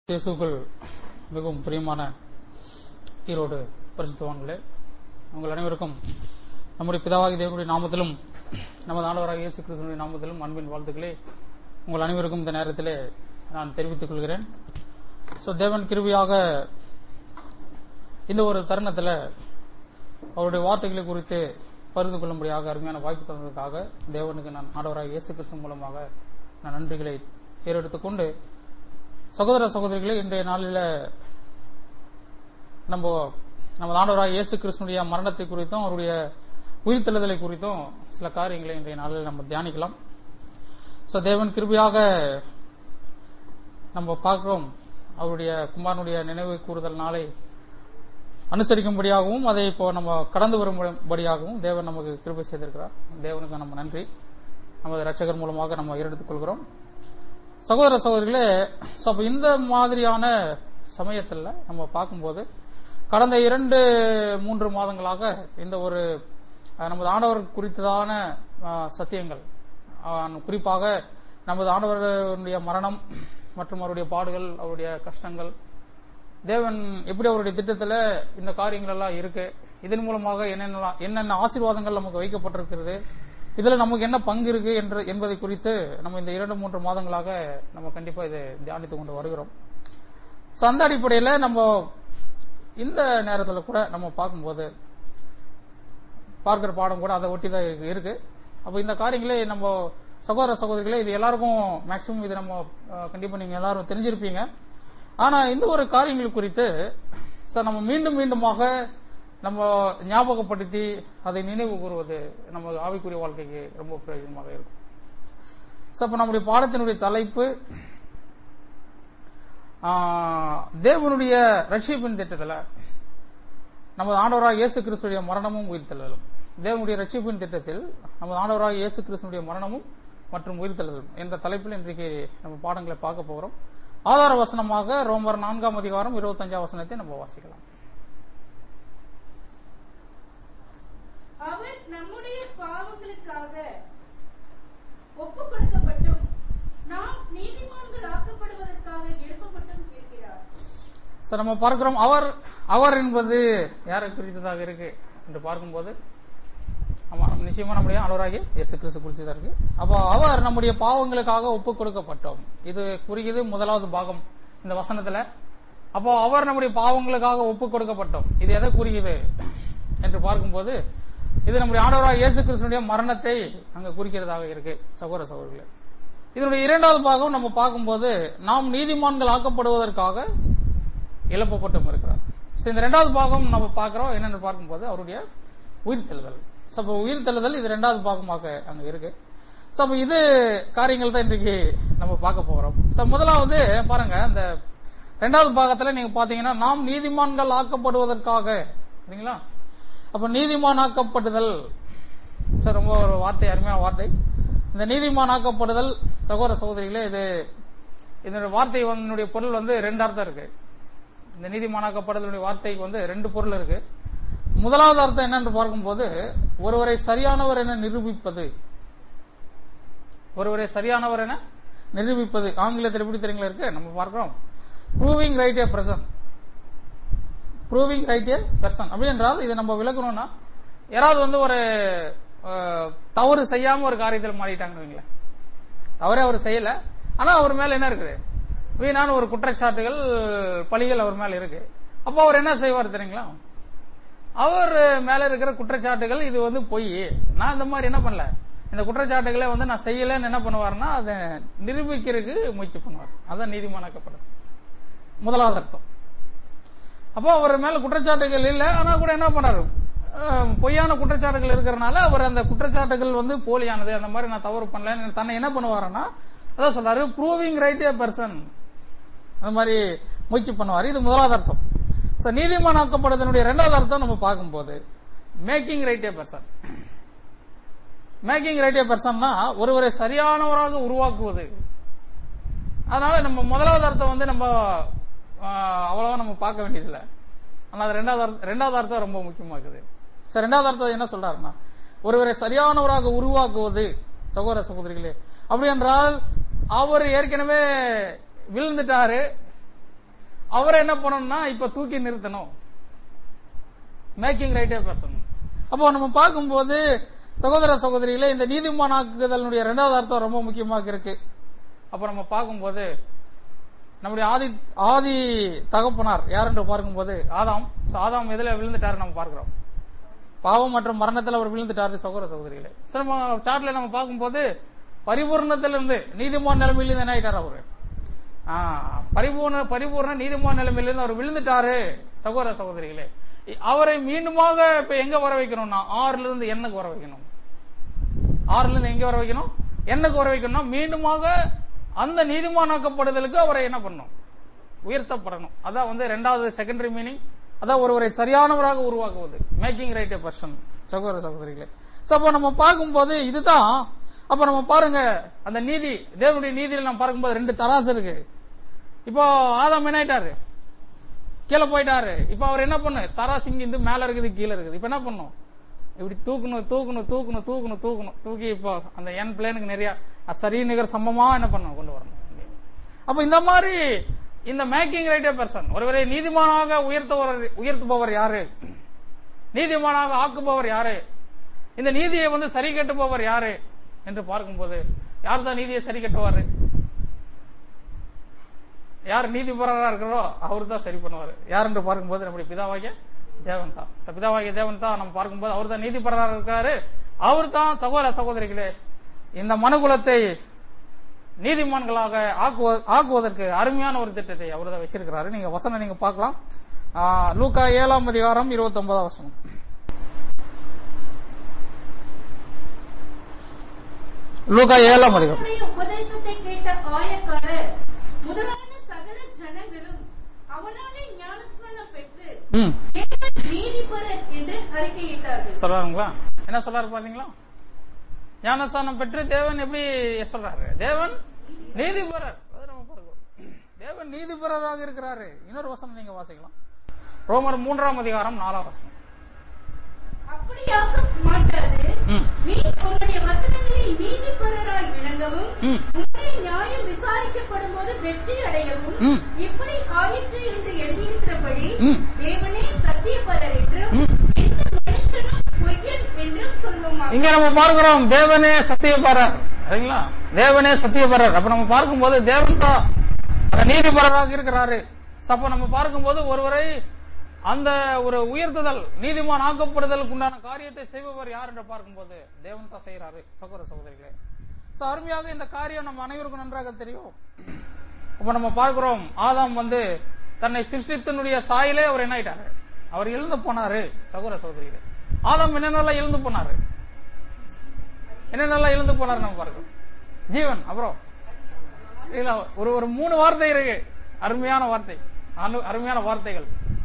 இயேசுக்குள் மிகவும் பிரியமான ஈரோடு பரிசுத்தவான்களே உங்கள் அனைவருக்கும் நம்முடைய பிதாவாகி தேவனுடைய நாமத்திலும் நமது ஆண்டவராக இயேசு கிறிஸ்துவனுடைய நாமத்திலும் அன்பின் வாழ்த்துக்களே உங்கள் அனைவருக்கும் இந்த நேரத்திலே நான் தெரிவித்துக் கொள்கிறேன் ஸோ தேவன் கிருபியாக இந்த ஒரு தருணத்தில் அவருடைய வார்த்தைகளை குறித்து பகிர்ந்து கொள்ளும்படியாக அருமையான வாய்ப்பு தந்ததுக்காக தேவனுக்கு நான் ஆண்டவராக இயேசு கிறிஸ்து மூலமாக நான் நன்றிகளை ஏறெடுத்துக் கொண்டு சகோதர சகோதரிகளே இன்றைய நாளில் நம்ம நம்ம ஆண்டவராக இயேசு கிறிஸ்துடைய மரணத்தை குறித்தும் அவருடைய உயிர்த்தெழுதலை குறித்தும் சில காரியங்களை இன்றைய நாளில் நம்ம தியானிக்கலாம் ஸோ தேவன் கிருபியாக நம்ம பார்க்கிறோம் அவருடைய குமாரனுடைய நினைவு கூறுதல் நாளை அனுசரிக்கும்படியாகவும் அதை இப்போ நம்ம கடந்து வரும்படியாகவும் தேவன் நமக்கு கிருபை செய்திருக்கிறார் தேவனுக்கு நம்ம நன்றி நமது ரட்சகர் மூலமாக நம்ம ஏறெடுத்துக் கொள்கிறோம் சகோதர சகோதரிகளே so அப்ப இந்த மாதிரியான சமயத்தில் நம்ம பார்க்கும்போது கடந்த இரண்டு மூன்று மாதங்களாக இந்த ஒரு அஹ், நமது ஆண்டவர் குறித்ததான அஹ், சத்தியங்கள் அஹ், குறிப்பாக நமது ஆண்டவருடைய மரணம் மற்றும் அவருடைய பாடுகள் அவருடைய கஷ்டங்கள் தேவன் எப்படி அவருடைய திட்டத்துல இந்த காரியங்கள் எல்லாம் இருக்கு இதன் மூலமாக என்னென்ன என்னென்ன ஆசீர்வாதங்கள் நமக்கு வைக்கப்பட்டிருக்கிறது இதுல நமக்கு என்ன பங்கு இருக்கு என்று என்பதை குறித்து நம்ம இந்த இரண்டு மூன்று மாதங்களாக நம்ம கண்டிப்பா இதை தியானித்து கொண்டு வருகிறோம் So, அந்த அடிப்படையில நம்ம இந்த நேரத்துல கூட நம்ம பார்க்கும்போது பார்க்கிற பாடம் கூட அதை ஒட்டி தான் இருக்கு இருக்கு அப்ப இந்த காரியங்களே நம்ம சகோதர சகோதரிகளே இது எல்லாருக்கும் மேக்சிமம் இது நம்ம அஹ், கண்டிப்பா நீங்க எல்லாரும் தெரிஞ்சிருப்பீங்க ஆனா இந்த ஒரு காரியங்கள் குறித்து சார் நம்ம மீண்டும் மீண்டுமாக நம்ம ஞாபகப்படுத்தி அதை நினைவு கூறுவது நம்ம ஆவிக்குரிய வாழ்க்கைக்கு ரொம்ப பிரயோஜனமாக இருக்கும் சார் அப்ப நம்முடைய பாடத்தினுடைய தலைப்பு ஆஹ், தேவனுடைய ரட்சிப்பின் திட்டத்துல நமது ஆண்டவராக இயேசு கிறிஸ்துடைய மரணமும் உயிர்த்தெழுதலும் தேவனுடைய ரட்சிப்பின் திட்டத்தில் நமது ஆண்டவராக இயேசு கிறிஸ்துடைய மரணமும் மற்றும் உயிர்த்தெழுதலும் என்ற தலைப்பில் இன்றைக்கு நம்ம பாடங்களை பார்க்க போகிறோம் ஆதார வசனமாக ரோமர் நான்காம் அதிகாரம் இருபத்தஞ்சாம் வசனத்தை நம்ம வாசிக்கலாம் அவர் நம்முடைய பாவங்களுக்காக ஒப்பு கொடுக்கப்பட்டும் நாம் நீதிமான்கள் ஆக்கப்படுவதற்காக எழுப்பப்பட்டும் இருக்கிறார் சார் நம்ம பார்க்கிறோம் அவர் அவர் என்பது யாரை குறித்ததாக இருக்கு என்று பார்க்கும்போது ஆமா நம்ம நிச்சயமா நம்முடைய ஆண்டவராகிய இயேசு கிறிஸ்து குறித்ததா இருக்கு அப்போ அவர் நம்முடைய பாவங்களுக்காக ஒப்பு கொடுக்கப்பட்டோம் இது குறிக்குது முதலாவது பாகம் இந்த வசனத்துல அப்போ அவர் நம்முடைய பாவங்களுக்காக ஒப்பு கொடுக்கப்பட்டோம் இது எதை குறிக்குது என்று பார்க்கும்போது இது நம்முடைய ஆண்டவராக இயேசு கிறிஸ்துடைய மரணத்தை அங்க குறிக்கிறதாக இருக்கு சகோதர சகோதரிகளே இதனுடைய இரண்டாவது பாகம் நம்ம பார்க்கும்போது நாம் நீதிமான்கள் ஆக்கப்படுவதற்காக எழுப்பப்பட்டும் இருக்கிறார் So, இந்த இரண்டாவது பாகம் நம்ம பார்க்கிறோம் என்னன்னு பார்க்கும்போது அவருடைய உயிர்த்தெழுதல் So, அப்ப உயிர்த்தெழுதல் இது இரண்டாவது பாகமாக அங்க இருக்கு So, அப்ப இது காரியங்கள் தான் இன்றைக்கு நம்ம பார்க்க போகிறோம் So, முதலாவது பாருங்க இந்த இரண்டாவது பாகத்துல நீங்க பாத்தீங்கன்னா நாம் நீதிமான்கள் ஆக்கப்படுவதற்காக சரிங்களா அப்ப நீதிமான் ஆக்கப்படுதல் சார் ரொம்ப ஒரு வார்த்தை அருமையான வார்த்தை இந்த நீதிமான் ஆக்கப்படுதல் சகோதர சகோதரிகளே இது இதனுடைய வார்த்தை வந்து பொருள் வந்து ரெண்டு அர்த்தம் இருக்கு இந்த நீதிமானாக்கப்படுதலுடைய வார்த்தைக்கு வந்து ரெண்டு பொருள் இருக்கு முதலாவது அர்த்தம் என்னன்னு பார்க்கும்போது ஒருவரை சரியானவர் என நிரூபிப்பது ஒருவரை சரியானவர் என நிரூபிப்பது ஆங்கிலத்தில் எப்படி தெரியுங்களா இருக்கு நம்ம பார்க்கிறோம் proving right a person proving right a person அப்படி என்றால் இதை நம்ம விளக்கணும்னா யாராவது வந்து ஒரு அஹ், தவறு செய்யாம ஒரு காரியத்தில் மாறிட்டாங்கன்னு வைங்களேன் அவரே அவர் செய்யல ஆனா அவர் மேல என்ன இருக்குது வீணான ஒரு குற்றச்சாட்டுகள் பழிகள் அவர் மேல இருக்கு அப்போ அவர் என்ன செய்வார் தெரியுங்களா அவர் மேல இருக்கிற குற்றச்சாட்டுகள் இது வந்து பொய் நான் இந்த மாதிரி என்ன பண்ணல இந்த குற்றச்சாட்டுகளை வந்து நான் செய்யலன்னு என்ன பண்ணுவார்னா அதை நிரூபிக்கிறதுக்கு முயற்சி பண்ணுவார் அதான் நீதிமானாக்கப்படுது முதலாவது அர்த்தம் அப்போ அவர் மேல குற்றச்சாட்டுகள் இல்ல ஆனா கூட என்ன பண்றாரு அஹ், பொய்யான குற்றச்சாட்டுகள் இருக்கிறனால அவர் அந்த குற்றச்சாட்டுகள் வந்து போலியானது அந்த மாதிரி நான் தவறு பண்ணல தன்னை என்ன பண்ணுவாருன்னா அதான் சொல்றாரு ப்ரூவிங் ரைட் ஏ பர்சன் அந்த மாதிரி முயற்சி பண்ணுவார் இது முதலாவது அர்த்தம் So, நீதிமான் ஆக்கப்படுவதனுடைய இரண்டாவது அர்த்தம் நம்ம பார்க்கும்போது making right a person making right a பர்சன்னா ஒருவரை சரியானவராக உருவாக்குவது அதனால நம்ம முதலாவது அர்த்தம் வந்து நம்ம ஆஹ், அவ்வளவா நம்ம பார்க்க வேண்டியதில்லை ஆனா அது ரெண்டாவது அர்த்தம் ரெண்டாவது அர்த்தம் ரொம்ப முக்கியமாக்குது சரி ரெண்டாவது அர்த்தம் என்ன சொல்றாருன்னா ஒருவரை சரியானவராக உருவாக்குவது சகோதர சகோதரிகளே அப்படி என்றால் அவர் ஏற்கனவே விழுந்துட்டாரு அவரை என்ன பண்ணணும்னா இப்ப தூக்கி நிறுத்தணும் மேக்கிங் ரைட்டே பர்சன் அப்போ நம்ம பார்க்கும்போது சகோதர சகோதரிகளே இந்த நீதிமானாக்குதலுடைய இரண்டாவது அர்த்தம் ரொம்ப முக்கியமாக இருக்கு அப்ப நம்ம பார்க்கும்போது நம்முடைய ஆதி ஆதி தகப்பனார் யார் என்று பார்க்கும்போது ஆதாம் So, ஆதாம் எதுல விழுந்துட்டாரு நம்ம பார்க்கிறோம் பாவம் மற்றும் மரணத்தில் அவர் விழுந்துட்டாரு சகோதர சகோதரிகளே சரி நம்ம சார்ட்ல நம்ம பார்க்கும்போது பரிபூர்ணத்திலிருந்து நீதிமான் நிலைமையிலிருந்து என்ன ஆயிட்டார் அவரு ஆ, பரிபூர்ண பரிபூர்ண நீதிமான் நிலைமையிலிருந்து அவர் விழுந்துட்டாரு சகோதர சகோதரிகளே அவரை மீண்டுமாக இப்ப எங்க வர வைக்கணும்னா ஆறுல இருந்து எண்ணுக்கு வர வைக்கணும் ஆறுல இருந்து எங்க வர வைக்கணும் எண்ணுக்கு வர வைக்கணும்னா மீண்டுமாக அந்த நீதிமானாக்கப்படுதலுக்கு அவரை என்ன பண்ணணும் உயர்த்தப்படணும் அதான் வந்து ரெண்டாவது செகண்டரி மீனிங் அதான் ஒருவரை சரியானவராக உருவாக்குவது மேக்கிங் ரைட் எ பர்சன் சகோதர சகோதரிகளே So, அப்ப நம்ம பார்க்கும்போது இதுதான் அப்ப நம்ம பாருங்க அந்த நீதி தேவனுடைய நீதியில நம்ம பார்க்கும்போது ரெண்டு தராசு இருக்கு இப்போ ஆதாம் என்ன ஆயிட்டாரு கீழே போயிட்டாரு இப்ப அவர் என்ன பண்ணு தராசு இங்க இருந்து மேல இருக்குது கீழே இருக்குது இப்ப என்ன பண்ணும் இப்படி தூக்கணும் தூக்கணும் தூக்கணும் தூக்கணும் தூக்கணும் தூக்கி இப்போ அந்த என் பிளேனுக்கு நிறைய சரி நிகர் சமமா என்ன பண்ணணும் கொண்டு வரணும் அப்ப இந்த மாதிரி இந்த மேக்கிங் ரைட்டே பர்சன் ஒருவரை நீதிமானாக உயர்த்துபவர் உயர்த்துபவர் யாரு நீதிமானாக ஆக்குபவர் யாரு இந்த நீதியை வந்து சரி கட்டுபவர் யாரு என்று பார்க்கும்போது யார் தான் நீதியை சரி கட்டுவாரு யார் நீதிபரரா இருக்கிறோ அவர் தான் சரி பண்ணுவாரு யார் என்று பார்க்கும்போது நம்முடைய பிதாவாகிய தேவன் தான் ச- பிதாவாகிய தேவன் தான் நம்ம பார்க்கும்போது அவர் தான் நீதிபரரா இருக்காரு அவர் தான் சகோதர சகோதரிகளே இந்த மனுகுலத்தை நீதிமான்களாக ஆக்குவ- ஆக்குவதற்கு அருமையான ஒரு திட்டத்தை அவர் தான் வச்சிருக்கிறாரு நீங்க வசனம் நீங்க பார்க்கலாம் ஆ, லூக்கா ஏழாம் அதிகாரம் இருபத்தி ஒன்பதாம் வசனம் லூக்கா ஏழாம் அதிகாரம் அவருடைய உபதேசத்தை கேட்ட ஆயக்காரர் முதலான சகல ஜனங்களும் அவனாலே ஞானஸ்நானம் பெற்று ம் தேவன் நீதிபரர் என்று அறிக்கையிட்டார்கள் சொல்றாருங்களா என்ன சொல்றாரு பாத்தீங்களா ஞானஸ்தானம் பெற்று தேவன் எப்படி சொல்றாரு தேவன் நீதிபரர் அது நம்ம பார்க்கிறோம் தேவன் நீதிபரராக இருக்கிறாரு இன்னொரு வசனம் நீங்க வாசிக்கலாம் ரோமர் மூன்றாம் அதிகாரம் நாலாம் வசனம் அப்படியாக மாட்டாது ம். நீ உன்னுடைய வசனங்களில் நீதிபரராய் விளங்கவும் ம். உன்னுடைய நியாயம் விசாரிக்கப்படும் போது வெற்றி அடையவும் ம். இப்படி ஆயிற்று என்று எழுதியிருக்கிறபடி ம். தேவனே சத்தியபரர் என்றும் எந்த மனுஷனும் பொய்யன் என்றும் சொல்லுமா இங்க நம்ம பார்க்கிறோம் தேவனே சத்தியபரர் சரிங்களா தேவனே சத்தியபரர் அப்ப நம்ம பார்க்கும்போது தேவன் தான் அந்த நீதிபரராக இருக்கிறாரு அப்ப நம்ம பார்க்கும்போது ஒருவரை அந்த ஒரு உயர்த்துதல் நீதிமான் ஆக்கப்படுதலுக்கு உண்டான காரியத்தை செய்பவர் யார் என்று பார்க்கும்போது தேவன் தான் செய்யறாரு சகோதர சகோதரிகளே So, அருமையாக இந்த காரியம் நம்ம அனைவருக்கும் நன்றாக தெரியும் அப்ப நம்ம பார்க்கிறோம் ஆதாம் வந்து தன்னை சிருஷ்டித்தனுடைய சாயிலே அவர் என்ன ஆயிட்டாரு அவர் எழுந்து போனாரு சகோதர சகோதரிகளே ஆதாம் என்னென்னலாம் எழுந்து போனாரு என்னென்னலாம் எழுந்து போனாரு நம்ம பார்க்கிறோம் ஜீவன் அப்புறம் இல்ல ஒரு ஒரு மூணு வார்த்தை இருக்கு அருமையான வார்த்தை அனு- அருமையான வார்த்தைகள்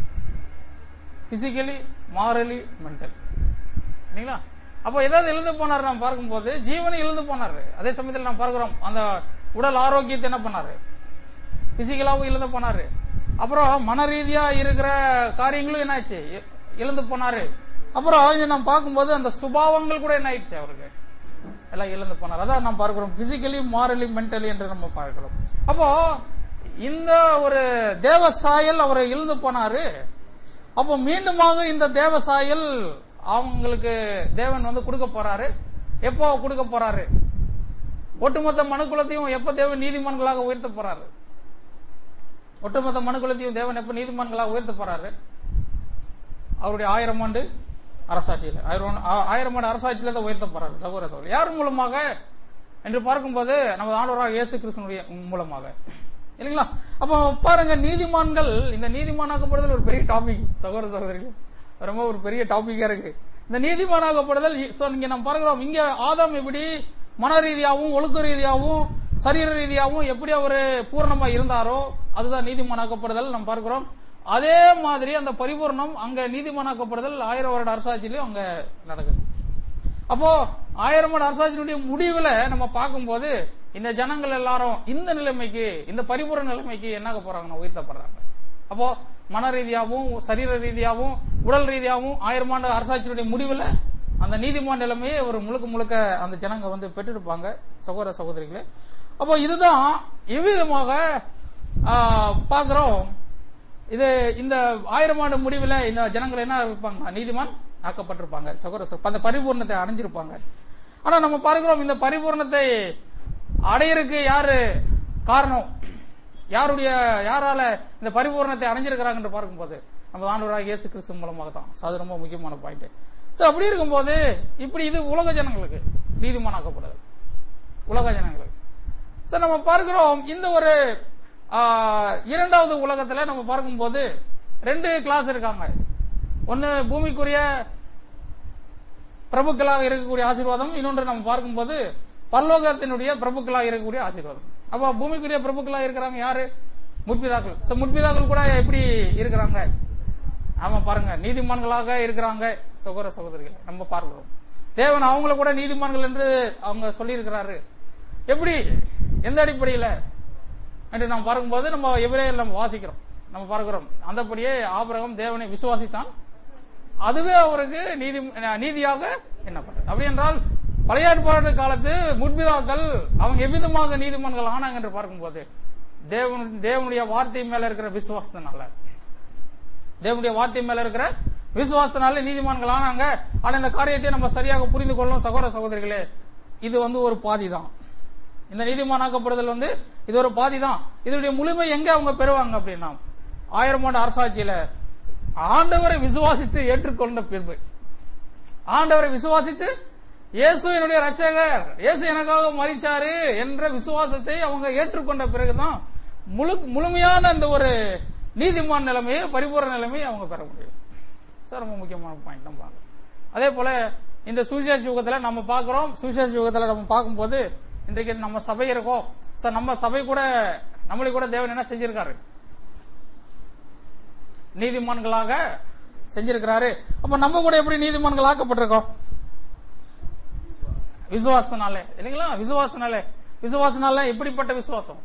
பிசிக்கலி மாரலி மென்டல் இல்லைங்களா அப்போ ஏதாவது எழுந்து போனார் நாம் பார்க்கும்போது ஜீவனை எழுந்து போனாரு அதே சமயத்தில் நாம் பார்க்கிறோம் அந்த உடல் ஆரோக்கியத்தை என்ன பண்ணாரு பிசிக்கலாவும் எழுந்து போனாரு அப்புறம் மன ரீதியா இருக்கிற காரியங்களும் என்னாச்சு எ- எழுந்து போனாரு அப்புறம் இங்க நாம் பார்க்கும்போது அந்த சுபாவங்கள் கூட என்ன ஆயிடுச்சு அவருக்கு எல்லாம் எழுந்து போனார் அதான் நாம் பார்க்கிறோம் பிசிக்கலி மாரலி மென்டலி என்று நம்ம பார்க்கிறோம் அப்போ இந்த ஒரு தேவ சாயல் அவரை எழுந்து போனாரு அப்போ மீண்டுமாக இந்த தேவ சாயல் அவங்களுக்கு தேவன் வந்து கொடுக்க போறாரு எப்போ கொடுக்க போறாரு ஒட்டுமொத்த மனுக்குலத்தையும் எப்ப தேவன் நீதிமான்களாக உயர்த்த போறாரு ஒட்டுமொத்த மனுக்குலத்தையும் தேவன் எப்ப நீதிமான்களாக உயர்த்த போறாரு அவருடைய ஆயிரம் ஆண்டு அரசாட்சியில் ஆயிரம் ஆ- ஆயிரம் ஆண்டு அரசாட்சியில தான் உயர்த்த போறாரு சகோதர சகோதரி யார் மூலமாக என்று பார்க்கும்போது நமது ஆண்டவராக இயேசு கிறிஸ்தனுடைய மூலமாக இல்லைங்களா அப்போ பாருங்க நீதிமான்கள் இந்த நீதிமானாக்கப்படுதல் ஒரு பெரிய டாபிக் சகோதர சகோதரிகள் ரொம்ப ஒரு பெரிய டாபிக்கா இருக்கு இந்த நீதிமானாக்கப்படுதல் இ- so இங்க நம்ம பார்க்கிறோம் இங்க ஆதாம் எப்படி மன ரீதியாகவும் ஒழுக்க ரீதியாகவும் சரீர ரீதியாகவும் எப்படி அவரு பூரணமா இருந்தாரோ அதுதான் நீதிமானாக்கப்படுதல் நம்ம பார்க்கிறோம் அதே மாதிரி அந்த பரிபூர்ணம் அங்க நீதிமானாக்கப்படுதல் ஆயிரம் வருட அரசாட்சியிலும் அங்க நடக்குது அப்போ ஆயிரம் வருட அரசாட்சியினுடைய முடிவுல நம்ம பார்க்கும்போது இந்த ஜனங்கள் எல்லாரும் இந்த நிலைமைக்கு இந்த பரிபூர்ண நிலைமைக்கு என்னாக போறாங்கன்னா உயர்த்தப்படுறாங்க அப்போ மன ரீதியாகவும் சரீர ரீதியாகவும் உடல் ரீதியாகவும் ஆயிரம் ஆண்டு அரசாட்சியினுடைய முடிவுல அந்த நீதிமான் நிலைமையை ஒரு முழுக்க முழுக்க அந்த ஜனங்க வந்து பெற்றிருப்பாங்க சகோதர சகோதரிகளே அப்போ இதுதான் எவ்விதமாக ஆ, பார்க்கிறோம் இது இந்த ஆயிரம் ஆண்டு முடிவுல இந்த ஜனங்கள் என்ன இருப்பாங்க நீதிமான் ஆக்கப்பட்டிருப்பாங்க சகோதர சகோதரி, அந்த பரிபூர்ணத்தை அடைஞ்சிருப்பாங்க ஆனா நம்ம பார்க்கிறோம் இந்த பரிபூர்ணத்தை அடையறதுக்கு யாரு காரணம் யாருடைய யாரால இந்த பரிபூர்ணத்தை அடைஞ்சிருக்கிறாங்க என்று பார்க்கும்போது நம்ம ஆண்டவராக இயேசு கிறிஸ்து மூலமாக தான் So, அது ரொம்ப முக்கியமான பாயிண்ட் சோ அப்படி இருக்கும்போது இப்படி இது உலக ஜனங்களுக்கு நீதிமானாக்கப்படுது உலக ஜனங்களுக்கு சோ நம்ம பார்க்கிறோம் இந்த ஒரு ஆ, இரண்டாவது உலகத்துல நம்ம பார்க்கும்போது ரெண்டு கிளாஸ் இருக்காங்க ஒன்னு பூமிக்குரிய பிரபுக்களாக இருக்கக்கூடிய ஆசீர்வாதம் இன்னொன்று நம்ம பார்க்கும்போது பரலோகத்தினுடைய பிரபுக்களாக இருக்கக்கூடிய ஆசீர்வாதம் அப்ப பூமிக்குரிய பிரபுக்களாக இருக்கிறாங்க யாரு முற்பிதாக்கள் சோ முற்பிதாக்கள் கூட எப்படி இருக்கிறாங்க ஆமா பாருங்க நீதிமான்களாக இருக்கிறாங்க சகோதர சகோதரிகள் நம்ம பார்க்கிறோம் தேவன் அவங்கள கூட நீதிமான்கள் என்று அவங்க சொல்லி இருக்கிறாரு எப்படி எந்த அடிப்படையில என்று நாம் பார்க்கும்போது நம்ம எவரே நம்ம வாசிக்கிறோம் நம்ம பார்க்கிறோம் அந்தபடியே ஆபிரகாம் தேவனை விசுவாசித்தான் அதுவே அவருக்கு நீதி நீதியாக எண்ணப்பட்டது அப்படி என்றால் பழைய ஏற்பாடு காலத்து முற்பிதாக்கள் அவங்க எவ்விதமாக நீதிமன்றங்கள் ஆனாங்க என்று பார்க்கும்போது தேவன் தேவனுடைய வார்த்தை மேல இருக்கிற விசுவாசத்தினால தேவனுடைய வார்த்தை மேல இருக்கிற விசுவாசத்தினால நீதிமான்கள் ஆனாங்க ஆனா இந்த காரியத்தை நம்ம சரியாக புரிந்து கொள்ளும் சகோதர சகோதரிகளே இது வந்து ஒரு பாதி தான் இந்த நீதிமானாக்கப்படுதல் வந்து இது ஒரு பாதி தான் இதனுடைய முழுமை எங்க அவங்க பெறுவாங்க அப்படின்னா ஆயிரம் ஆண்டு அரசாட்சியில ஆண்டவரை விசுவாசித்து ஏற்றுக்கொண்ட பின்பு ஆண்டவரை விசுவாசித்து இயேசு என்னுடைய ரட்சகர் இயேசு எனக்காக மறிச்சாரு என்ற விசுவாசத்தை அவங்க ஏற்றுக்கொண்ட பிறகுதான் முழு முழுமையான இந்த ஒரு நீதிமான் நிலைமையை பரிபூர்ண நிலைமையை அவங்க பெற முடியும் சார் ரொம்ப முக்கியமான பாயிண்ட் நம்ம பார்க்கலாம். அதே போல இந்த சுவிசேஷ யுகத்துல நம்ம பார்க்கிறோம் சுவிசேஷ யுகத்துல நம்ம பார்க்கும்போது இன்றைக்கு நம்ம சபை இருக்கோம் சார் நம்ம சபை கூட நம்மளை கூட தேவன் என்ன செஞ்சிருக்காரு நீதிமான்களாக செஞ்சிருக்கிறாரு அப்ப நம்ம கூட எப்படி நீதிமான்கள் ஆக்கப்பட்டிருக்கோம் விசுவாசனாலே இல்லைங்களா விசுவாசனாலே விசுவாசனால எப்படிப்பட்ட விசுவாசம்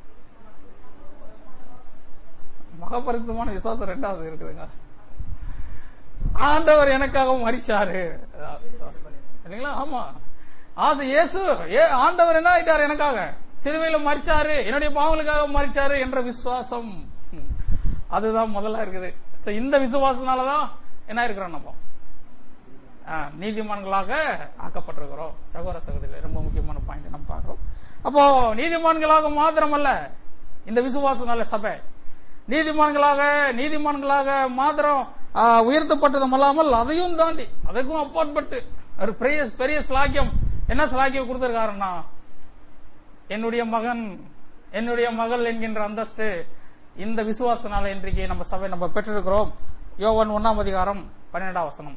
மகபரிசுத்தமான விசுவாசம் ரெண்டாவது இருக்குதுங்க ஆண்டவர் எனக்காக மறிச்சாரு அதான் விசுவாசம். இல்லைங்களா ஆமா ஆசை இயேசு ஏ ஆண்டவர் என்ன ஆயிட்டாரு எனக்காக சிலுவையில மறிச்சாரு என்னுடைய பாவங்களுக்காக மறிச்சாரு என்ற விசுவாசம் ம். அதுதான் முதல்ல இருக்குது So, இந்த விசுவாசனாலதான் என்ன இருக்கிறோம் நம்ம ஆ, நீதிமான்களாக ஆக்கப்பட்டிருக்கிறோம் சகோதர சகோதரிகள் ரொம்ப முக்கியமான பாயிண்ட் நம்ம பார்க்கிறோம் அப்போ நீதிமான்களாக மாத்திரமல்ல இந்த விசுவாசனால சபை நீதிமான்களாக நீதிமான்களாக மாத்திரம் ஆ, உயர்த்தப்பட்டதும் அல்லாமல் அதையும் தாண்டி அதுக்கும் அப்பாற்பட்டு ஒரு பெரிய பெரிய ஸ்லாக்கியம் என்ன ஸ்லாக்கியம் கொடுத்திருக்காருன்னா என்னுடைய மகன் என்னுடைய மகள் என்கின்ற அந்தஸ்து இந்த விசுவாசனால இன்றைக்கு நம்ம சபை நம்ம பெற்றிருக்கிறோம் யோவான் ஒன்னாம் அதிகாரம் பன்னிரெண்டாம் வசனம்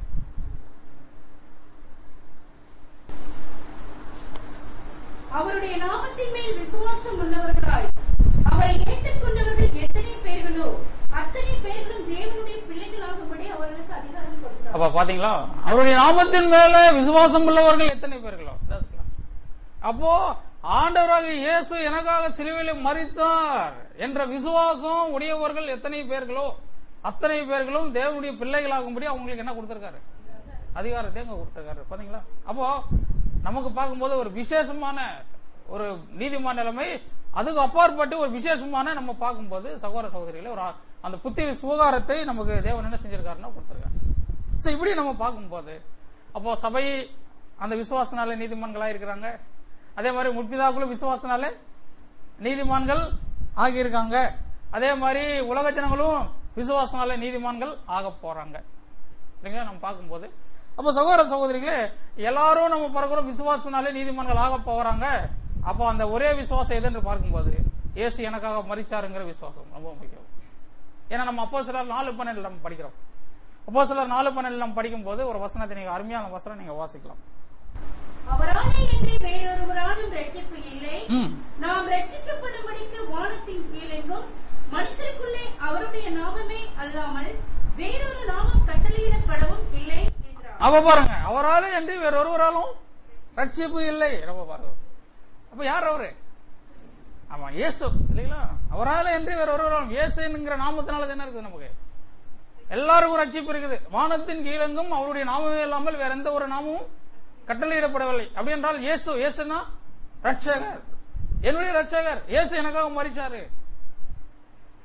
அவருடைய நாமத்தின் மேல் விசுவாசம் உள்ளவர்களாய் அவரை ஏற்றுக்கொண்டவர்கள் எத்தனை பேர்களோ அத்தனை பேர்களும் தேவனுடைய பிள்ளைகளாகும்படி அவர்களுக்கு அதிகாரம் கொடுத்தார் அப்ப பாத்தீங்களா அவருடைய நாமத்தின் மேல விசுவாசம் உள்ளவர்கள் எத்தனை பேர்களோ That's correct. அப்போ ஆண்டவராக இயேசு எனக்காக சிலுவையில மறித்தார் என்ற விசுவாசம் உடையவர்கள் எத்தனை பேர்களோ அத்தனை பேர்களும் தேவனுடைய பிள்ளைகளாகும்படி அவங்களுக்கு என்ன கொடுத்திருக்காரு அதிகாரத்தை அங்க கொடுத்திருக்காரு பாத்தீங்களா அப்போ நமக்கு பார்க்கும்போது ஒரு விசேஷமான ஒரு நீதிமான நிலைமை அதுக்கு அப்பாற்பட்டு ஒரு விசேஷமான நம்ம பார்க்கும்போது சகோதர சகோதரிகளை ஒரு ஆ- அந்த புத்திர சுகாரத்தை நமக்கு தேவன் என்ன செஞ்சிருக்காருன்னா கொடுத்திருக்காரு சோ இப்படி நம்ம பார்க்கும்போது அப்போ சபை அந்த விசுவாசனால நீதிமான்களா இருக்கிறாங்க அதே மாதிரி முற்பிதாக்களும் விசுவாசனால நீதிமான்கள் ஆகியிருக்காங்க அதே மாதிரி உலக ஜனங்களும் விசுவாசனால நீதிமான்கள் ஆக போறாங்க இல்லைங்களா நம்ம பார்க்கும்போது அப்ப சகோதர சகோதரிகளே எல்லாரும் நம்ம பார்க்கிறோம் விசுவாசனாலே நீதிமான்கள் ஆக போறாங்க அப்போ அந்த ஒரே விசுவாசம் எதுன்னு பார்க்கும்போது இயேசு எனக்காக மறிச்சாருங்கிற விசுவாசம் ரொம்ப முக்கியம் ஏன்னா நம்ம அப்போ சிலர் நாலு பன்னெண்டு நம்ம படிக்கிறோம் அப்போ சிலர் நாலு பன்னெண்டு நம்ம படிக்கும்போது ஒரு வசனத்தை நீங்க அருமையான வசனம் நீங்க வாசிக்கலாம் அவராலே என்று வேறொருவராலும் ரட்சிப்பு இல்லை ம். நாம் ரட்சிக்கப்படும்படிக்கு வானத்தின் கீழெங்கும் மனுஷருக்குள்ளே அவருடைய நாமமே அல்லாமல் வேறொரு நாமம் கட்டளையிடப்படவும் இல்லை என்றார் அப்ப பாருங்க அவராலே என்று வேற ஒருவராலும் ரட்சிப்பு இல்லை ரொம்ப பாருங்க அப்ப யார் அவரு ஆமா இயேசு இல்லைங்களா அவரால என்று வேற ஒருவராலும் இயேசு என்கிற நாமத்தினால என்ன இருக்குது நமக்கு எல்லாருக்கும் ரட்சிப்பு இருக்குது வானத்தின் கீழெங்கும் அவருடைய நாமமே இல்லாமல் வேற எந்த ஒரு நாமமும் கட்டளையிடப்படவில்லை அப்படி என்றால் இயேசு இயேசுனா ரட்சகர் என்னுடைய ரட்சகர் இயேசு எனக்காக மறிச்சாரு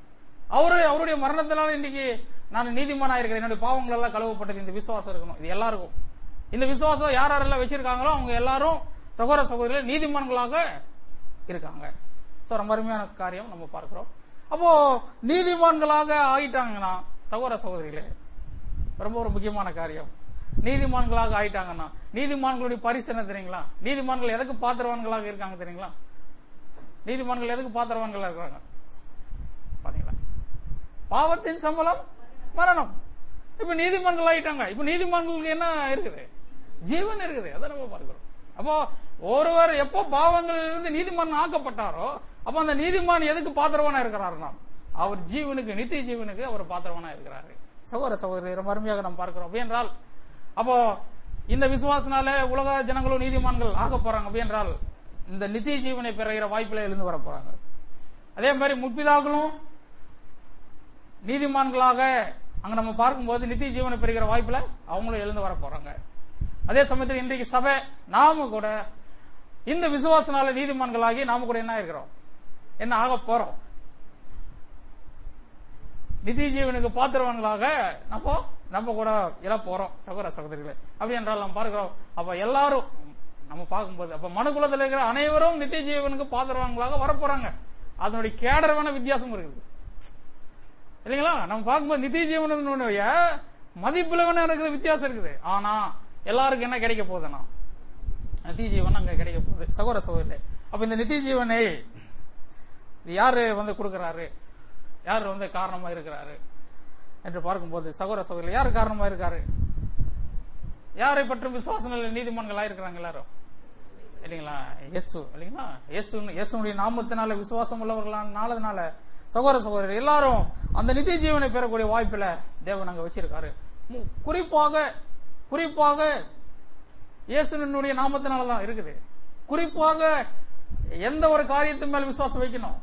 அவரு அவருடைய மரணத்தினால இன்னைக்கு நான் நீதிமானா இருக்கிறேன் என்னுடைய பாவங்கள் எல்லாம் கழுவப்பட்டது இந்த விசுவாசம் இருக்கணும் இது எல்லாருக்கும் இந்த விசுவாசம் யார் யாரெல்லாம் வச்சிருக்காங்களோ அவங்க எல்லாரும் சகோதர சகோதரிகள் நீதிமான்களாக இருக்காங்க சோ ரொம்ப அருமையான காரியம் நம்ம பார்க்கிறோம் அப்போ நீதிமான்களாக ஆயிட்டாங்கன்னா சகோதர சகோதரிகளே ரொம்ப ஒரு முக்கியமான காரியம் நீதிமான்களாக ஆயிட்டாங்கன்னா நீதிமான்களுடைய பரிசு என்ன தெரியுங்களா நீதிமான்கள் எதுக்கு பாத்திரவான்களாக இருக்காங்க தெரியுங்களா நீதிமான்கள் எதுக்கு பாத்திரவான்களா இருக்காங்க பாத்தீங்களா பாவத்தின் சம்பளம் மரணம் இப்ப நீதிமான்கள் ஆயிட்டாங்க இப்ப நீதிமான்களுக்கு என்ன இருக்குது ஜீவன் இருக்குது அதான் நம்ம பார்க்கிறோம் அப்போ ஒருவர் எப்போ பாவங்களில் இருந்து நீதிமான் ஆக்கப்பட்டாரோ அப்ப அந்த நீதிமான் எதுக்கு பாத்திரவானா இருக்கிறாருன்னா அவர் ஜீவனுக்கு நித்திய ஜீவனுக்கு அவர் பாத்திரவானா இருக்கிறாரு சகோதர சகோதரி ரொம்ப அருமையாக நாம் பார்க்கிறோம் அப்படி என்றால் அப்போ இந்த விசுவாசனால உலக ஜனங்களும் நீதிமான்கள் ஆக போறாங்க அப்படி என்றால் இந்த நித்திய ஜீவனை பெறுகிற வாய்ப்புல எழுந்து வர போறாங்க அதே மாதிரி முற்பிதாக்களும் நீதிமான்களாக அங்க நம்ம பார்க்கும்போது நித்திய ஜீவனை பெறுகிற வாய்ப்புல அவங்களும் எழுந்து வர போறாங்க அதே சமயத்தில் இன்றைக்கு சபை நாம கூட இந்த விசுவாசனால நீதிமான்களாகி நாம கூட என்ன இருக்கிறோம் என்ன ஆக போறோம் நிதி ஜீவனுக்கு பாத்திரவான்களாக நம்ம நம்ம கூட இழ போறோம் சகோதர சகோதரிகளே அப்படி என்றால் நம்ம பார்க்கிறோம் அப்ப எல்லாரும் நம்ம பார்க்கும்போது அப்ப மனுக்குலத்தில் இருக்கிற அனைவரும் நித்திய ஜீவனுக்கு பாத்திரவான்களாக வரப்போறாங்க அதனுடைய கேடரவான வித்தியாசம் இருக்குது இல்லைங்களா நம்ம பார்க்கும்போது நித்திய ஜீவனுடைய மதிப்புல வேணா இருக்குது வித்தியாசம் இருக்குது ஆனா எல்லாருக்கும் என்ன கிடைக்க போகுதுன்னா நித்திய ஜீவன் அங்க கிடைக்க போகுது சகோதர சகோதரி அப்ப இந்த நித்திய ஜீவனை இது யாரு வந்து கொடுக்கறாரு யார் வந்து காரணமா இருக்கிறாரு என்று பார்க்கும்போது சகோதர சகோதரி யார் காரணமா இருக்காரு யாரை பற்றும் விசுவாசங்கள் நீதிமான்களா இருக்கிறாங்க எல்லாரும் இல்லைங்களா இயேசு இல்லைங்களா இயேசு இயேசுடைய நாமத்தினால விசுவாசம் உள்ளவர்களானதுனால சகோதர சகோதரர் எல்லாரும் அந்த நித்திய ஜீவனை பெறக்கூடிய வாய்ப்புல தேவன் அங்க வச்சிருக்காரு மு- குறிப்பாக குறிப்பாக இயேசுனுடைய நாமத்தினால தான் இருக்குது குறிப்பாக எந்த ஒரு காரியத்தின் மேல் விசுவாசம் வைக்கணும்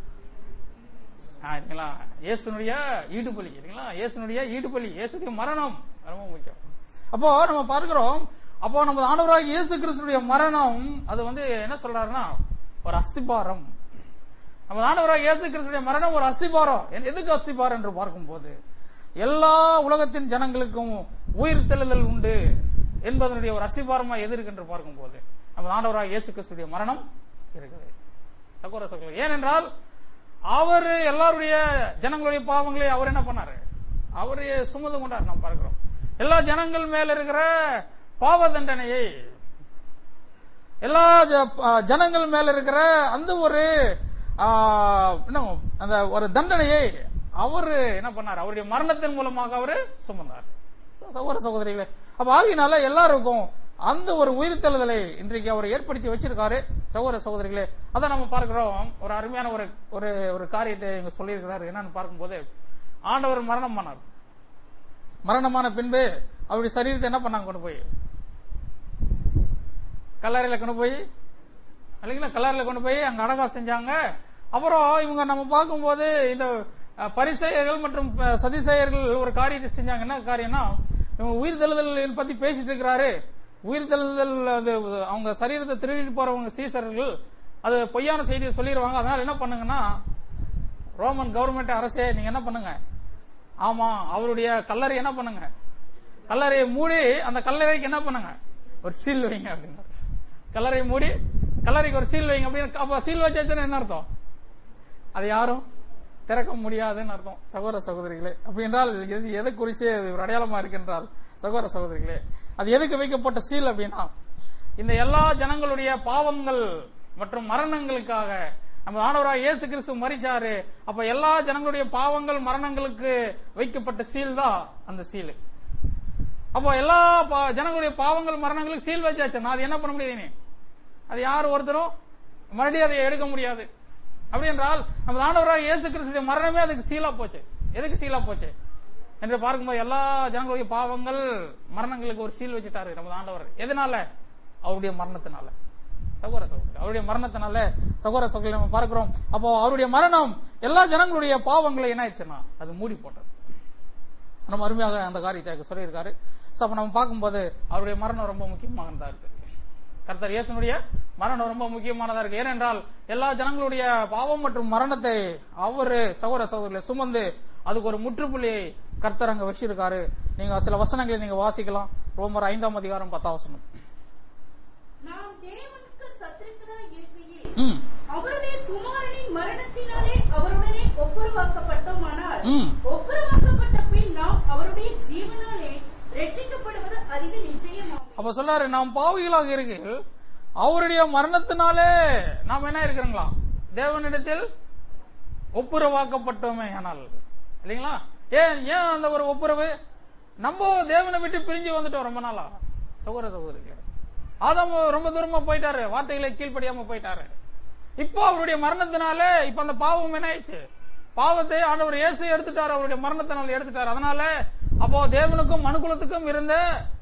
ஆ, இல்லைங்களா இயேசுனுடைய ஈடுபலி இல்லைங்களா இயேசுனுடைய ஈடுபலி இயேசுடைய மரணம் ரொம்ப முக்கியம் அப்போ நம்ம பார்க்கிறோம் அப்போ நம்ம ஆண்டவராக இயேசு கிறிஸ்துடைய மரணம் அது வந்து என்ன சொல்றாருன்னா ஒரு அஸ்திபாரம் நம்ம ஆண்டவராக இயேசு கிறிஸ்துடைய மரணம் ஒரு அஸ்திபாரம் என்- எதுக்கு அஸ்திபாரம் என்று பார்க்கும்போது எல்லா உலகத்தின் ஜனங்களுக்கும் உயிர் தெழுதல் உண்டு என்பதனுடைய ஒரு அஸ்திபாரமா எது இருக்கு என்று பார்க்கும்போது நம்ம ஆண்டவராக இயேசு கிறிஸ்துடைய மரணம் இருக்குது சகோதர சகோதரி ஏனென்றால் அவர் எல்லாருடைய ஜனங்களுடைய பாவங்களை அவர் என்ன பண்ணாரு அவரு சுமந்து கொண்டார் நாம் பார்க்கிறோம் எல்லா ஜனங்கள் மேல இருக்கிற பாவ தண்டனையை எல்லா ஜ- ஆ, ஜனங்கள் மேல இருக்கிற அந்த ஒரு ஆ, என்ன, அந்த ஒரு தண்டனையை அவரு என்ன பண்ணார் அவருடைய மரணத்தின் மூலமாக அவரு சுமந்தார் ச- சகோதர சகோதரிகளே அப்ப ஆகினால எல்லாருக்கும் அந்த ஒரு உயிர்த்தெழுதலை இன்றைக்கு அவர் ஏற்படுத்தி வச்சிருக்காரு சகோதர சகோதரிகளே அதை நம்ம பார்க்கிறோம் ஒரு அருமையான ஒரு ஒரு ஒரு காரியத்தை இங்க சொல்லியிருக்கிறாரு என்னன்னு பார்க்கும்போது ஆண்டவர் மரணம் பண்ணார் மரணமான பின்பு அவருடைய சரீரத்தை என்ன பண்ணாங்க கொண்டு போய் கல்லறையில கொண்டு போய் இல்லைங்களா கல்லறையில கொண்டு போய் அங்க அடக்கம் செஞ்சாங்க அப்புறம் இவங்க நம்ம பார்க்கும்போது இந்த அஹ், பரிசேயர்கள் மற்றும் அஹ், சதிசேயர்கள் ஒரு காரியத்தை செஞ்சாங்க என்ன காரியம்னா இவங்க உயிர் தெழுதல் பத்தி பேசிட்டு இருக்கிறாரு உயிர் தெழுதல் அது அவங்க சரீரத்தை திருடிட்டு போறவங்க சீசர்கள் அது பொய்யான செய்தியை சொல்லிடுவாங்க அதனால என்ன பண்ணுங்கன்னா ரோமன் கவர்மெண்ட் அரசே நீங்க என்ன பண்ணுங்க ஆமா அவருடைய கல்லறை என்ன பண்ணுங்க கல்லறையை மூடி அந்த கல்லறைக்கு என்ன பண்ணுங்க ஒரு சீல் வைங்க அப்படின்னாரு கல்லறையை மூடி கல்லறைக்கு ஒரு சீல் வைங்க அப்படின்னு அப்ப சீல் வச்சாச்சுன்னா என்ன அர்த்தம் அது யாரும் திறக்க முடியாதுன்னு அர்த்தம் சகோதர சகோதரிகளே அப்படி என்றால் எது எதை குறிச்சு அது ஒரு அடையாளமா இருக்கின்றால் சகோதர சகோதரிகளே அது எதுக்கு வைக்கப்பட்ட சீல் அப்படின்னா இந்த எல்லா ஜனங்களுடைய பாவங்கள் மற்றும் மரணங்களுக்காக நம்ம ஆண்டவராக இயேசு கிறிஸ்து மறிச்சாரு அப்ப எல்லா ஜனங்களுடைய பாவங்கள் மரணங்களுக்கு வைக்கப்பட்ட சீல் தான் அந்த சீல் அப்போ எல்லா பா- ஜனங்களுடைய பாவங்கள் மரணங்களுக்கு சீல் வச்சாச்சுன்னா அது என்ன பண்ண முடியாது இனி அது யார் ஒருத்தரும் மறுபடியும் அதை எடுக்க முடியாது அப்படி என்றால் நம்ம ஆண்டவராக இயேசு கிறிஸ்துடைய மரணமே அதுக்கு சீலா போச்சு எதுக்கு சீலா போச்சு என்று பார்க்கும்போது எல்லா ஜனங்களுடைய பாவங்கள் மரணங்களுக்கு ஒரு சீல் வச்சுட்டாரு நம்ம ஆண்டவர் எதனால அவருடைய மரணத்தினால சகோதர சகோதரி அவருடைய மரணத்தினால சகோதர சகோதரி நம்ம பார்க்கிறோம் அப்போ அவருடைய மரணம் எல்லா ஜனங்களுடைய பாவங்களை என்ன ஆயிடுச்சுன்னா அது மூடி போட்டது நம்ம அருமையாக அந்த காரியத்தை சொல்லியிருக்காரு சோ அப்ப நம்ம பார்க்கும்போது அவருடைய மரணம் ரொம்ப முக்கியமாக தான் இருக்கு கர்த்தர் இயேசுனுடைய மரணம் ரொம்ப முக்கியமானதா இருக்கு ஏனென்றால் எல்லா ஜனங்களுடைய பாவம் மற்றும் மரணத்தை அவரு சகோதர சகோதரிகளை சுமந்து அதுக்கு ஒரு முற்றுப்புள்ளியை கர்த்தர் அங்க வச்சிருக்காரு நீங்க சில வசனங்களை நீங்க வாசிக்கலாம் ரோமர் ஐந்தாம் அதிகாரம் பத்தாம் வசனம் நாம் தேவனுக்கு சத்துருக்களாய் இருக்கையில் ம், அவருடைய குமாரனின் மரணத்தினாலே அவருடனே ஒப்புரவாக்கப்பட்டோமானால் ம். ஒப்புரவாக்கப்பட்ட பின் நாம் அவருடைய ஜீவனாலே ரட்சிக்கப்படுவது அதிக நிச்சயமாகும் அப்ப சொல்றாரு நாம் பாவிகளாக இருக்கையில் அவருடைய மரணத்தினாலே நாம் என்ன இருக்கிறோங்களா தேவனிடத்தில் ஒப்புரவாக்கப்பட்டோமே ஆனால் இல்லைங்களா ஏன் ஏன் அந்த ஒரு ஒப்புரவு நம்ம தேவனை விட்டு பிரிஞ்சு வந்துட்டோம் ரொம்ப நாளா சகோதர சகோதரிகளே ஆதாம் ரொம்ப தூரமா போயிட்டாரு வார்த்தைகளை கீழ்ப்படியாம போயிட்டாரு இப்போ அவருடைய மரணத்தினாலே இப்ப அந்த பாவம் என்ன ஆயிடுச்சு பாவத்தை ஆண்டவர் இயேசு எடுத்துட்டாரு அவருடைய மரணத்தினால எடுத்துட்டாரு அதனால அப்போ தேவனுக்கும் மனுக்குலத்துக்கும் இருந்த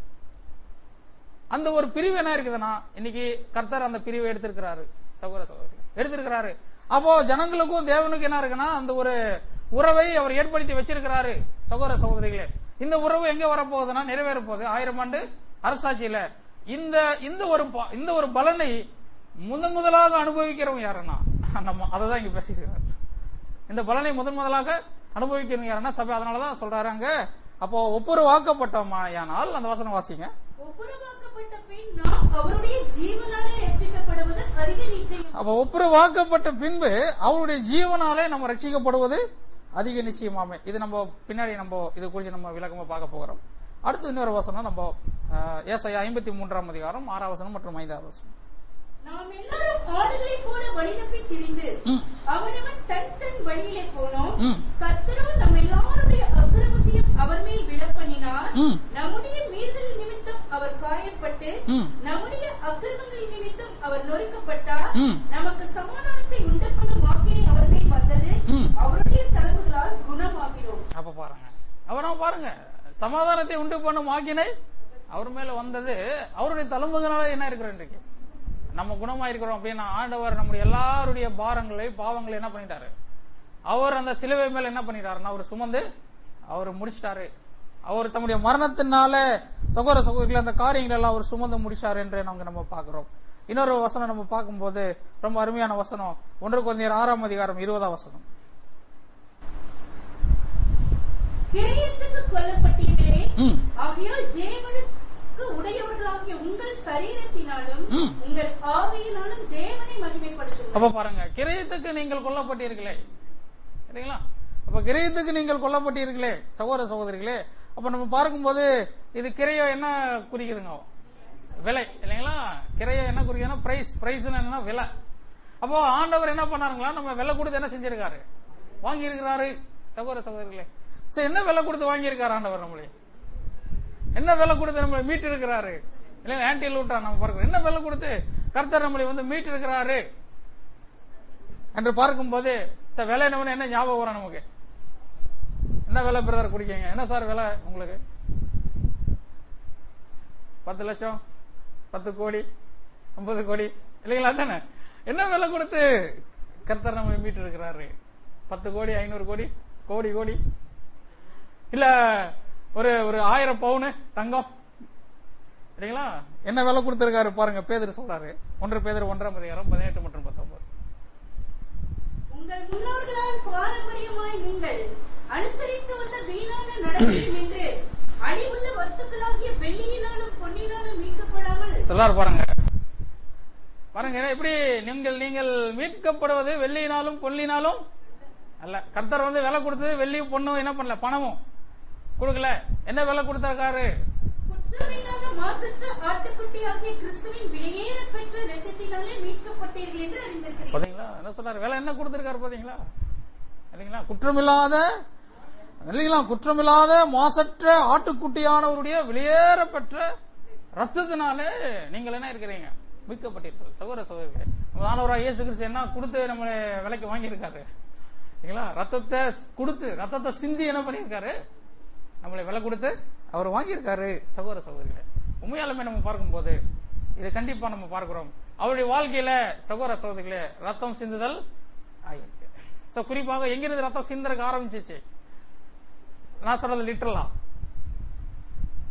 அந்த ஒரு பிரிவு என்ன இருக்குதுன்னா இன்னைக்கு கர்த்தர் அந்த பிரிவை எடுத்திருக்கிறாரு சகோதர சகோதரி எடுத்திருக்கிறாரு அப்போ ஜனங்களுக்கும் தேவனுக்கும் என்ன இருக்குன்னா அந்த ஒரு உறவை அவர் ஏற்படுத்தி வச்சிருக்கிறாரு சகோதர சகோதரிகளே இந்த உறவு எங்க வரப்போகுதுன்னா நிறைவேற போகுது ஆயிரம் ஆண்டு அரசாட்சியில இந்த இந்த ஒரு ப- இந்த ஒரு பலனை முதன் முதலாக அனுபவிக்கிறவங்க யாருன்னா நம்ம அதை தான் இங்க பேசிக்கிறார் இந்த பலனை முதன் முதலாக அனுபவிக்கிறவங்க யாருன்னா சபை அதனாலதான் சொல்றாரு அங்க அப்போ ஒப்புரு வாக்கப்பட்டோமாயானால் அந்த வசனம் வாசிங்க ஒப்புரவாக்கப்பட்ட பின் நாம் அவருடைய ஜீவனாலே ரட்சிக்கப்படுவது அதிக நிச்சயம் அப்ப ஒப்புரு வாக்கப்பட்ட பின்பு அவருடைய ஜீவனாலே நம்ம ரட்சிக்கப்படுவது அதிக நிச்சயமாமே இது நம்ம பின்னாடி நம்ம இது குறித்து நம்ம விளக்கமா பார்க்க போகிறோம் அடுத்து இன்னொரு வசனம் நம்ம ஏசாயா ஐம்பத்தி மூன்றாம் அதிகாரம் ஆறாம் வசனம் மற்றும் ஐந்தாவது வசனம் நாம் எல்லாரும் ஆடுகளைப் போல வழிதப்பி திரிந்து ம். அவனவன் தன் தன் வழியிலே போனோம் ம். கர்த்தரோ நம் எல்லாருடைய அக்கிரமத்தையும் அவர் மேல் விழப்பண்ணினார் ம். நம்முடைய மீறுதல் நிமித்தம் அவர் காயப்பட்டு ம். நம்முடைய அக்கிரமங்கள் நிமித்தம் அவர் நொறுக்கப்பட்டார் ம். நமக்கு சமாதானத்தை உண்டு பண்ணும் வாக்கினை அவர் மேல் வந்தது ம். அவருடைய தரவுகளால் குணமாகிறோம் அப்ப பாருங்க அவரும் பாருங்க சமாதானத்தை உண்டு பண்ணும் ஆக்கினை அவர் மேல வந்தது அவருடைய தழும்புகளால என்ன இருக்கிறோம் இன்றைக்கு நம்ம குணமா இருக்கிறோம் அப்படின்னா ஆண்டவர் நம்முடைய எல்லாருடைய பாரங்களை பாவங்களை என்ன பண்ணிட்டாரு அவர் அந்த சிலுவை மேல என்ன பண்ணிட்டாருன்னா அவர் சுமந்து அவர் முடிச்சிட்டாரு அவர் தம்முடைய மரணத்தினால சகோதர சகோதரிகள் அந்த காரியங்கள் எல்லாம் அவர் சுமந்து முடிச்சாரு என்று நாங்க நம்ம பாக்குறோம் இன்னொரு வசனம் நம்ம பார்க்கும்போது ரொம்ப அருமையான வசனம் ஒன்று குழந்தையர் ஆறாம் அதிகாரம் இருபதாம் வசனம் கிரயத்துக்கு கொல்லப்பட்டீர்களே ம். ஆகையால் தேவனுக்கு உடையவர்களாகிய உங்கள் சரீரத்தினாலும் ம். உங்கள் ஆவியினாலும் தேவனை மகிமைப்படுத்துங்கள் அப்ப பாருங்க கிரயத்துக்கு நீங்கள் கொல்லப்பட்டீர்களே சரிங்களா அப்ப கிரயத்துக்கு நீங்கள் கொல்லப்பட்டீர்களே சகோதர சகோதரிகளே அப்ப நம்ம பார்க்கும்போது இது கிரயம் என்ன குறிக்குதுங்க விலை இல்லைங்களா கிரயம் என்ன குறிக்குதுன்னா பிரைஸ் பிரைஸ் என்னன்னா விலை அப்போ ஆண்டவர் என்ன பண்ணாருங்களா நம்ம விலை கொடுத்து என்ன செஞ்சிருக்காரு வாங்கி இருக்கிறாரு சகோதர சகோதரிகளே சரி என்ன விலை கொடுத்து வாங்கி இருக்காரு ஆண்டவர் நம்மளே என்ன விலை கொடுத்து நம்மளை மீட்டு இருக்கிறாரு இல்ல ஆன்டி லூட்டா நம்ம பார்க்கிறோம் என்ன விலை கொடுத்து கர்த்தர் நம்மளை வந்து மீட்டு இருக்கிறாரு என்று பார்க்கும்போது சார் விலை என்னவனு என்ன ஞாபகம் வரும் நமக்கு என்ன விலை பிரதர் குடிக்கீங்க என்ன சார் விலை உங்களுக்கு பத்து லட்சம் பத்து கோடி ஐம்பது கோடி இல்லைங்களா தானே என்ன விலை கொடுத்து கர்த்தர் நம்மளை மீட்டு இருக்கிறாரு பத்து கோடி ஐநூறு கோடி கோடி கோடி இல்ல ஒரு ஒரு ஆயிரம் பவுனு தங்கம் இல்லைங்களா என்ன விலை கொடுத்திருக்காரு பாருங்க பேதர் சொல்றாரு ஒன்று பேதர் ஒன்றாம் அதிகாரம் பதினெட்டு மற்றும் பத்தொன்பது உங்கள் முன்னோர்களால் பாரம்பரியமாய் நீங்கள் அனுசரித்து வந்த வீணான நடத்தையில் நின்று அழிவுள்ள வஸ்துக்களாகிய வெள்ளியினாலும் பொன்னினாலும் மீட்கப்படாமல் சொல்றாரு பாருங்க பாருங்க எப்படி நீங்கள் நீங்கள் மீட்கப்படுவது வெள்ளியினாலும் பொல்லினாலும் அல்ல கர்த்தர் வந்து விலை கொடுத்தது வெள்ளியும் பொண்ணும் என்ன பண்ணல பணமும் கொடுக்கல என்ன விலை கொடுத்திருக்காரு குற்றமில்லாத மாசற்ற ஆட்டுக்குட்டியாகிய கிறிஸ்துவின் விலையேற பெற்ற இரத்தத்தினாலே மீட்கப்பட்டீர்கள் என்று அறிந்திருக்கிறீர்கள் பாத்தீங்களா என்ன சொல்றாரு விலை என்ன கொடுத்திருக்காரு பாத்தீங்களா இல்லைங்களா குற்றமில்லாத இல்லைங்களா குற்றமில்லாத மாசற்ற ஆட்டுக்குட்டியானவருடைய வெளியேற பெற்ற ரத்தத்தினாலே நீங்கள் என்ன இருக்கிறீங்க மீட்கப்பட்டீர்கள் சகோதர சகோதரிகளே நம்ம ஆண்டவராக இயேசு கிறிஸ்து என்ன கொடுத்து நம்மளை விலைக்கு வாங்கியிருக்காரு இல்லைங்களா ரத்தத்தை கொடுத்து ரத்தத்தை சிந்தி என்ன பண்ணியிருக்காரு நம்மளை விலை கொடுத்து அவர் வாங்கியிருக்காரு சகோதர சகோதரிகளே உண்மையாலுமே நம்ம பார்க்கும்போது இது கண்டிப்பா நம்ம பார்க்கிறோம் அவருடைய வாழ்க்கையில சகோதர சகோதரிகளே ரத்தம் சிந்துதல் ஆகியிருக்கு சோ குறிப்பாக எங்கிருந்து ரத்தம் சிந்தறக்கு ஆரம்பிச்சிச்சு நான் சொல்றது லிட்டரலா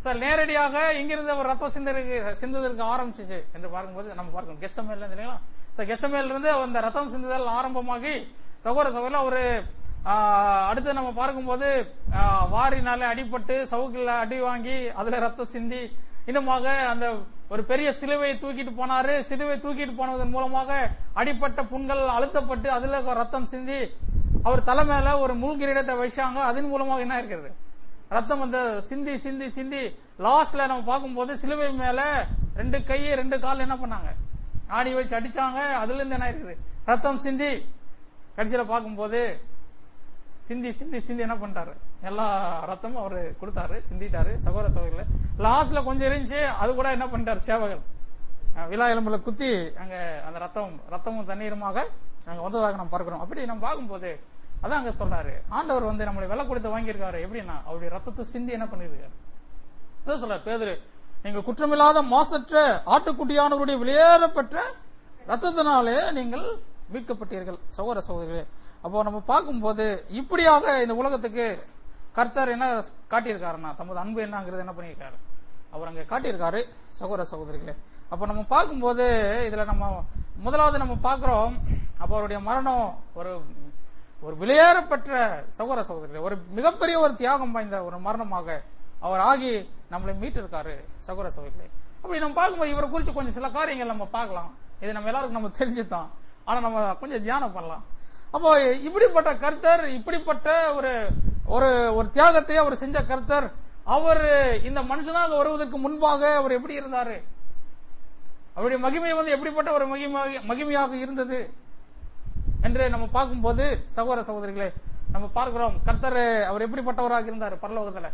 சார் நேரடியாக இங்கிருந்து அவர் ரத்தம் சிந்தருக்கு சிந்துவதற்கு ஆரம்பிச்சிச்சு என்று பார்க்கும்போது நம்ம பார்க்கணும் கெசமேல் இல்லைங்களா சார் கெசமேல் இருந்து அந்த ரத்தம் சிந்துதல் ஆரம்பமாகி சகோதர சகோதர ஒரு அடுத்து நம்ம பார்க்கும்போது ஆ, வாரினால அடிபட்டு சவுக்குல அடி வாங்கி அதுல ரத்தம் சிந்தி இன்னுமாக அந்த ஒரு பெரிய சிலுவையை தூக்கிட்டு போனாரு சிலுவை தூக்கிட்டு போனதன் மூலமாக அடிப்பட்ட புண்கள் அழுத்தப்பட்டு அதுல ரத்தம் சிந்தி அவர் தலை மேல ஒரு முள் கிரீடத்தை வச்சாங்க அதன் மூலமாக என்ன இருக்கிறது ரத்தம் அந்த சிந்தி சிந்தி சிந்தி லாஸ்ட்ல நம்ம பார்க்கும்போது சிலுவை மேல ரெண்டு கை ரெண்டு கால் என்ன பண்ணாங்க ஆணி வச்சு அடிச்சாங்க அதுல இருந்து என்ன இருக்குது ரத்தம் சிந்தி கடைசியில பார்க்கும்போது சிந்தி சிந்தி சிந்தி என்ன பண்ணிட்டாரு எல்லா ரத்தமும் அவரு கொடுத்தாரு சிந்திட்டாரு சகோதர சகோதரில லாஸ்ட்ல கொஞ்சம் இருந்துச்சு அது கூட என்ன பண்ணிட்டாரு சேவகன் அஹ் விழா எலும்புல குத்தி அங்க அந்த ரத்தம் ரத்தமும் தண்ணீருமாக அங்க வந்ததாக நம்ம பார்க்கிறோம் அப்படி நம்ம பார்க்கும்போது அதான் அங்க சொல்றாரு ஆண்டவர் வந்து நம்மளை விலை கொடுத்து வாங்கியிருக்காரு எப்படின்னா அவருடைய ரத்தத்தை சிந்தி என்ன பண்ணிருக்காரு அதான் சொல்றாரு பேதுரு நீங்கள் குற்றமில்லாத மாசற்ற ஆட்டுக்குட்டியானவருடைய வெளியேறப்பெற்ற ரத்தத்தினாலே நீங்கள் மீட்கப்பட்டீர்கள் சகோதர சகோதரிகளே அப்போ நம்ம பார்க்கும்போது இப்படியாக இந்த உலகத்துக்கு கர்த்தர் என்ன காட்டியிருக்காருன்னா தமது அன்பு என்னங்கிறது என்ன பண்ணியிருக்காரு அவர் அங்க காட்டியிருக்காரு சகோதர சகோதரிகளே அப்ப நம்ம பார்க்கும்போது இதுல நம்ம முதலாவது நம்ம பார்க்கிறோம் அப்ப அவருடைய மரணம் ஒரு ஒரு விலையேறப்பெற்ற சகோதர சகோதரிகளே ஒரு மிகப்பெரிய ஒரு தியாகம் வாய்ந்த ஒரு மரணமாக அவர் ஆகி நம்மளை மீட்டிருக்காரு சகோதர சகோதரிகளே அப்படி நம்ம பார்க்கும்போது இவரை குறித்து கொஞ்சம் சில காரியங்கள் நம்ம பார்க்கலாம் இது நம்ம எல்லாருக்கும் நம்ம தெரிஞ்சுதான் ஆனா நம்ம கொஞ்சம் தியானம் பண்ணலாம் அப்போ இப்படிப்பட்ட கர்த்தர் இப்படிப்பட்ட ஒரு ஒரு ஒரு தியாகத்தை அவர் செஞ்ச கர்த்தர் அவர் இந்த மனுஷனாக வருவதற்கு முன்பாக அவர் எப்படி இருந்தாரு அவருடைய மகிமை வந்து எப்படிப்பட்ட ஒரு மகிமையாக மகிமையாக இருந்தது என்று நம்ம பார்க்கும்போது சகோதர சகோதரிகளே நம்ம பார்க்கிறோம் கர்த்தர் அவர் எப்படிப்பட்டவராக இருந்தார் பரலோகத்துல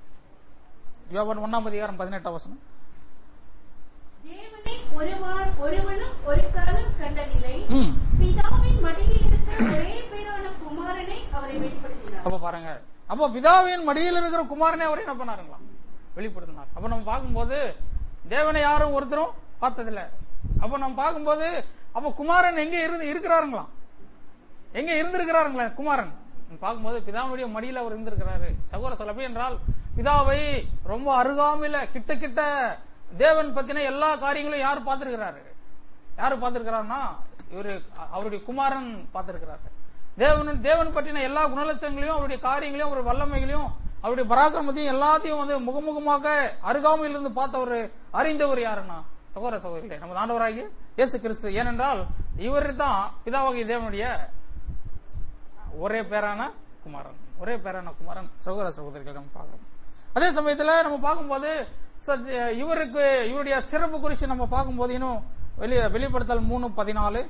யோவான் ஒன்னாம் அதிகாரம் பதினெட்டாம் வசனம் தேவனை ஒருவான் ஒருவனும் ஒரு காலம் கண்டதில்லை ம். பிதாவின் மடியில் இருக்கிற ஒரே பேரான குமாரனை அவரை வெளிப்படுத்தினார் அப்ப பாருங்க அப்போ பிதாவின் மடியில் இருக்கிற குமாரனே அவர் என்ன பண்ணாருங்களா வெளிப்படுத்தினார் அப்ப நம்ம பார்க்கும்போது தேவனை யாரும் ஒருத்தரும் பார்த்ததில்ல அப்ப நம்ம பார்க்கும்போது அப்ப குமாரன் எங்க இருந்து இருக்கிறாருங்களா எங்க இருந்திருக்கிறாருங்களா குமாரன் பார்க்கும்போது பிதாவுடைய மடியில அவர் இருந்திருக்கிறாரு சகோதர சொல்ல எப்படி என்றால் பிதாவை ரொம்ப அருகாமையில கிட்ட கிட்ட தேவன் பத்தின எல்லா காரியங்களும் யார் பார்த்திருக்கிறாரு யாரு பார்த்திருக்கிறாருன்னா இவரு அவருடைய குமாரன் பார்த்திருக்கிறாரு தேவன் தேவன் பற்றின எல்லா குணலட்சங்களையும் அவருடைய காரியங்களையும் அவருடைய வல்லமைகளையும் அவருடைய பராக்கிரமத்தையும் எல்லாத்தையும் வந்து முகமுகமாக அருகாமையில் இருந்து பார்த்தவர் அறிந்தவர் யாருன்னா சகோதர சகோதரிகளே நமது ஆண்டவராகிய இயேசு கிறிஸ்து ஏனென்றால் இவர் தான் பிதாவாகிய தேவனுடைய ஒரே பேரான குமாரன் ஒரே பேரான குமாரன் சகோதர சகோதரிகள் நம்ம பார்க்கிறோம் அதே சமயத்துல நம்ம பார்க்கும்போது சத்- இவருக்கு இவருடைய சிறப்பு குறித்து நம்ம பார்க்கும்போது இன்னும் வெளிய வெளிப்படுத்தல் மூணு பதினாலு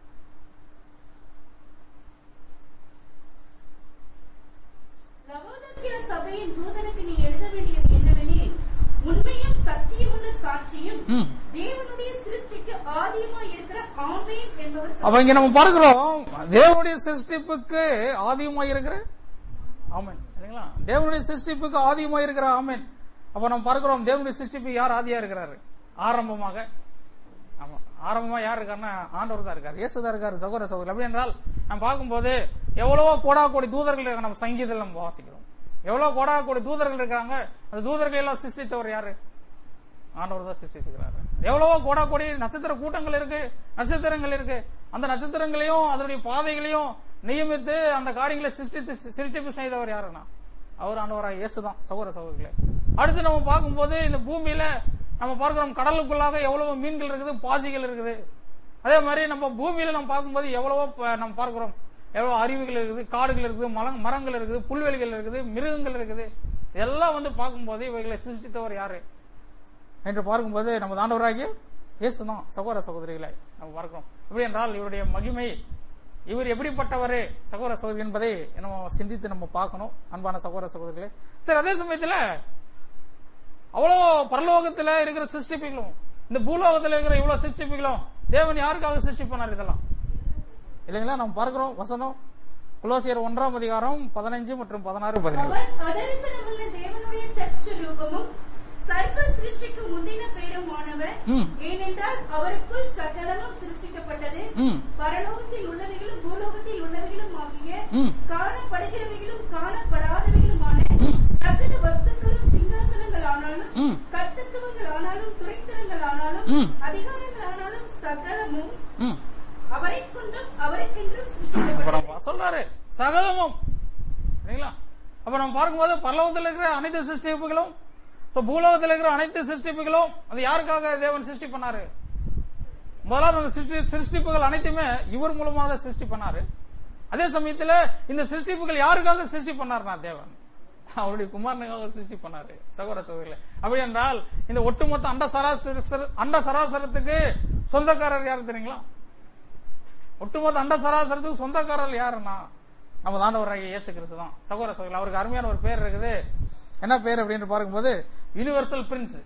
லவோதிக்கேய சபையின் தூதனுக்கு நீ எழுத வேண்டியது என்னவெனில் உண்மையும் சத்தியமுள்ள சாட்சியும் ம். தேவனுடைய சிருஷ்டிக்கு ஆதியமாய் இருக்கிற ஆமேன் என்பவர் அப்ப இங்க நம்ம பார்க்கிறோம் தேவனுடைய சிருஷ்டிப்புக்கு ஆதியமாய் இருக்கிற ஆமென் சரிங்களா தேவனுடைய சிருஷ்டிப்புக்கு ஆதியமாய் இருக்கிற ஆமென் அப்ப நம்ம பார்க்கிறோம் தேவனுடைய சிருஷ்டிப்புக்கு யார் ஆதியா இருக்கிறாரு ஆரம்பமாக ஆமா ஆரம்பமா யார் இருக்காருன்னா ஆண்டவர் தான் இருக்காரு இயேசு தான் இருக்காரு சகோதர சகோதரி அப்படி என்றால் நம்ம பார்க்கும்போது எவ்வளவோ கோடா கோடி தூதர்கள் இருக்காங்க நம்ம சங்கீதத்தில் நம்ம வாசிக்கிறோம் எவ்வளவு கோடா கோடி தூதர்கள் இருக்காங்க அந்த தூதர்கள் எல்லாம் சிருஷ்டித்தவர் யாரு ஆண்டவர் தான் சிருஷ்டிக்கிறாரு எவ்வளவோ கோடா கோடி நட்சத்திர கூட்டங்கள் இருக்கு நட்சத்திரங்கள் இருக்கு அந்த நட்சத்திரங்களையும் அதனுடைய பாதைகளையும் நியமித்து அந்த காரியங்களை சிருஷ்டித்து சிருஷ்டிப்பு செய்தவர் யாருன்னா அவர் ஆண்டவராக இயேசுதான் சகோதர சகோதரிகளே அடுத்து நம்ம பார்க்கும்போது இந்த பூமியில நம்ம பார்க்கிறோம் கடலுக்குள்ளாக எவ்வளவு மீன்கள் இருக்குது பாசிகள் இருக்குது அதே மாதிரி நம்ம பூமியில நம்ம பார்க்கும்போது எவ்வளவோ ப- நம்ம பார்க்கிறோம் எவ்வளவு அருவிகள் இருக்குது காடுகள் இருக்குது மல- மரங்கள் இருக்குது புல்வெளிகள் இருக்குது மிருகங்கள் இருக்குது இதெல்லாம் வந்து பார்க்கும்போது இவைகளை சிருஷ்டித்தவர் யாரு என்று பார்க்கும்போது நமது ஆண்டவராகிய இயேசு தான் சகோதர சகோதரிகளை நம்ம பார்க்கிறோம் எப்படி என்றால் இவருடைய மகிமை இவர் எப்படிப்பட்டவர் சகோதர சகோதரி என்பதை நம்ம சிந்தித்து நம்ம பார்க்கணும் அன்பான சகோதர சகோதரிகளே சரி அதே சமயத்துல அவ்வளோ பரலோகத்துல இருக்கிற சிருஷ்டிப்புகளும் இந்த பூலோகத்துல இருக்கிற இவ்வளவு சிருஷ்டிப்புகளும் தேவன் யாருக்காக சிருஷ்டி பண்ணார் இதெல்லாம் இல்லைங்களா நம்ம பார்க்கிறோம் வசனம் குலோசியர் ஒன்றாம் அதிகாரம் பதினைஞ்சு மற்றும் பதினாறு பதினேழு அவர் அதரிசனமுள்ள தேவனுடைய தற்று ரூபமும் சர்வ சிருஷ்டிக்கு முந்தின பேருமானவர் ம். ஏனென்றால் அவருக்குள் சகலமும் சிருஷ்டிக்கப்பட்டது ம். பரலோகத்தில் உள்ளவைகளும் பூலோகத்தில் உள்ளவைகளும் ஆகிய ம். காணப்படுகிறவைகளும் காணப்படாதவைகளுமான ம். சகல வஸ்துக்களும் சிங்காசனங்கள் ஆனாலும் ம். கர்த்தத்துவங்கள் ஆனாலும் துறைத்தனங்கள் ஆனாலும் ம். அதிகாரங்கள் ஆனாலும் சகலமும் ம். அவரை கொண்டும் அவருக்கென்றும் அப்புறம் சிருஷ்டிக்கப்பட்டது. சொல்றாரு சகலமும் சரிங்களா அப்ப நம்ம பார்க்கும்போது பரலோகத்தில் இருக்கிற அனைத்து சிருஷ்டிப்புகளும் so பூலோகத்தில் இருக்கிற அனைத்து சிருஷ்டிப்புகளும் அது யாருக்காக தேவன் சிருஷ்டி பண்ணாரு முதலாவது அந்த சிருஷ்டி சிருஷ்டிப்புகள் அனைத்துமே இவர் மூலமாக தான் சிருஷ்டி பண்ணாரு அதே சமயத்துல இந்த சிருஷ்டிப்புகள் யாருக்காக சிருஷ்டி பண்ணாருனா தேவன் அவருடைய குமாரனுக்காக சிருஷ்டி பண்ணாரு சகோதர சகோதரிகளே அப்படி என்றால் இந்த ஒட்டுமொத்த அண்ட சராசர அண்ட சராசரத்துக்கு சொந்தக்காரர் யாரு தெரியுங்களா ஒட்டுமொத்த அண்ட சராசரத்துக்கு சொந்தக்காரர் யாருன்னா நம்ம ஆண்டவராகிய இயேசு கிறிஸ்து தான் சகோதர சகோதரர் அவருக்கு அருமையான ஒரு பேர் இருக்குது என்ன பேர் அப்படின்னு பார்க்கும்போது யுனிவர்சல் பிரின்ஸ்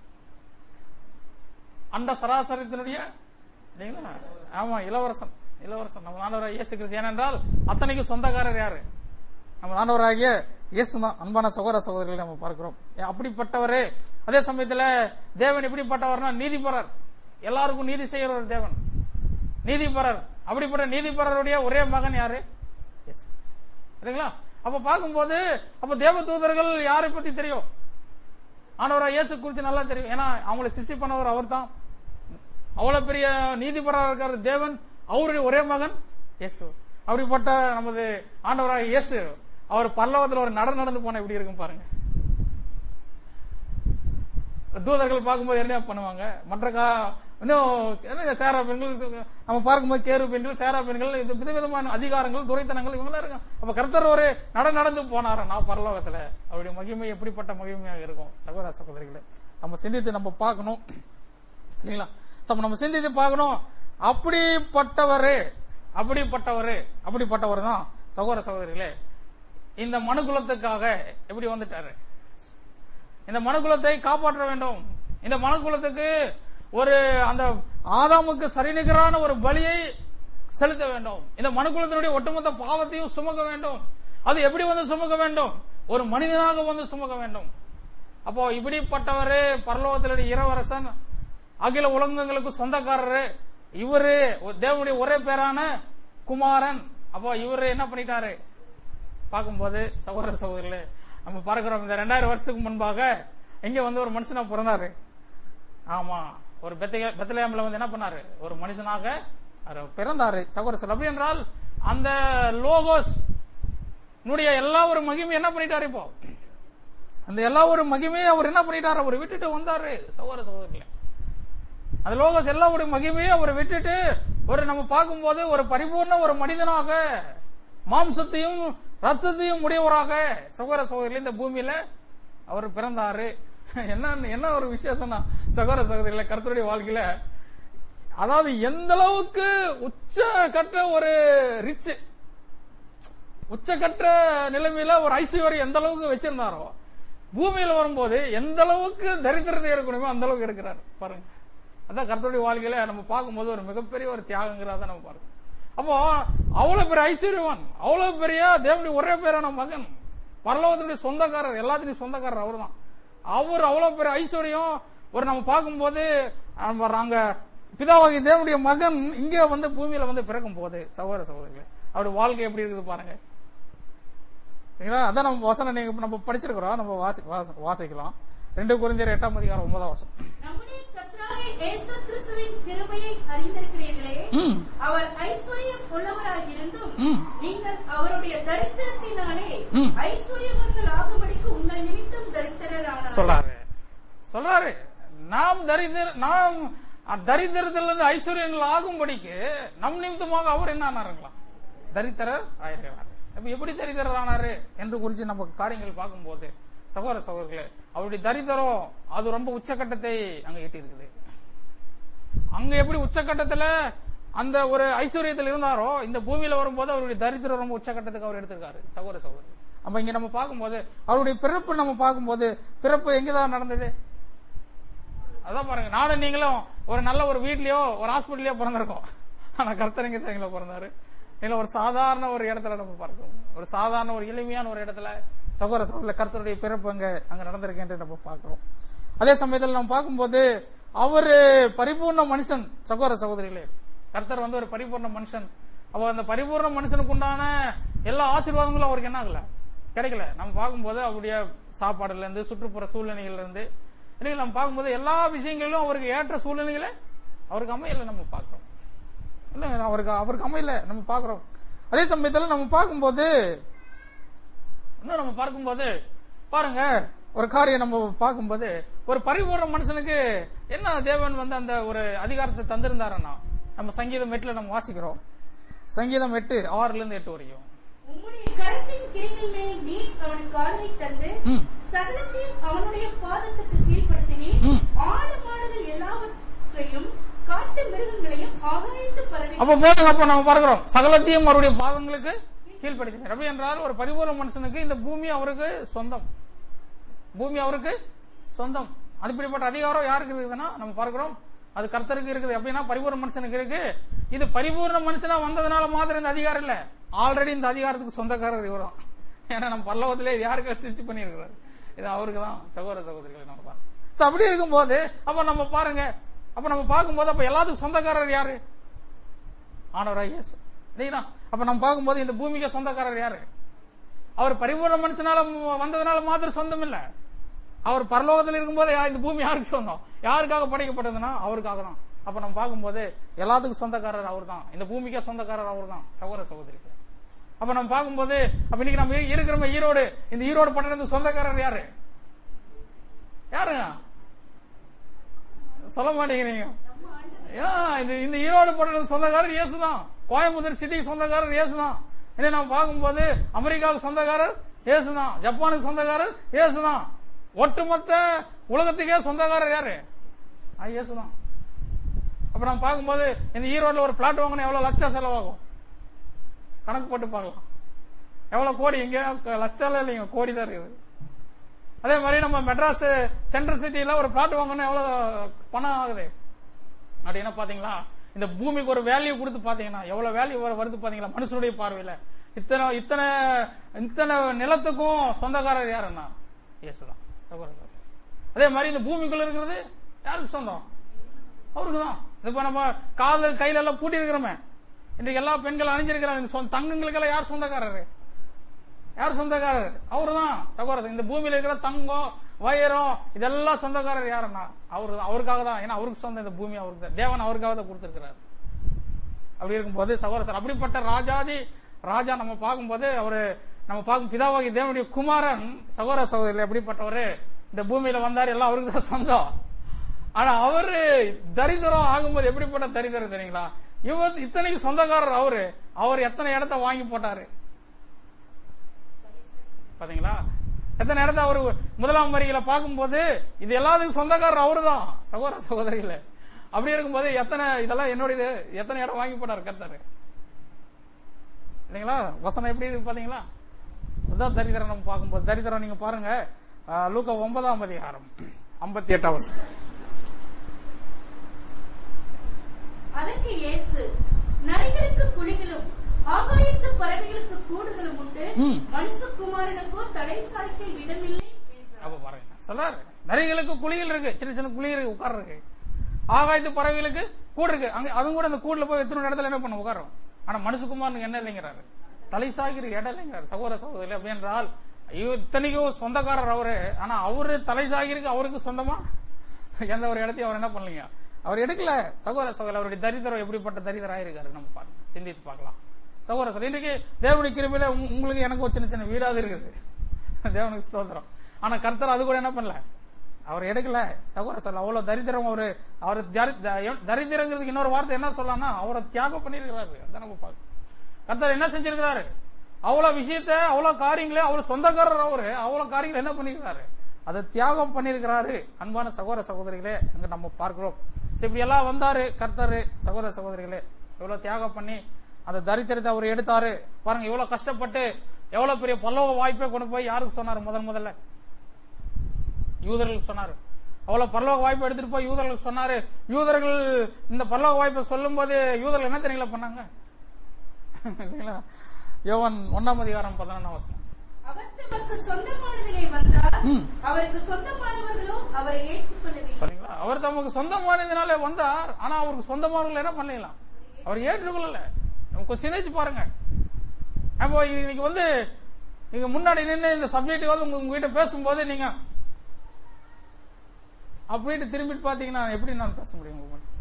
அண்ட சராசரத்தினுடைய இல்லைங்களா ஆமா இளவரசன் இளவரசன் நம்ம ஆண்டவராகிய இயேசு கிறிஸ்து ஏனென்றால் அத்தனைக்கும் சொந்தக்காரர் யாரு நம்ம ஆண்டவராகிய இயேசு தான் அன்பான சகோதர சகோதரிகளை நம்ம பார்க்கிறோம் ஏன் அப்படிப்பட்டவரே அதே சமயத்துல தேவன் எப்படிப்பட்டவர்னா நீதிபரர் எல்லாருக்கும் நீதி செய்யற ஒரு தேவன் நீதிபரர் அப்படிப்பட்ட நீதிபரருடைய ஒரே மகன் யாரு இயேசு. சரிங்களா அப்ப பார்க்கும்போது அப்ப தேவ தூதர்கள் யாரை பத்தி தெரியும் ஆனவரா இயேசு குறித்து நல்லா தெரியும் ஏன்னா அவங்களை சிருஷ்டி பண்ணவர் அவர் தான் அவ்வளவு பெரிய நீதிபரா இருக்காரு தேவன் அவருடைய ஒரே மகன் இயேசு அப்படிப்பட்ட நமது ஆண்டவராக இயேசு அவர் பல்லவத்துல ஒரு நட நடந்து போன எப்படி இருக்கும் பாருங்க தூதர்கள் பார்க்கும்போது என்ன பண்ணுவாங்க மற்ற கா இன்னும் என்ன சேரா பெண்கள் நம்ம பார்க்கும்போது கேரு பெண்கள் சேரா பெண்கள் இது விதவிதமான அதிகாரங்கள் துரைத்தனங்கள் இவங்களாம் இருக்காங்க அப்ப கர்த்தர் ஒரு நட நடந்து போனாரு நான் பரலோகத்துல அவருடைய மகிமை எப்படிப்பட்ட மகிமையாக இருக்கும் சகோதர சகோதரிகளே நம்ம சிந்தித்து நம்ம பார்க்கணும் இல்லைங்களா அப்ப நம்ம சிந்தித்து பார்க்கணும் அப்படிப்பட்டவரு அப்படிப்பட்டவரு அப்படிப்பட்டவர் தான் சகோதர சகோதரிகளே இந்த மனுக்குலத்துக்காக எப்படி வந்துட்டாரு இந்த மனுக்குலத்தை காப்பாற்ற வேண்டும் இந்த மனுக்குலத்துக்கு ஒரு அந்த ஆதாமுக்கு சரிநிகரான ஒரு பலியை செலுத்த வேண்டும் இந்த மனுக்குலத்தினுடைய ஒட்டுமொத்த பாவத்தையும் சுமக்க வேண்டும் அது எப்படி வந்து சுமக்க வேண்டும் ஒரு மனிதனாக வந்து சுமக்க வேண்டும் அப்போ இப்படிப்பட்டவரு பரலோகத்தினுடைய இளவரசன் அகில உலகங்களுக்கு சொந்தக்காரரு இவரு தேவனுடைய ஒரே பேரான குமாரன் அப்போ இவரு என்ன பண்ணிட்டாரு பார்க்கும்போது சகோதர சகோதரிகளே நம்ம பார்க்கிறோம் இந்த ரெண்டாயிரம் வருஷத்துக்கு முன்பாக எங்க வந்து ஒரு மனுஷனா பிறந்தாரு ஆமா ஒரு பெத்த பெத்தலேயம்ல வந்து என்ன பண்ணாரு ஒரு மனுஷனாக அவர் பிறந்தாரு சகோதர சகோதரி. அப்படி என்றால் அந்த லோகோஸ் னுடைய எல்லா ஒரு மகிமை என்ன பண்ணிட்டாரு இப்போ அந்த எல்லா ஒரு மகிமையை அவர் என்ன பண்ணிட்டாரு அவர் விட்டுட்டு வந்தாரு சகோதர சகோதரிகளே அந்த லோகஸ் எல்லா ஒரு மகிமையை அவர் விட்டுட்டு ஒரு நம்ம பார்க்கும்போது ஒரு பரிபூர்ண ஒரு மனிதனாக மாம்சத்தையும் ரத்தத்தையும் உடையவராக சகோதர சகோதரிகள் இந்த பூமியில அவர் பிறந்தாரு என்ன என்ன ஒரு விசேஷம்னா சகோதர சகோதரிகளை கருத்துடைய வாழ்க்கையில அதாவது எந்த அளவுக்கு உச்ச கட்ட ஒரு ரிச் உச்சக்கட்ட நிலைமையில ஒரு ஐஸ்வர்யம் எந்த அளவுக்கு வச்சிருந்தாரோ பூமியில வரும்போது எந்த அளவுக்கு தரித்திரத்தை இருக்கணுமோ அந்த அளவுக்கு எடுக்கிறார் பாருங்க அதான் கர்த்தருடைய வாழ்க்கையில நம்ம பார்க்கும்போது ஒரு மிகப்பெரிய ஒரு தியாகங்கிறத நம்ம பார்க்கணும் அப்போ அவ்வளவு பெரிய ஐஸ்வர்யவான் அவ்வளவு பெரிய தேவனுடைய ஒரே பேரான மகன் பரலோகத்தினுடைய சொந்தக்காரர் எல்லாத்தினுடைய சொந்தக்காரர் அவர்தான் அவர் அவ்வளவு பெரிய ஐஸ்வர்யம் ஒரு நம்ம பார்க்கும்போது நம்ம அங்க பிதாவாகி தேவனுடைய மகன் இங்க வந்து பூமியில வந்து பிறக்கும் போது சகோதர சகோதரிகளே அவருடைய வாழ்க்கை எப்படி இருக்குது பாருங்க சரிங்களா அதான் நம்ம வசனம் நீங்க நம்ம படிச்சிருக்கிறோம் நம்ம வாசி- வாசி- வாசிக்கலாம் ரெண்டு குறைஞ்சர் எட்டாம் அதிகாரம் ஒன்பதாம் வசனம் நம்முடைய கர்த்தராகிய இயேசு கிறிஸ்துவின் கிருபையை அறிந்திருக்கிறீர்களே ம். அவர் ஐஸ்வர்யம் உள்ளவராயிருந்தும் ம். நீங்கள் அவருடைய தரித்திரத்தினாலே ம். ஐஸ்வர்யவர்கள் ஆகும்படிக்கு உங்கள் நிமித்தம் தரித்திரரானார் சொல்றாரு சொல்றாரு நாம் தரித்திர நாம் தரித்திரத்திலிருந்து ஐஸ்வர்யங்கள் ஆகும்படிக்கு நம் நிமித்தமாக அவர் என்ன ஆனாருங்களா தரித்திரர் ஆயிருக்கிறார் அப்ப எப்படி தரித்திரர் ஆனாரு என்று குறித்து நம்ம காரியங்கள் பார்க்கும்போது சகோதர சகோதரர்களே அவருடைய தரித்திரம் அது ரொம்ப உச்சக்கட்டத்தை அங்க எட்டி இருக்குது அங்க எப்படி உச்சக்கட்டத்துல அந்த ஒரு ஐஸ்வர்யத்தில் இருந்தாரோ இந்த பூமியில வரும்போது அவருடைய தரித்திரம் ரொம்ப உச்சக்கட்டத்துக்கு அவர் எடுத்திருக்காரு சகோதர சகோதரி அப்ப இங்க நம்ம பார்க்கும்போது அவருடைய பிறப்பு நம்ம பார்க்கும்போது பிறப்பு எங்கதான் நடந்தது அதான் பாருங்க நானும் நீங்களும் ஒரு நல்ல ஒரு வீட்லயோ ஒரு ஹாஸ்பிட்டலயோ பிறந்திருக்கோம் ஆனா கர்த்தர் எங்க தெரியுங்களா பிறந்தாரு இல்ல ஒரு சாதாரண ஒரு இடத்துல நம்ம பார்க்கிறோம் ஒரு சாதாரண ஒரு எளிமையான ஒரு இடத்துல சகோதர சகோதர கர்த்தருடைய பிறப்பு அங்க அங்க நடந்திருக்கு என்று நம்ம பார்க்கிறோம் அதே சமயத்தில் நம்ம பார்க்கும்போது அவரு பரிபூர்ண மனுஷன் சகோதர சகோதரிகளே கர்த்தர் வந்து ஒரு பரிபூர்ண மனுஷன் அப்ப அந்த பரிபூர்ண மனுஷனுக்கு உண்டான எல்லா ஆசீர்வாதங்களும் அவருக்கு என்ன ஆகல கிடைக்கல நம்ம பார்க்கும்போது அவருடைய சாப்பாடுல இருந்து சுற்றுப்புற சூழ்நிலைகள்ல இருந்து இல்லைங்களா நம்ம பார்க்கும்போது எல்லா விஷயங்களிலும் அவருக்கு ஏற்ற சூழ்நிலைகளை அவருக்கு அமையல நம்ம பார்க்கிறோம் இல்ல அவருக்கு அவருக்கு அமையல நம்ம பார்க்கிறோம் அதே சமயத்துல நம்ம பார்க்கும்போது இன்னும் நம்ம பார்க்கும்போது பாருங்க ஒரு காரியம் நம்ம பார்க்கும்போது ஒரு பரிபூர்ண மனுஷனுக்கு என்ன தேவன் வந்து அந்த ஒரு அதிகாரத்தை தந்திருந்தாருன்னா நம்ம சங்கீதம் எட்டுல நம்ம வாசிக்கிறோம் சங்கீதம் எட்டு ஆறுல இருந்து எட்டு வரையும் உம்முடைய கரத்தின் கிரிகள் மேல் நீர் அவனுக்கு ஆளுகை தந்து ம். சகலத்தையும் அவனுடைய பாதத்துக்கு கீழ்ப்படுத்தினீர் ம். ஆடு மாடுகள் எல்லாவற்றையும் காட்டு மிருகங்களையும் ஆகாயத்து பறவை அப்ப போதுங்க அப்ப நம்ம பார்க்கிறோம் சகலத்தையும் அவருடைய பாதங்களுக்கு கீழ்ப்படுத்தினார் அப்படி என்றால் ஒரு பரிபூர்ண மனுஷனுக்கு இந்த பூமி அவருக்கு சொந்தம் பூமி அவருக்கு சொந்தம் அதுபடிப்பட்ட அதிகாரம் யாருக்கு இருக்குதுன்னா நம்ம பார்க்கிறோம் அது கர்த்தருக்கு இருக்குது அப்படின்னா பரிபூர்ண மனுஷனுக்கு இருக்கு இது பரிபூர்ண மனுஷனா வந்ததுனால மாத்திரம் இந்த அதிகாரம் இல்ல ஆல்ரெடி இந்த அதிகாரத்துக்கு சொந்தக்காரர் இவரும் ஏன்னா நம்ம பல்லவத்திலே இது யாருக்கு சிருஷ்டி பண்ணியிருக்கிறாரு இது அவருக்கு தான் சகோதர சகோதரிகளை நம்ம பார்க்கணும் சோ அப்படி இருக்கும்போது அப்ப நம்ம பாருங்க அப்ப நம்ம பார்க்கும்போது அப்ப எல்லாத்துக்கும் சொந்தக்காரர் யாரு ஆண்டவராக இயேசு இல்லைங்களா அப்ப நம்ம பார்க்கும்போது இந்த பூமிக்கு சொந்தக்காரர் யாரு அவர் பரிபூர்ண மனுஷனால ம- வந்ததுனால மாத்திரம் சொந்தம் இல்ல அவர் பரலோகத்தில் இருக்கும்போது யா- இந்த பூமி யாருக்கு சொந்தம் யாருக்காக படைக்கப்பட்டதுன்னா அவருக்காக தான் அப்ப நம்ம பார்க்கும்போது எல்லாத்துக்கும் சொந்தக்காரர் அவர் தான் இந்த பூமிக்கே சொந்தக்காரர் அவர் தான் சகோதர சகோதரிக்கு அப்ப நம்ம பார்க்கும்போது அப்ப இன்னைக்கு நம்ம இருக்கிறோம் ஈரோடு இந்த ஈரோடு பட்டணத்துக்கு சொந்தக்காரர் யாரு யாருங்க சொல்ல மாட்டேங்கிறீங்க ஏன் இது இந்த ஈரோடு பட்டணத்துக்கு சொந்தக்காரர் இயேசு தான் கோயம்புத்தூர் சிட்டிக்கு சொந்தக்காரர் இயேசு தான் இதை நம்ம பார்க்கும்போது அமெரிக்காவுக்கு சொந்தக்காரர் இயேசு தான் ஜப்பானுக்கு சொந்தக்காரர் இயேசு தான் ஒட்டுமொத்த உலகத்துக்கே சொந்தக்காரர் யாரு ஆ, இயேசு தான் அப்ப நம்ம பார்க்கும்போது இந்த ஈரோட்ல ஒரு பிளாட் வாங்கணும் எவ்வளவு லட்சம் செலவாகும் கணக்கு போட்டு பார்க்கலாம் எவ்வளவு கோடி இங்க லட்சம் இல்லைங்க கோடி தான் இருக்குது அதே மாதிரி நம்ம மெட்ராஸ் சென்ட்ரல் சிட்டில ஒரு பிளாட் வாங்கணும் எவ்வளவு பணம் ஆகுது அப்படின்னா பாத்தீங்களா இந்த பூமிக்கு ஒரு வேல்யூ கொடுத்து பாத்தீங்கன்னா எவ்வளவு வேல்யூ வருது பாத்தீங்களா மனுஷனுடைய பார்வையில இத்தனை இத்தனை இத்தனை நிலத்துக்கும் சொந்தக்காரர் யாருன்னா இயேசுதான் சகோதர சகோதரி. அதே மாதிரி இந்த பூமிக்குள்ள இருக்கிறது யாருக்கு சொந்தம் அவருக்கு தான் இப்ப நம்ம கால கையில எல்லாம் பூட்டி இருக்கிறோமே இன்றைக்கு எல்லா பெண்கள் அணிஞ்சிருக்கிறாங்க இந்த சொந்த- தங்கங்களுக்கெல்லாம் யார் சொந்தக்காரரு யார் சொந்தக்காரர் அவரு தான் சகோதரர் இந்த பூமியில இருக்கிற தங்கம் வைரம் இதெல்லாம் சொந்தக்காரர் யாருன்னா அவரு தான் அவருக்காக தான் ஏன்னா அவருக்கு சொந்தம் இந்த பூமி அவருக்கு தான் தேவன் அவருக்காக தான் கொடுத்திருக்கிறார் அப்படி இருக்கும்போது சகோதரர் அப்படிப்பட்ட ராஜாதி ராஜா நம்ம பார்க்கும்போது அவரு நம்ம பார்க்கும் பிதாவாகி தேவனுடைய குமாரன் சகோதர சகோதரில் எப்படிப்பட்டவரு இந்த பூமியில வந்தார் எல்லாம் அவருக்கு தான் சொந்தம் ஆனா அவரு தரித்திரம் ஆகும்போது எப்படிப்பட்ட தரித்திரம் தெரியுங்களா இவர் இத்தனைக்கு சொந்தக்காரர் அவரு அவர் எத்தனை இடத்த வாங்கி போட்டாரு பாத்தீங்களா எத்தனை இடத்த அவரு முதலாம் வரிகளை பார்க்கும்போது இது எல்லாத்துக்கும் சொந்தக்காரர் அவருதான் சகோதர சகோதரிகளே அப்படி இருக்கும்போது எத்தனை இதெல்லாம் என்னுடைய எத்தனை இடம் வாங்கி போட்டாரு கர்த்தரு இல்லைங்களா வசனம் எப்படி இருக்கு பாத்தீங்களா அதான் தரித்திரம் நம்ம பார்க்கும்போது தரித்திரம் நீங்க பாருங்க ஆ, லூக்கா ஒன்பதாம் அதிகாரம் ஐம்பத்தி எட்டாம் வசனம் அதற்கு இயேசு நரிகளுக்கு குழிகளும் ஆகாயத்து பறவைகளுக்கு கூடுகளும் உண்டு ம். மனுஷகுமாரனுக்கோ தடை சாய்க்க இடமில்லை என்றார் அப்ப பாருங்க சொல்றாரு நரிகளுக்கு குழிகள் இருக்கு சின்ன சின்ன குழி இருக்கு உட்கார்றதுக்கு ஆகாயத்து பறவைகளுக்கு கூடு இருக்கு அங்க அதுவும் கூட அந்த கூடுல போய் எத்தனை இடத்துல என்ன பண்ண உட்காரும் ஆனா மனுஷகுமாரனுக்கு என்ன இல்லைங்கிறாரு தலை சாகிற இடம் இல்லைங்கிறாரு சகோதர சகோதரி அப்படி என்றால் ஐயோ இத்தனைக்கும் சொந்தக்காரர் அவரு ஆனா அவரு தலை சாகிருக்கு அவருக்கு சொந்தமா எந்த ஒரு இடத்தையும் அவர் என்ன பண்ணலீங்க அவர் எடுக்கல சகோதர சகோதரி அவருடைய தரித்திரம் எப்படிப்பட்ட தரித்திரம் ஆயிருக்காரு நம்ம பாருங்க சிந்தித்து பார்க்கலாம் சகோதர சகோதரி இன்றைக்கு தேவனுடைய கிருபையில உங்க- உங்களுக்கு எனக்கு ஒரு சின்ன சின்ன வீடாது இருக்குது தேவனுக்கு ஸ்தோத்திரம் ஆனா கர்த்தர் அது கூட என்ன பண்ணல அவர் எடுக்கல சகோதர சார் அவ்வளவு தரித்திரம் அவரு அவர் தரி- த- தரித்திரங்கிறதுக்கு இன்னொரு வார்த்தை என்ன சொல்லலாம்னா அவரை தியாகம் பண்ணிருக்கிறாரு அதான் நம்ம பார்க்கணும் கர்த்தர் என்ன செஞ்சிருக்கிறாரு அவ்வளவு விஷயத்த அவ்வளவு காரியங்களே அவ்வளவு சொந்தக்காரர் அவரு அவ்வளவு காரியங்கள் என்ன பண்ணிருக்கிறாரு அதை தியாகம் பண்ணிருக்கிறாரு அன்பான சகோதர சகோதரிகளே அங்க நம்ம பார்க்கிறோம் சரி, இப்படி எல்லாம் வந்தாரு கர்த்தரு சகோதர சகோதரிகளே எவ்வளவு தியாகம் பண்ணி அந்த தரித்திரத்தை அவர் எடுத்தாரு பாருங்க எவ்வளவு கஷ்டப்பட்டு எவ்வளவு பெரிய பல்லவ வாய்ப்பை கொண்டு போய் யாருக்கு சொன்னாரு முதல் முதல்ல யூதர்களுக்கு சொன்னாரு அவ்வளவு பரலோக வாய்ப்பு எடுத்துட்டு போய் யூதர்களுக்கு சொன்னாரு யூதர்கள் இந்த பரலோக வாய்ப்பை சொல்லும் போது யூதர்கள் என்ன தெரியுங்களா பண்ணாங்க இல்லைங்களா யோவான் ஒன்னாம் அதிகாரம் பதினொன்றாம் வசனம் அவர் தமக்கு சொந்தமானதிலே வந்தார் ம். அவருக்கு சொந்தமானவர்களோ அவரை ஏற்றுக்கொள்ளவில்லை பாத்தீங்களா அவர் தமக்கு சொந்தமானதுனால வந்தார் ஆனா அவருக்கு சொந்தமானவர்கள் என்ன பண்ணலாம் அவர் ஏற்றுக்கொள்ளல நமக்கு சிந்திச்சு பாருங்க அப்போ இன்னைக்கு வந்து நீங்க முன்னாடி நின்று இந்த சப்ஜெக்ட் வந்து உங்க உங்ககிட்ட பேசும்போது நீங்க அப்படின்ட்டு திரும்பிட்டு பாத்தீங்கன்னா எப்படி நான் பேச முடியும் உங்க முன்னாடி?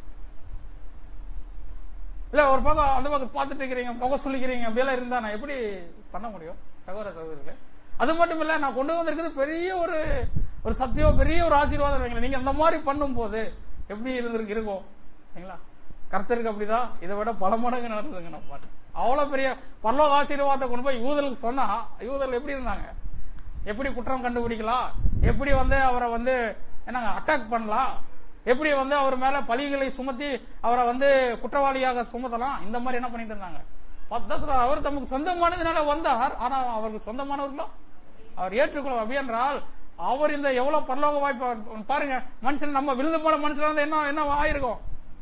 இல்ல ஒரு பக்கம் அந்த பக்கம் பார்த்துட்டு இருக்கிறீங்க முகம் சொல்லிக்கிறீங்க அப்படியெல்லாம் இருந்தா நான் எப்படி பண்ண முடியும் சகோதர சகோதரிகளே அது மட்டும் இல்ல நான் கொண்டு வந்திருக்கிறது பெரிய ஒரு ஒரு சத்தியம் பெரிய ஒரு ஆசீர்வாதம் வைங்களேன் நீங்க அந்த மாதிரி பண்ணும்போது எப்படி இருந்திருக்கு இருக்கும் சரிங்களா கர்த்தருக்கு அப்படிதான் இதை விட பல மடங்கு நடந்ததுங்க நான் பாட்டு அவ்வளவு பெரிய பரலோக ஆசீர்வாதத்தை கொண்டு போய் யூதர்களுக்கு சொன்னா யூதர்கள் எப்படி இருந்தாங்க எப்படி குற்றம் கண்டுபிடிக்கலாம் எப்படி வந்து அவரை வந்து என்னங்க அட்டாக் பண்ணலாம் எப்படி வந்து அவர் மேல பழிகளை சுமத்தி அவரை வந்து குற்றவாளியாக சுமத்தலாம் இந்த மாதிரி என்ன பண்ணிட்டு இருந்தாங்க பார்த்தா சொல்றாரு, அவர் தமக்கு சொந்தமானதுனால வந்தார் ஆனா அவருக்கு சொந்தமானவர்களோ அவர் ஏற்றுக்கொள்ள அப்படி என்றால் அவர் இந்த எவ்வளவு பரலோக வாய்ப்பு பாருங்க மனுஷன் நம்ம விழுந்து போன மனுஷன் வந்து என்ன என்ன ஆயிருக்கும்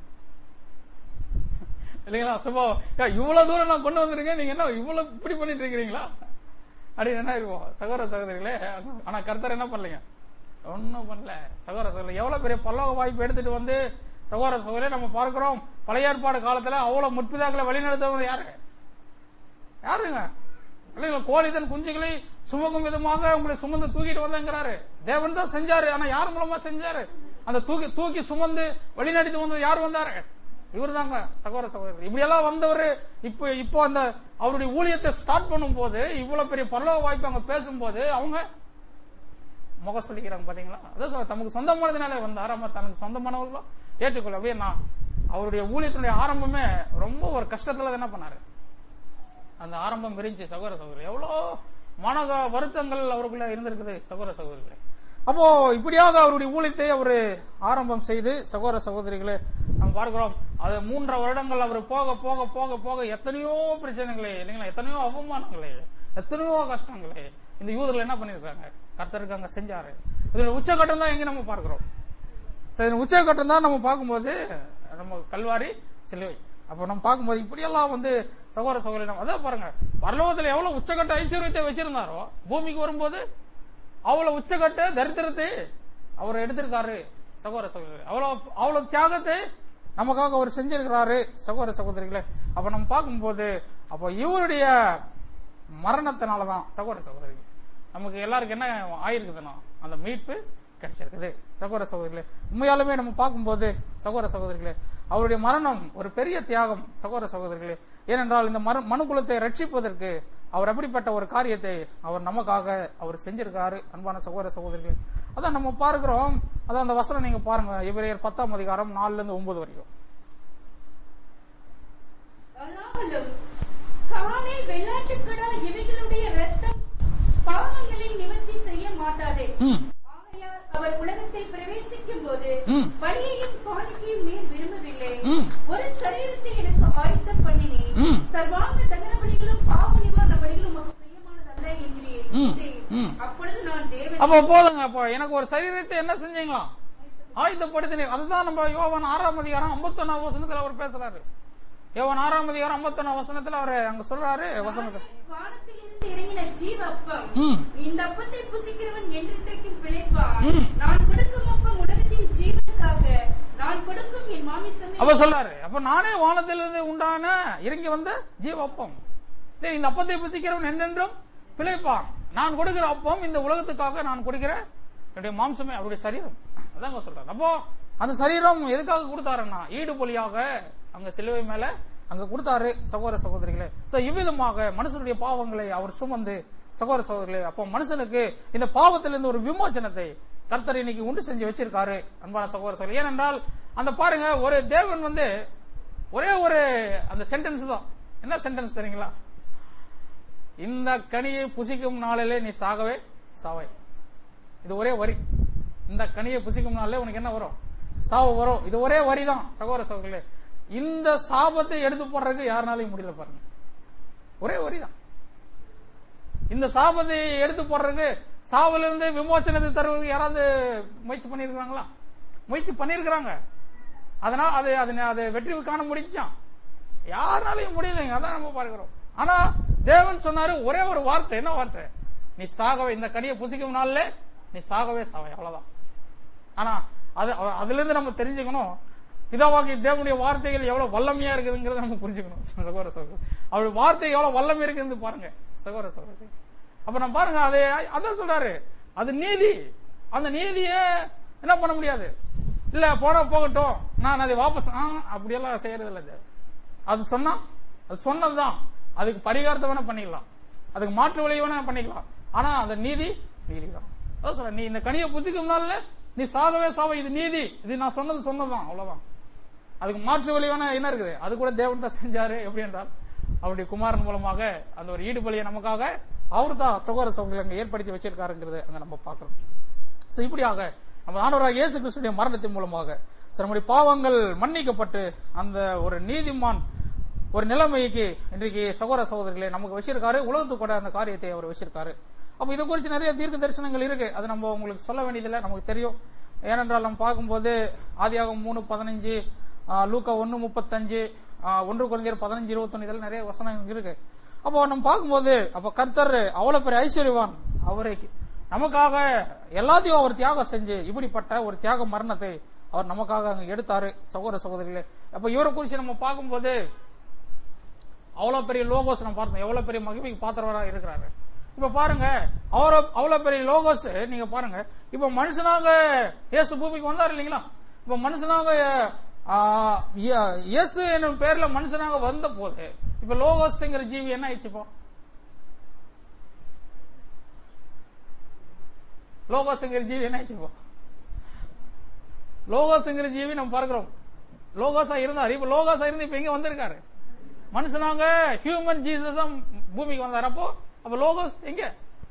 இல்லைங்களா சுபா இவ்வளவு தூரம் நான் கொண்டு வந்திருக்கேன் நீங்க என்ன இவ்வளவு இப்படி பண்ணிட்டு இருக்கிறீங்களா அப்படின்னு என்ன இருக்கும் சகோதர சகோதரிகளே ஆனா கர்த்தர் என்ன பண்ணலைங்க ஒண்ணும் பண்ணல சகோதர சகோதரி எவ்வளவு பெரிய பல்லோக வாய்ப்பு எடுத்துட்டு வந்து சகோதர சகோதரி நம்ம பார்க்கிறோம் பழைய ஏற்பாடு காலத்துல அவ்வளவு முற்பிதாக்களை வழிநடத்தவங்க யாரு யாருங்க இல்லைங்களா கோழிதன் குஞ்சுகளை சுமக்கும் விதமாக உங்களை சுமந்து தூக்கிட்டு வந்தங்கிறாரு தேவன் தான் செஞ்சாரு ஆனா யார் மூலமா செஞ்சாரு அந்த தூக்கி தூக்கி சுமந்து வழிநடத்தி வந்தது யார் வந்தாரு இவர் தாங்க சகோதர சகோதரர் இப்படி எல்லாம் வந்தவர் இப்போ இப்போ அந்த அவருடைய ஊழியத்தை ஸ்டார்ட் பண்ணும் போது இவ்வளவு பெரிய பரலோக வாய்ப்பு அங்க பேசும்போது அவங்க முக சொல்லிக்கிறாங்க பாத்தீங்களா அதான் சொல்ல தமக்கு சொந்தமானதுனால வந்தார் ஆமா தனக்கு சொந்தமானவர்களோ ஏற்றுக்கொள்ள அப்படியே நான் அவருடைய ஊழியத்தினுடைய ஆரம்பமே ரொம்ப ஒரு கஷ்டத்துல என்ன பண்ணாரு அந்த ஆரம்பம் விரிஞ்சு சகோதர சகோதரி எவ்வளோ மன வருத்தங்கள் அவருக்குள்ள இருந்திருக்குது சகோதர சகோதரிகளே அப்போ இப்படியாக அவருடைய ஊழியத்தை அவர் ஆரம்பம் செய்து சகோதர சகோதரிகளே நம்ம பார்க்கிறோம் அது மூன்றரை வருடங்கள் அவர் போக போக போக போக எத்தனையோ பிரச்சனைகளே இல்லைங்களா எத்தனையோ அவமானங்களே எத்தனையோ கஷ்டங்களே இந்த யூதர்கள் என்ன பண்ணிருக்காங்க கர்த்தருக்கு அங்க செஞ்சாரு இதுல உச்சகட்டம் தான் எங்க நம்ம பார்க்கிறோம் சரி உச்சகட்டம் தான் நம்ம பார்க்கும்போது நம்ம கல்வாரி சிலுவை அப்ப நம்ம பார்க்கும்போது இப்படியெல்லாம் வந்து சகோதர சகோதரி நம்ம அதான் பாருங்க பரலோகத்துல எவ்வளவு உச்சகட்ட ஐஸ்வர்யத்தை வச்சிருந்தாரோ பூமிக்கு வரும்போது அவ்வளவு உச்சகட்ட தரித்திரத்தை அவர் எடுத்திருக்காரு சகோதர சகோதரி அவ்வளவு அவ்வளவு தியாகத்தை நமக்காக அவர் செஞ்சிருக்கிறாரு சகோதர சகோதரிகளே அப்ப நம்ம பார்க்கும்போது அப்ப இவருடைய மரணத்தினாலதான் சகோதர சகோதரிகள் நமக்கு எல்லாருக்கும் என்ன ஆயிருக்குதுன்னா அந்த மீட்பு கிடைச்சிருக்குது சகோதர சகோதரிகளே உண்மையாலுமே நம்ம பார்க்கும்போது சகோதர சகோதரிகளே அவருடைய மரணம் ஒரு பெரிய தியாகம் சகோதர சகோதரிகளே ஏனென்றால் இந்த மர- மனுக்குலத்தை ரட்சிப்பதற்கு அவர் அப்படிப்பட்ட ஒரு காரியத்தை அவர் நமக்காக அவர் செஞ்சிருக்காரு அன்பான சகோதர சகோதரிகளே அதான் நம்ம பார்க்கிறோம் அதான் அந்த வசனம் நீங்க பாருங்க இவரையர் பத்தாம் அதிகாரம் நாலுல இருந்து ஒன்பது வரைக்கும் அல்லாமலும் காளை வெள்ளாட்டுக்கடா இவைகளுடைய ரத்தம் பாவங்களை நிவர்த்தி செய்ய மாட்டாதே ம், ஆகையால் அவர் உலகத்தில் பிரவேசிக்கும் போது ம். பலியையும் காணிக்கையும் நீர் விரும்பவில்லை ம். ஒரு சரீரத்தை எனக்கு ஆயத்தம் பண்ணினி ம். சர்வாங்க தகன பலிகளும் பாவ நிவாரண பலிகளும் உமக்கு பிரியமானதல்ல என்கிறீர் ம். என்றேன். ம். அப்பொழுது நான் தேவன் அப்ப போதுங்க அப்ப எனக்கு ஒரு சரீரத்தை என்ன செஞ்சீங்களா ஆயுதப்படுத்தினீர் அதுதான் நம்ம யோவான் ஆறாம் அதிகாரம் 51 வசனத்துல அவர் பேசுறாரு யோவான் ஆறாம் அதிகாரம் 51 வசனத்துல அவர் அங்க சொல்றாரு வசனத்துல வானத்திலிருந்து இறங்கின ஜீவ அப்பம் ம். இந்த அப்பத்தை புசிக்கிறவன் என்றென்றைக்கும் பிழைப்பான் ம். நான் கொடுக்கும் அப்பம் உலகத்தின் ஜீவனுக்காக நான் கொடுக்கும் என் மாமிசமே அப்ப சொல்றாரு அப்ப நானே வானத்திலிருந்து உண்டான இறங்கி வந்த ஜீவப்பம் டேய், இந்த அப்பத்தை புசிக்கிறவன் என்றென்றும் பிழைப்பான் நான் கொடுக்கிற அப்பம் இந்த உலகத்துக்காக நான் கொடுக்கிற என்னுடைய மாம்சமே அவருடைய சரீரம் அதாங்க சொல்றாரு அப்போ அந்த சரீரம் எதுக்காக கொடுத்தாருன்னா ஈடு பொலியாக அங்க சிலுவை மேல அங்க கொடுத்தாரு சகோதர சகோதரிகளே சோ இவ்விதமாக மனுஷனுடைய பாவங்களை அவர் சுமந்து சகோதர சகோதரிகளே அப்போ மனுஷனுக்கு இந்த பாவத்திலிருந்து ஒரு விமோசனத்தை கர்த்தர் இன்னைக்கு உண்டு செஞ்சு வச்சிருக்காரு அன்பான சகோதர சகோதரி ஏனென்றால் அந்த பாருங்க ஒரு தேவன் வந்து ஒரே ஒரு அந்த சென்டென்ஸ் தான் என்ன சென்டென்ஸ் தெரியுங்களா இந்த கனியை புசிக்கும் நாளிலே நீ சாகவே சாவை இது ஒரே வரி இந்த கனியை புசிக்கும் நாளிலே உனக்கு என்ன வரும் சாவு வரும் இது ஒரே வரி தான் சகோதர சகோதரர்களே இந்த சாபத்தை எடுத்து போடுறதுக்கு யாருனாலையும் முடியல பாருங்க ஒரே வரி தான் இந்த சாபத்தை எடுத்து போடுறதுக்கு சாவுல இருந்து விமோசனத்தை தருவதற்கு யாராவது முயற்சி பண்ணிருக்காங்களா முயற்சி பண்ணிருக்கிறாங்க அதனால அது அது அது வெற்றி காண முடிச்சான் யாருனாலையும் முடியலைங்க அதான் நம்ம பார்க்கிறோம் ஆனா தேவன் சொன்னாரு ஒரே ஒரு வார்த்தை என்ன வார்த்தை நீ சாகவே இந்த கனியை புசிக்கும் நாள்ல நீ சாகவே சாவை அவ்வளவுதான் ஆனா அது அவ- அதுல இருந்து நம்ம தெரிஞ்சுக்கணும் பிதாவாகி தேவனுடைய வார்த்தைகள் எவ்வளவு வல்லமையா இருக்குதுங்கிறத நம்ம புரிஞ்சுக்கணும் சகோதர சகோதரி அவருடைய வார்த்தை எவ்வளவு வல்லமை இருக்குன்னு பாருங்க சகோதர சகோதரி அப்ப நம்ம பாருங்க அது அதான் சொல்றாரு அது நீதி அந்த நீதிய என்ன பண்ண முடியாது இல்ல போனா போகட்டும் நான் அதை வாபஸ் ஆ, அப்படியெல்லாம் செய்யறது இல்ல தேவன். அது சொன்னா அது சொன்னதுதான் அதுக்கு பரிகாரத்தை வேணா பண்ணிக்கலாம் அதுக்கு மாற்று வழியை வேணா பண்ணிக்கலாம் ஆனா அந்த நீதி நீதி தான் அதான் சொல்றேன் நீ இந்த கனியை புத்திக்கும்னால நீ சாகவே சாவ இது நீதி இது நான் சொன்னது சொன்னதுதான் அவ்வளவுதான் அதுக்கு மாற்று வழி வேணா என்ன இருக்குது அது கூட தேவன் தான் செஞ்சாரு எப்படி என்றால் அவருடைய குமாரன் மூலமாக அந்த ஒரு ஈடுபலியை நமக்காக அவர் தான் சகோதர சகோதரி அங்க ஏற்படுத்தி வச்சிருக்காருங்கிறது அங்க நம்ம பார்க்கிறோம் So, இப்படியாக நம்ம ஆண்டவராக இயேசு கிறிஸ்துடைய மரணத்தின் மூலமாக so, நம்முடைய பாவங்கள் மன்னிக்கப்பட்டு அந்த ஒரு நீதிமான் ஒரு நிலைமைக்கு இன்றைக்கு சகோதர சகோதரிகளே நமக்கு வச்சிருக்காரு உலகத்துக்கு கூட அந்த காரியத்தை அவர் வச்சிருக்காரு அப்ப இதை குறித்து நிறைய தீர்க்க தரிசனங்கள் இருக்கு அது நம்ம உங்களுக்கு சொல்ல வேண்டியதில்லை நமக்கு தெரியும் ஏனென்றால் நம்ம பார்க்கும்போது ஆதியாகம் மூணு பதினஞ்சு லூக்கா ஒன்னு முப்பத்தஞ்சு ஆஹ், ஒன்று குறைஞ்சர் பதினஞ்சு இருபத்தொன்னு இதெல்லாம் நிறைய வசனங்கள் இருக்கு அப்போ நம்ம பார்க்கும்போது அப்ப கர்த்தர் அவ்வளவு பெரிய ஐஸ்வர்யவான் அவரை நமக்காக எல்லாத்தையும் அவர் தியாகம் செஞ்சு இப்படிப்பட்ட ஒரு தியாக மரணத்தை அவர் நமக்காக அங்க எடுத்தாரு சகோதர சகோதரிகளே அப்ப இவரை குறிச்சு நம்ம பார்க்கும்போது அவ்வளவு பெரிய லோகோஸ் நம்ம பார்த்தோம் எவ்வளவு பெரிய மகிமைக்கு பாத்திரவரா இருக்கிறாரு இப்ப பாருங்க அவர அவ்வளவு பெரிய லோகோஸ் நீங்க பாருங்க இப்ப மனுஷனாக இயேசு பூமிக்கு வந்தார் இல்லைங்களா இப்ப மனுஷனாக ஆ, இய- இயேசு என்னும் பேர்ல மனுஷனாக வந்த போது இப்ப லோகோஸ்ங்கிற ஜீவி என்ன ஆயிடுச்சு இப்போ லோகோஸ்ங்கிற ஜீவி என்ன ஆயிடுச்சு இப்போ லோகோஸ்ங்கிற ஜீவி நம்ம பார்க்கிறோம் லோகோஸா இருந்தார் இப்ப லோகோஸா இருந்து இப்ப எங்க வந்திருக்காரு மனுஷனாங்க ஹியூமன் ஜீசஸ் பூமிக்கு வந்தார் அப்போ அப்ப லோகோஸ் எங்க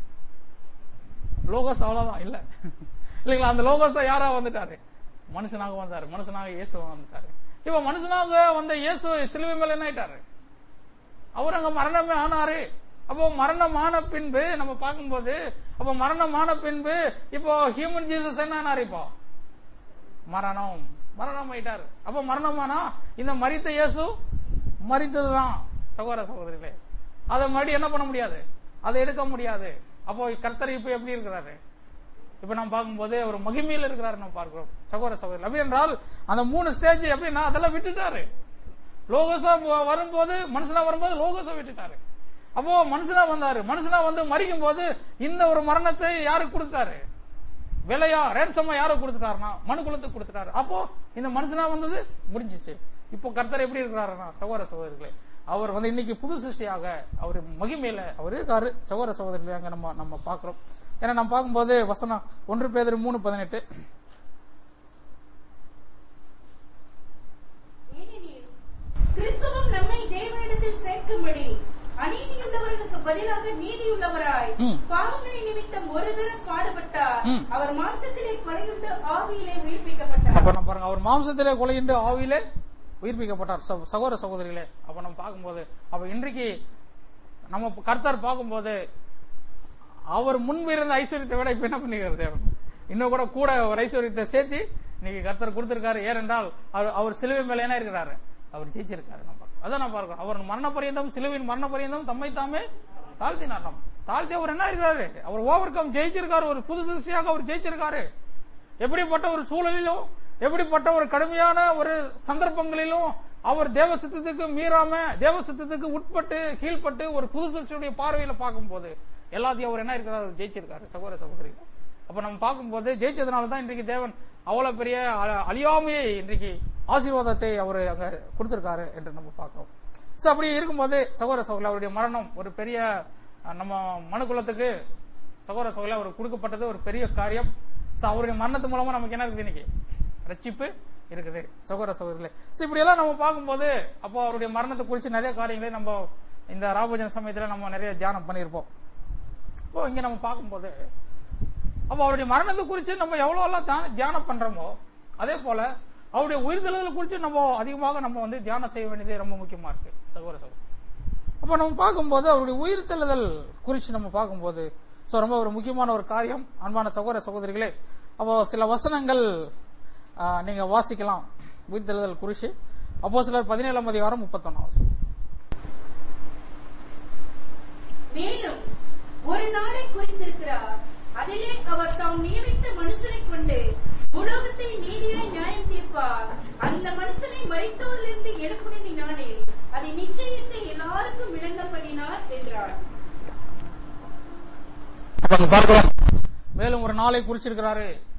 லோகோஸ் அவ்வளவுதான் இல்ல இல்லைங்களா அந்த லோகோஸ் தான் யாரா வந்துட்டாரு மனுஷனாக வந்தாரு மனுஷனாக இயேசு வந்துட்டாரு இப்ப மனுஷனாக வந்த இயேசு சிலுவை மேல என்ன ஆயிட்டாரு அவர் அங்க மரணமே ஆனாரு அப்போ மரணம் ஆன பின்பு நம்ம பார்க்கும்போது அப்போ மரணம் ஆன பின்பு இப்போ ஹியூமன் ஜீசஸ் என்ன ஆனாரு இப்போ மரணம் மரணம் ஆயிட்டாரு அப்ப மரணமானா இந்த மரித்த இயேசு மரித்ததுதான் சகோதர சகோதரிகளே அதை மறுபடியும் என்ன பண்ண முடியாது அதை எடுக்க முடியாது அப்போ கர்த்தர் இப்ப எப்படி இருக்கிறாரு இப்ப நம்ம பார்க்கும்போது ஒரு மகிமையில் இருக்கிறாரு நம்ம பார்க்கிறோம் சகோதர சகோதரி அப்படி என்றால் அந்த மூணு ஸ்டேஜ் எப்படின்னா அதெல்லாம் விட்டுட்டாரு லோகசா வ- வரும்போது மனுஷனா வரும்போது லோகசா விட்டுட்டாரு அப்போ மனுஷனா வந்தாரு மனுஷனா வந்து மறிக்கும் போது இந்த ஒரு மரணத்தை யாருக்கு கொடுத்தாரு விலையா ரேன்சமா யாரை கொடுத்துட்டாருன்னா மனு குலத்துக்கு கொடுத்துட்டாரு அப்போ இந்த மனுஷனா வந்தது முடிஞ்சிச்சு இப்போ கர்த்தர் எப்படி இருக்கிறாருன்னா சகோதர சகோதரிகளே அவர் வந்து இன்னைக்கு புது சிருஷ்டியாக அவர் மகிமையில அவர் இருக்காரு சகோதர சகோதரிகளே அங்க நம்ம நம்ம பாக்குறோம் ஏன்னா நம்ம பார்க்கும்போது வசனம் ஒன்று பேதர் மூணு பதினெட்டு ஏனெனில் கிறிஸ்துவும் நம்மை தேவனிடத்தில் சேர்க்கும்படி அநீதியுள்ளவர்களுக்கு பதிலாக நீதியுள்ளவராய் ம். பாவங்களை நிமித்தம் ஒரு தரம் பாடுபட்டார் ம். அவர் மாம்சத்திலே கொலையுண்டு ஆவியிலே உயிர்ப்பிக்கப்பட்டார் அப்ப நம்ம பாருங்க அவர் மாம்சத்திலே கொலையிட்டு ஆவியிலே உயிர்ப்பிக்கப்பட்டார் சகோ- சகோதர சகோதரிகளே அப்ப நம்ம பார்க்கும்போது அப்ப இன்றைக்கு நம்ம கர்த்தர் பார்க்கும்போது அவர் முன்பு இருந்த ஐஸ்வர்யத்தை விட இப்ப என்ன பண்ணிக்கிறார் தேவன் இன்னும் கூட கூட ஒரு ஐஸ்வர்யத்தை சேர்த்து இன்னைக்கு கர்த்தர் கொடுத்திருக்காரு ஏனென்றால் அவர் அவர் சிலுவை மேல என்ன இருக்கிறாரு அவர் ஜெயிச்சிருக்காரு நம்ம அதான் நான் பார்க்கிறோம் அவர் மரண பரியந்தம் சிலுவின் மரண பரியந்தம் தம்மை தாமே தாழ்த்தினார் நம்ம தாழ்த்தி அவர் என்ன இருக்கிறாரு அவர் ஓவர் கம் ஜெயிச்சிருக்காரு ஒரு புது சிருஷ்டியாக அவர் ஜெயிச்சிருக்காரு எப்படிப்பட்ட ஒரு சூழலிலும் எப்படிப்பட்ட ஒரு கடுமையான ஒரு சந்தர்ப்பங்களிலும் அவர் தேவ சித்தத்துக்கு மீறாம தேவ சித்தத்துக்கு உட்பட்டு கீழ்ப்பட்டு ஒரு புது சிருஷ்டியுடைய பார்வையில பார்க்கும்போது எல்லாத்தையும் அவர் என்ன இருக்கிறார் அவர் ஜெயிச்சிருக்காரு சகோதர சகோதரி அப்ப நம்ம பார்க்கும்போது ஜெயிச்சதுனால தான் இன்றைக்கு தேவன் அவ்வளவு பெரிய அ- அழியாமையை இன்றைக்கு ஆசீர்வாதத்தை அவர் அங்க கொடுத்திருக்காரு என்று நம்ம பார்க்கிறோம் சோ அப்படி இருக்கும்போது சகோதர சகோதரி அவருடைய மரணம் ஒரு பெரிய அஹ், நம்ம மனுக்குலத்துக்கு சகோதர சகோதரி அவர் கொடுக்கப்பட்டது ஒரு பெரிய காரியம் சோ அவருடைய மரணத்து மூலமா நமக்கு என்ன இருக்குது இன்னைக்கு ரட்சிப்பு இருக்குது சகோதர சகோதரிகளே சோ இப்படி எல்லாம் நம்ம பார்க்கும்போது அப்போ அவருடைய மரணத்தை குறித்து நிறைய காரியங்களை நம்ம இந்த ராபோஜன சமயத்துல நம்ம நிறைய தியானம் பண்ணியிருப்போம் இப்போ இங்க நம்ம பார்க்கும்போது அப்போ அவருடைய மரணத்தை குறித்து நம்ம எவ்வளவு எல்லாம் தியான- தியானம் பண்றோமோ அதே போல அவருடைய உயிர்த்தெழுதல் குறித்து நம்ம அதிகமாக நம்ம வந்து தியானம் செய்ய வேண்டியது ரொம்ப முக்கியமா இருக்கு சகோதர சகோதரி அப்ப நம்ம பார்க்கும்போது அவருடைய உயிர்த்தெழுதல் குறித்து நம்ம பார்க்கும்போது சோ ரொம்ப ஒரு முக்கியமான ஒரு காரியம் அன்பான சகோதர சகோதரிகளே அப்போ சில வசனங்கள் ஆ, நீங்க வாசிக்கலாம் உயிர்த்தெழுதல் குறித்து அப்போ சிலர் பதினேழாம் அதிகாரம் முப்பத்தொன்னாம் வசனம் மேலும் ஒரு நாளை குறித்திருக்கிறார் அதிலே அவர் தாம் நியமித்த மனுஷனை கொண்டு உலகத்தை நீதியாய் நியாயம் தீர்ப்பார் அந்த மனுஷனை மரித்தோரிலிருந்து எழுப்புனதி நானே அதை நிச்சயத்தை எல்லாருக்கும் விளங்க பண்ணினார் என்றார் அப்ப அங்க பார்க்கிறோம் மேலும் ஒரு நாளை குறிச்சிருக்கிறாரு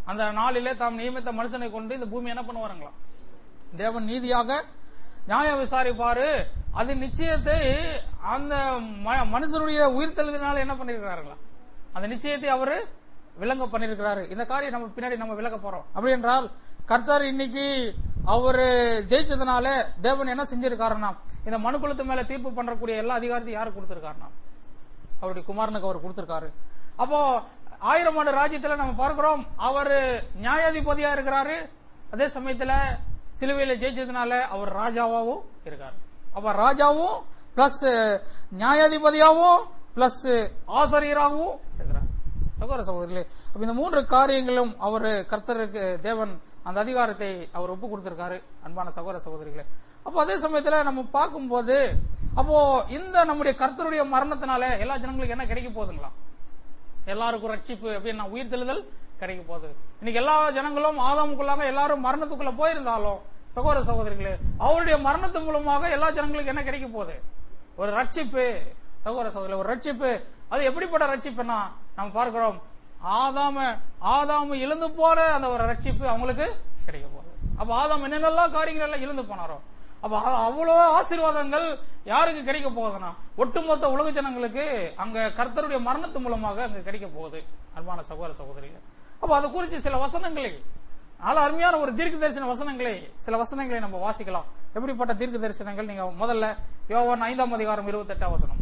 அந்த நாளிலே தாம் நியமித்த மனுஷனை கொண்டு இந்த பூமி என்ன பண்ணுவாருங்களாம் தேவன் நீதியாக நியாயம் விசாரிப்பாரு அது நிச்சயத்தை அந்த ம- மனுஷனுடைய உயிர்த்தெழுதினால என்ன பண்ணிருக்கிறாருங்களா அந்த நிச்சயத்தை அவரு விளங்க பண்ணிருக்கிறாரு இந்த காரியம் நம்ம பின்னாடி நம்ம விளக்க போறோம் அப்படி என்றால் கர்த்தர் இன்னைக்கு அவரு ஜெயிச்சதுனால தேவன் என்ன செஞ்சிருக்காருன்னா இந்த மனுக்குலத்து மேல தீர்ப்பு பண்றக்கூடிய எல்லா அதிகாரத்தையும் யாரு கொடுத்திருக்காருன்னா அவருடைய குமாரனுக்கு அவர் கொடுத்திருக்காரு அப்போ ஆயிரம் ஆண்டு ராஜ்யத்துல நம்ம பார்க்கிறோம் அவரு நியாயாதிபதியா இருக்கிறாரு அதே சமயத்துல சிலுவையில ஜெயிச்சதுனால அவர் ராஜாவாவும் இருக்காரு அப்ப ராஜாவும் பிளஸ் நியாயாதிபதியாவும் பிளஸ் ஆசிரியராகவும் இருக்கிறார் சகோதர சகோதரிகளே அப்ப இந்த மூன்று காரியங்களும் அவர் கர்த்தருக்கு தேவன் அந்த அதிகாரத்தை அவர் ஒப்பு கொடுத்திருக்காரு அன்பான சகோதர சகோதரிகளே அப்போ அதே சமயத்துல நம்ம பார்க்கும்போது அப்போ இந்த நம்முடைய கர்த்தருடைய மரணத்தினால எல்லா ஜனங்களுக்கும் என்ன கிடைக்க போகுதுங்களா எல்லாருக்கும் ரட்சிப்பு அப்படின்னா உயிர் தெழுதல் கிடைக்க போகுது இன்னைக்கு எல்லா ஜனங்களும் ஆதாமுக்குள்ளாக எல்லாரும் மரணத்துக்குள்ள போயிருந்தாலும் சகோதர சகோதரிகளே அவருடைய மரணத்து மூலமாக எல்லா ஜனங்களுக்கும் என்ன கிடைக்க போகுது ஒரு ரட்சிப்பு சகோதர சகோதரி ஒரு ரட்சிப்பு அது எப்படிப்பட்ட ரட்சிப்புன்னா நம்ம பார்க்கிறோம் ஆதாம ஆதாம இழந்து போன அந்த ஒரு ரட்சிப்பு அவங்களுக்கு கிடைக்க போகுது அப்ப ஆதாம் என்னென்னலாம் காரியங்கள் எல்லாம் இழந்து போனாரோ அப்ப அ- அவ்வளவு ஆசீர்வாதங்கள் யாருக்கு கிடைக்க போகுதுன்னா ஒட்டுமொத்த உலக ஜனங்களுக்கு அங்க கர்த்தருடைய மரணத்து மூலமாக அங்க கிடைக்க போகுது அன்பான சகோதர சகோதரிகள் அப்ப அதை குறித்து சில வசனங்களை நல்ல அருமையான ஒரு தீர்க்க தரிசன வசனங்களை சில வசனங்களை நம்ம வாசிக்கலாம் எப்படிப்பட்ட தீர்க்க தரிசனங்கள் நீங்க முதல்ல யோவான் ஐந்தாம் அதிகாரம் இருபத்தெட்டாம் வசனம்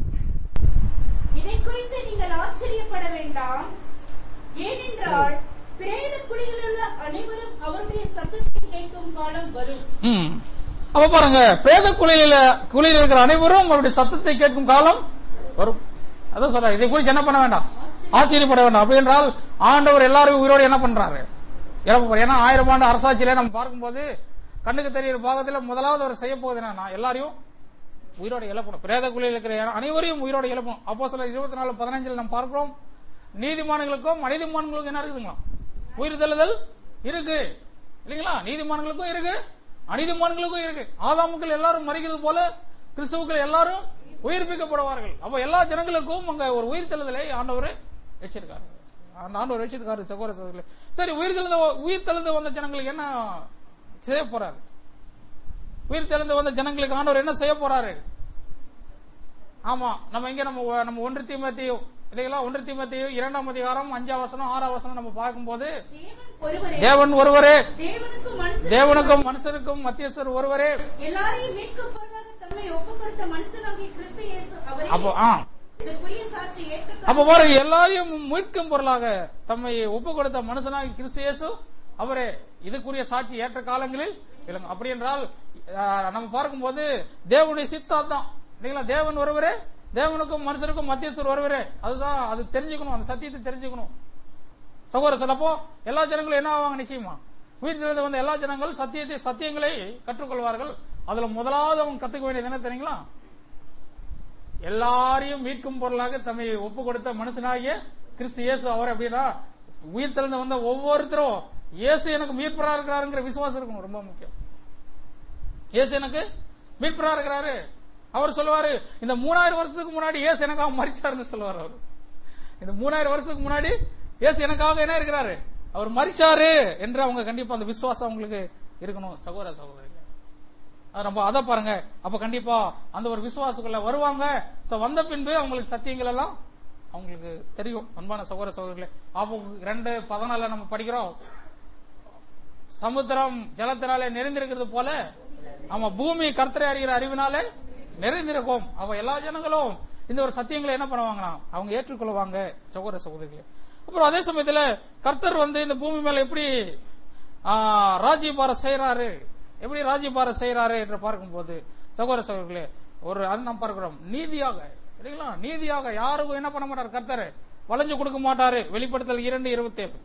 இதை குறித்து நீங்கள் ஆச்சரியப்பட வேண்டாம் ஏனென்றால் பிரேத குழியில் உள்ள அனைவரும் அவருடைய சத்தத்தை கேட்கும் காலம் வரும் ம். அப்ப பாருங்க பிரேத குழியில குழியில் இருக்கிற அனைவரும் அவருடைய சத்தத்தை கேட்கும் காலம் வரும் அதான் சொல்ற இதை குறித்து என்ன பண்ண வேண்டாம் ஆச்சரியப்பட வேண்டாம் அப்படி என்றால் ஆண்டவர் எல்லாரும் உயிரோடு என்ன பண்றாரு இறப்பு போறாரு. ஏன்னா ஆயிரம் ஆண்டு அரசாட்சியில நம்ம பார்க்கும்போது கண்ணுக்கு தெரிகிற பாகத்துல முதலாவது அவர் செய்ய போகுது என்னன்னா எல்லாரையும் உயிரோட இழப்பணும் பிரேத குழியில் இருக்கிற அனைவரையும் உயிரோட இழப்பணும் அப்போ சில இருபத்தி நாலு பதினஞ்சுல நம்ம பார்க்கிறோம் நீதிமான்களுக்கும் அநீதிமான்களுக்கும் என்ன இருக்குதுங்களா உயிர் தெழுதல் இருக்கு இல்லைங்களா நீதிமான்களுக்கும் இருக்கு அநீதிமான்களுக்கும் இருக்கு ஆதாமுக்கள் எல்லாரும் மறிக்கிறது போல கிறிஸ்துவுக்கள் எல்லாரும் உயிர்ப்பிக்கப்படுவார்கள் அப்ப எல்லா ஜனங்களுக்கும் அங்க ஒரு உயிர் தெழுதலை ஆண்டவர் வச்சிருக்காரு அந்த ஆண்டவர் வச்சிருக்காரு சகோதர சகோதரிகளே சரி உயிர் தெழுந்த உயிர் தெழுந்து வந்த ஜனங்களுக்கு என்ன செய்ய போறாரு உயிர் தெழுந்து வந்த ஜனங்களுக்கு ஆண்டவர் என்ன செய்ய போறாரு ஆமா நம்ம இங்க நம்ம நம்ம ஒன்று தீமத்தையும் இல்லைங்களா ஒன்று தீமத்தையும் இரண்டாம் அதிகாரம் அஞ்சாம் வசனம் ஆறாம் வசனம் நம்ம பார்க்கும்போது தேவன் ஒருவரே தேவன் ஒருவரே தேவனுக்கும் மனுஷன் தேவனுக்கும் மனுஷனுக்கும் மத்தியஸ்தர் ஒருவரே எல்லாரையும் மீட்கப்படாத தம்மை ஒப்புக்கொடுத்த மனுஷனாகிய கிறிஸ்து இயேசு அவரே அப்போ ஆ இதற்குரிய சாட்சி ஏற்க அப்ப பாருங்க எல்லாரையும் மீட்கும் பொருளாக தம்மை ஒப்பு கொடுத்த மனுஷனாகி கிறிஸ்து இயேசு அவரே இதுக்குரிய சாட்சி ஏற்ற காலங்களில் விளங்கும் அப்படி என்றால் ஆஹ், நம்ம பார்க்கும்போது தேவனுடைய சித்தம் தான் இல்லைங்களா தேவன் ஒருவரே தேவனுக்கும் மனுஷனுக்கும் மத்தியஸ்தர் ஒருவரே அதுதான் அது தெரிஞ்சுக்கணும் அந்த சத்தியத்தை தெரிஞ்சுக்கணும் சகோதர சொல்லப்போ எல்லா ஜனங்களும் என்ன ஆவாங்க நிச்சயமா உயிர்த்தெழுந்து வந்த எல்லா ஜனங்களும் சத்தியத்தை சத்தியங்களை கற்றுக்கொள்வார்கள் அதுல முதலாவது அவங்க கத்துக்க வேண்டியது என்ன தெரியுங்களா எல்லாரையும் மீட்கும் பொருளாக தம்மை ஒப்பு கொடுத்த மனுஷனாகிய கிறிஸ்து இயேசு அவர் அப்படின்னா உயிர் தெழுந்து வந்த ஒவ்வொருத்தரும் இயேசு எனக்கு மீட்பரா இருக்கிறாருங்கிற விசுவாசம் இருக்கணும் ரொம்ப முக்கியம் இயேசு எனக்கு மீட்பரா இருக்கிறாரு அவர் சொல்லுவாரு இந்த மூணாயிரம் வருஷத்துக்கு முன்னாடி இயேசு எனக்காக மறிச்சாருன்னு சொல்லுவார் அவர் இந்த மூணாயிரம் வருஷத்துக்கு முன்னாடி இயேசு எனக்காக என்ன இருக்கிறாரு அவர் மறிச்சாரு என்று அவங்க கண்டிப்பா அந்த விசுவாசம் அவங்களுக்கு இருக்கணும் சகோதர சகோதரிகள் அது நம்ம அதை பாருங்க அப்ப கண்டிப்பா அந்த ஒரு விசுவாசக்குள்ள வருவாங்க சோ வந்த பின்பு அவங்களுக்கு சத்தியங்கள் எல்லாம் அவங்களுக்கு தெரியும் அன்பான சகோதர சகோதரிகளே அப்போ ரெண்டு பதினால நம்ம படிக்கிறோம் சமுத்திரம் ஜலத்தினாலே நிறைந்திருக்கிறது போல ஆமா பூமி கர்த்தரை அறிகிற அறிவினாலே நிறைந்திருக்கும் அவ எல்லா ஜனங்களும் இந்த ஒரு சத்தியங்களை என்ன பண்ணுவாங்கன்னா அவங்க ஏற்றுக்கொள்வாங்க சகோதர சகோதரிகளே அப்புறம் அதே சமயத்துல கர்த்தர் வந்து இந்த பூமி மேல எப்படி ராஜ்யபாரம் செய்யறாரு எப்படி ராஜ்யபாரம் செய்யறாரு என்று பார்க்கும்போது சகோதர சகோதரிகளே ஒரு அது நாம் பார்க்கிறோம் நீதியாக இல்லைங்களா நீதியாக யாருக்கும் என்ன பண்ண மாட்டார் கர்த்தர் வளைஞ்சு கொடுக்க மாட்டாரு வெளிப்படுத்தல் இரண்டு இருபத்தி ஏழு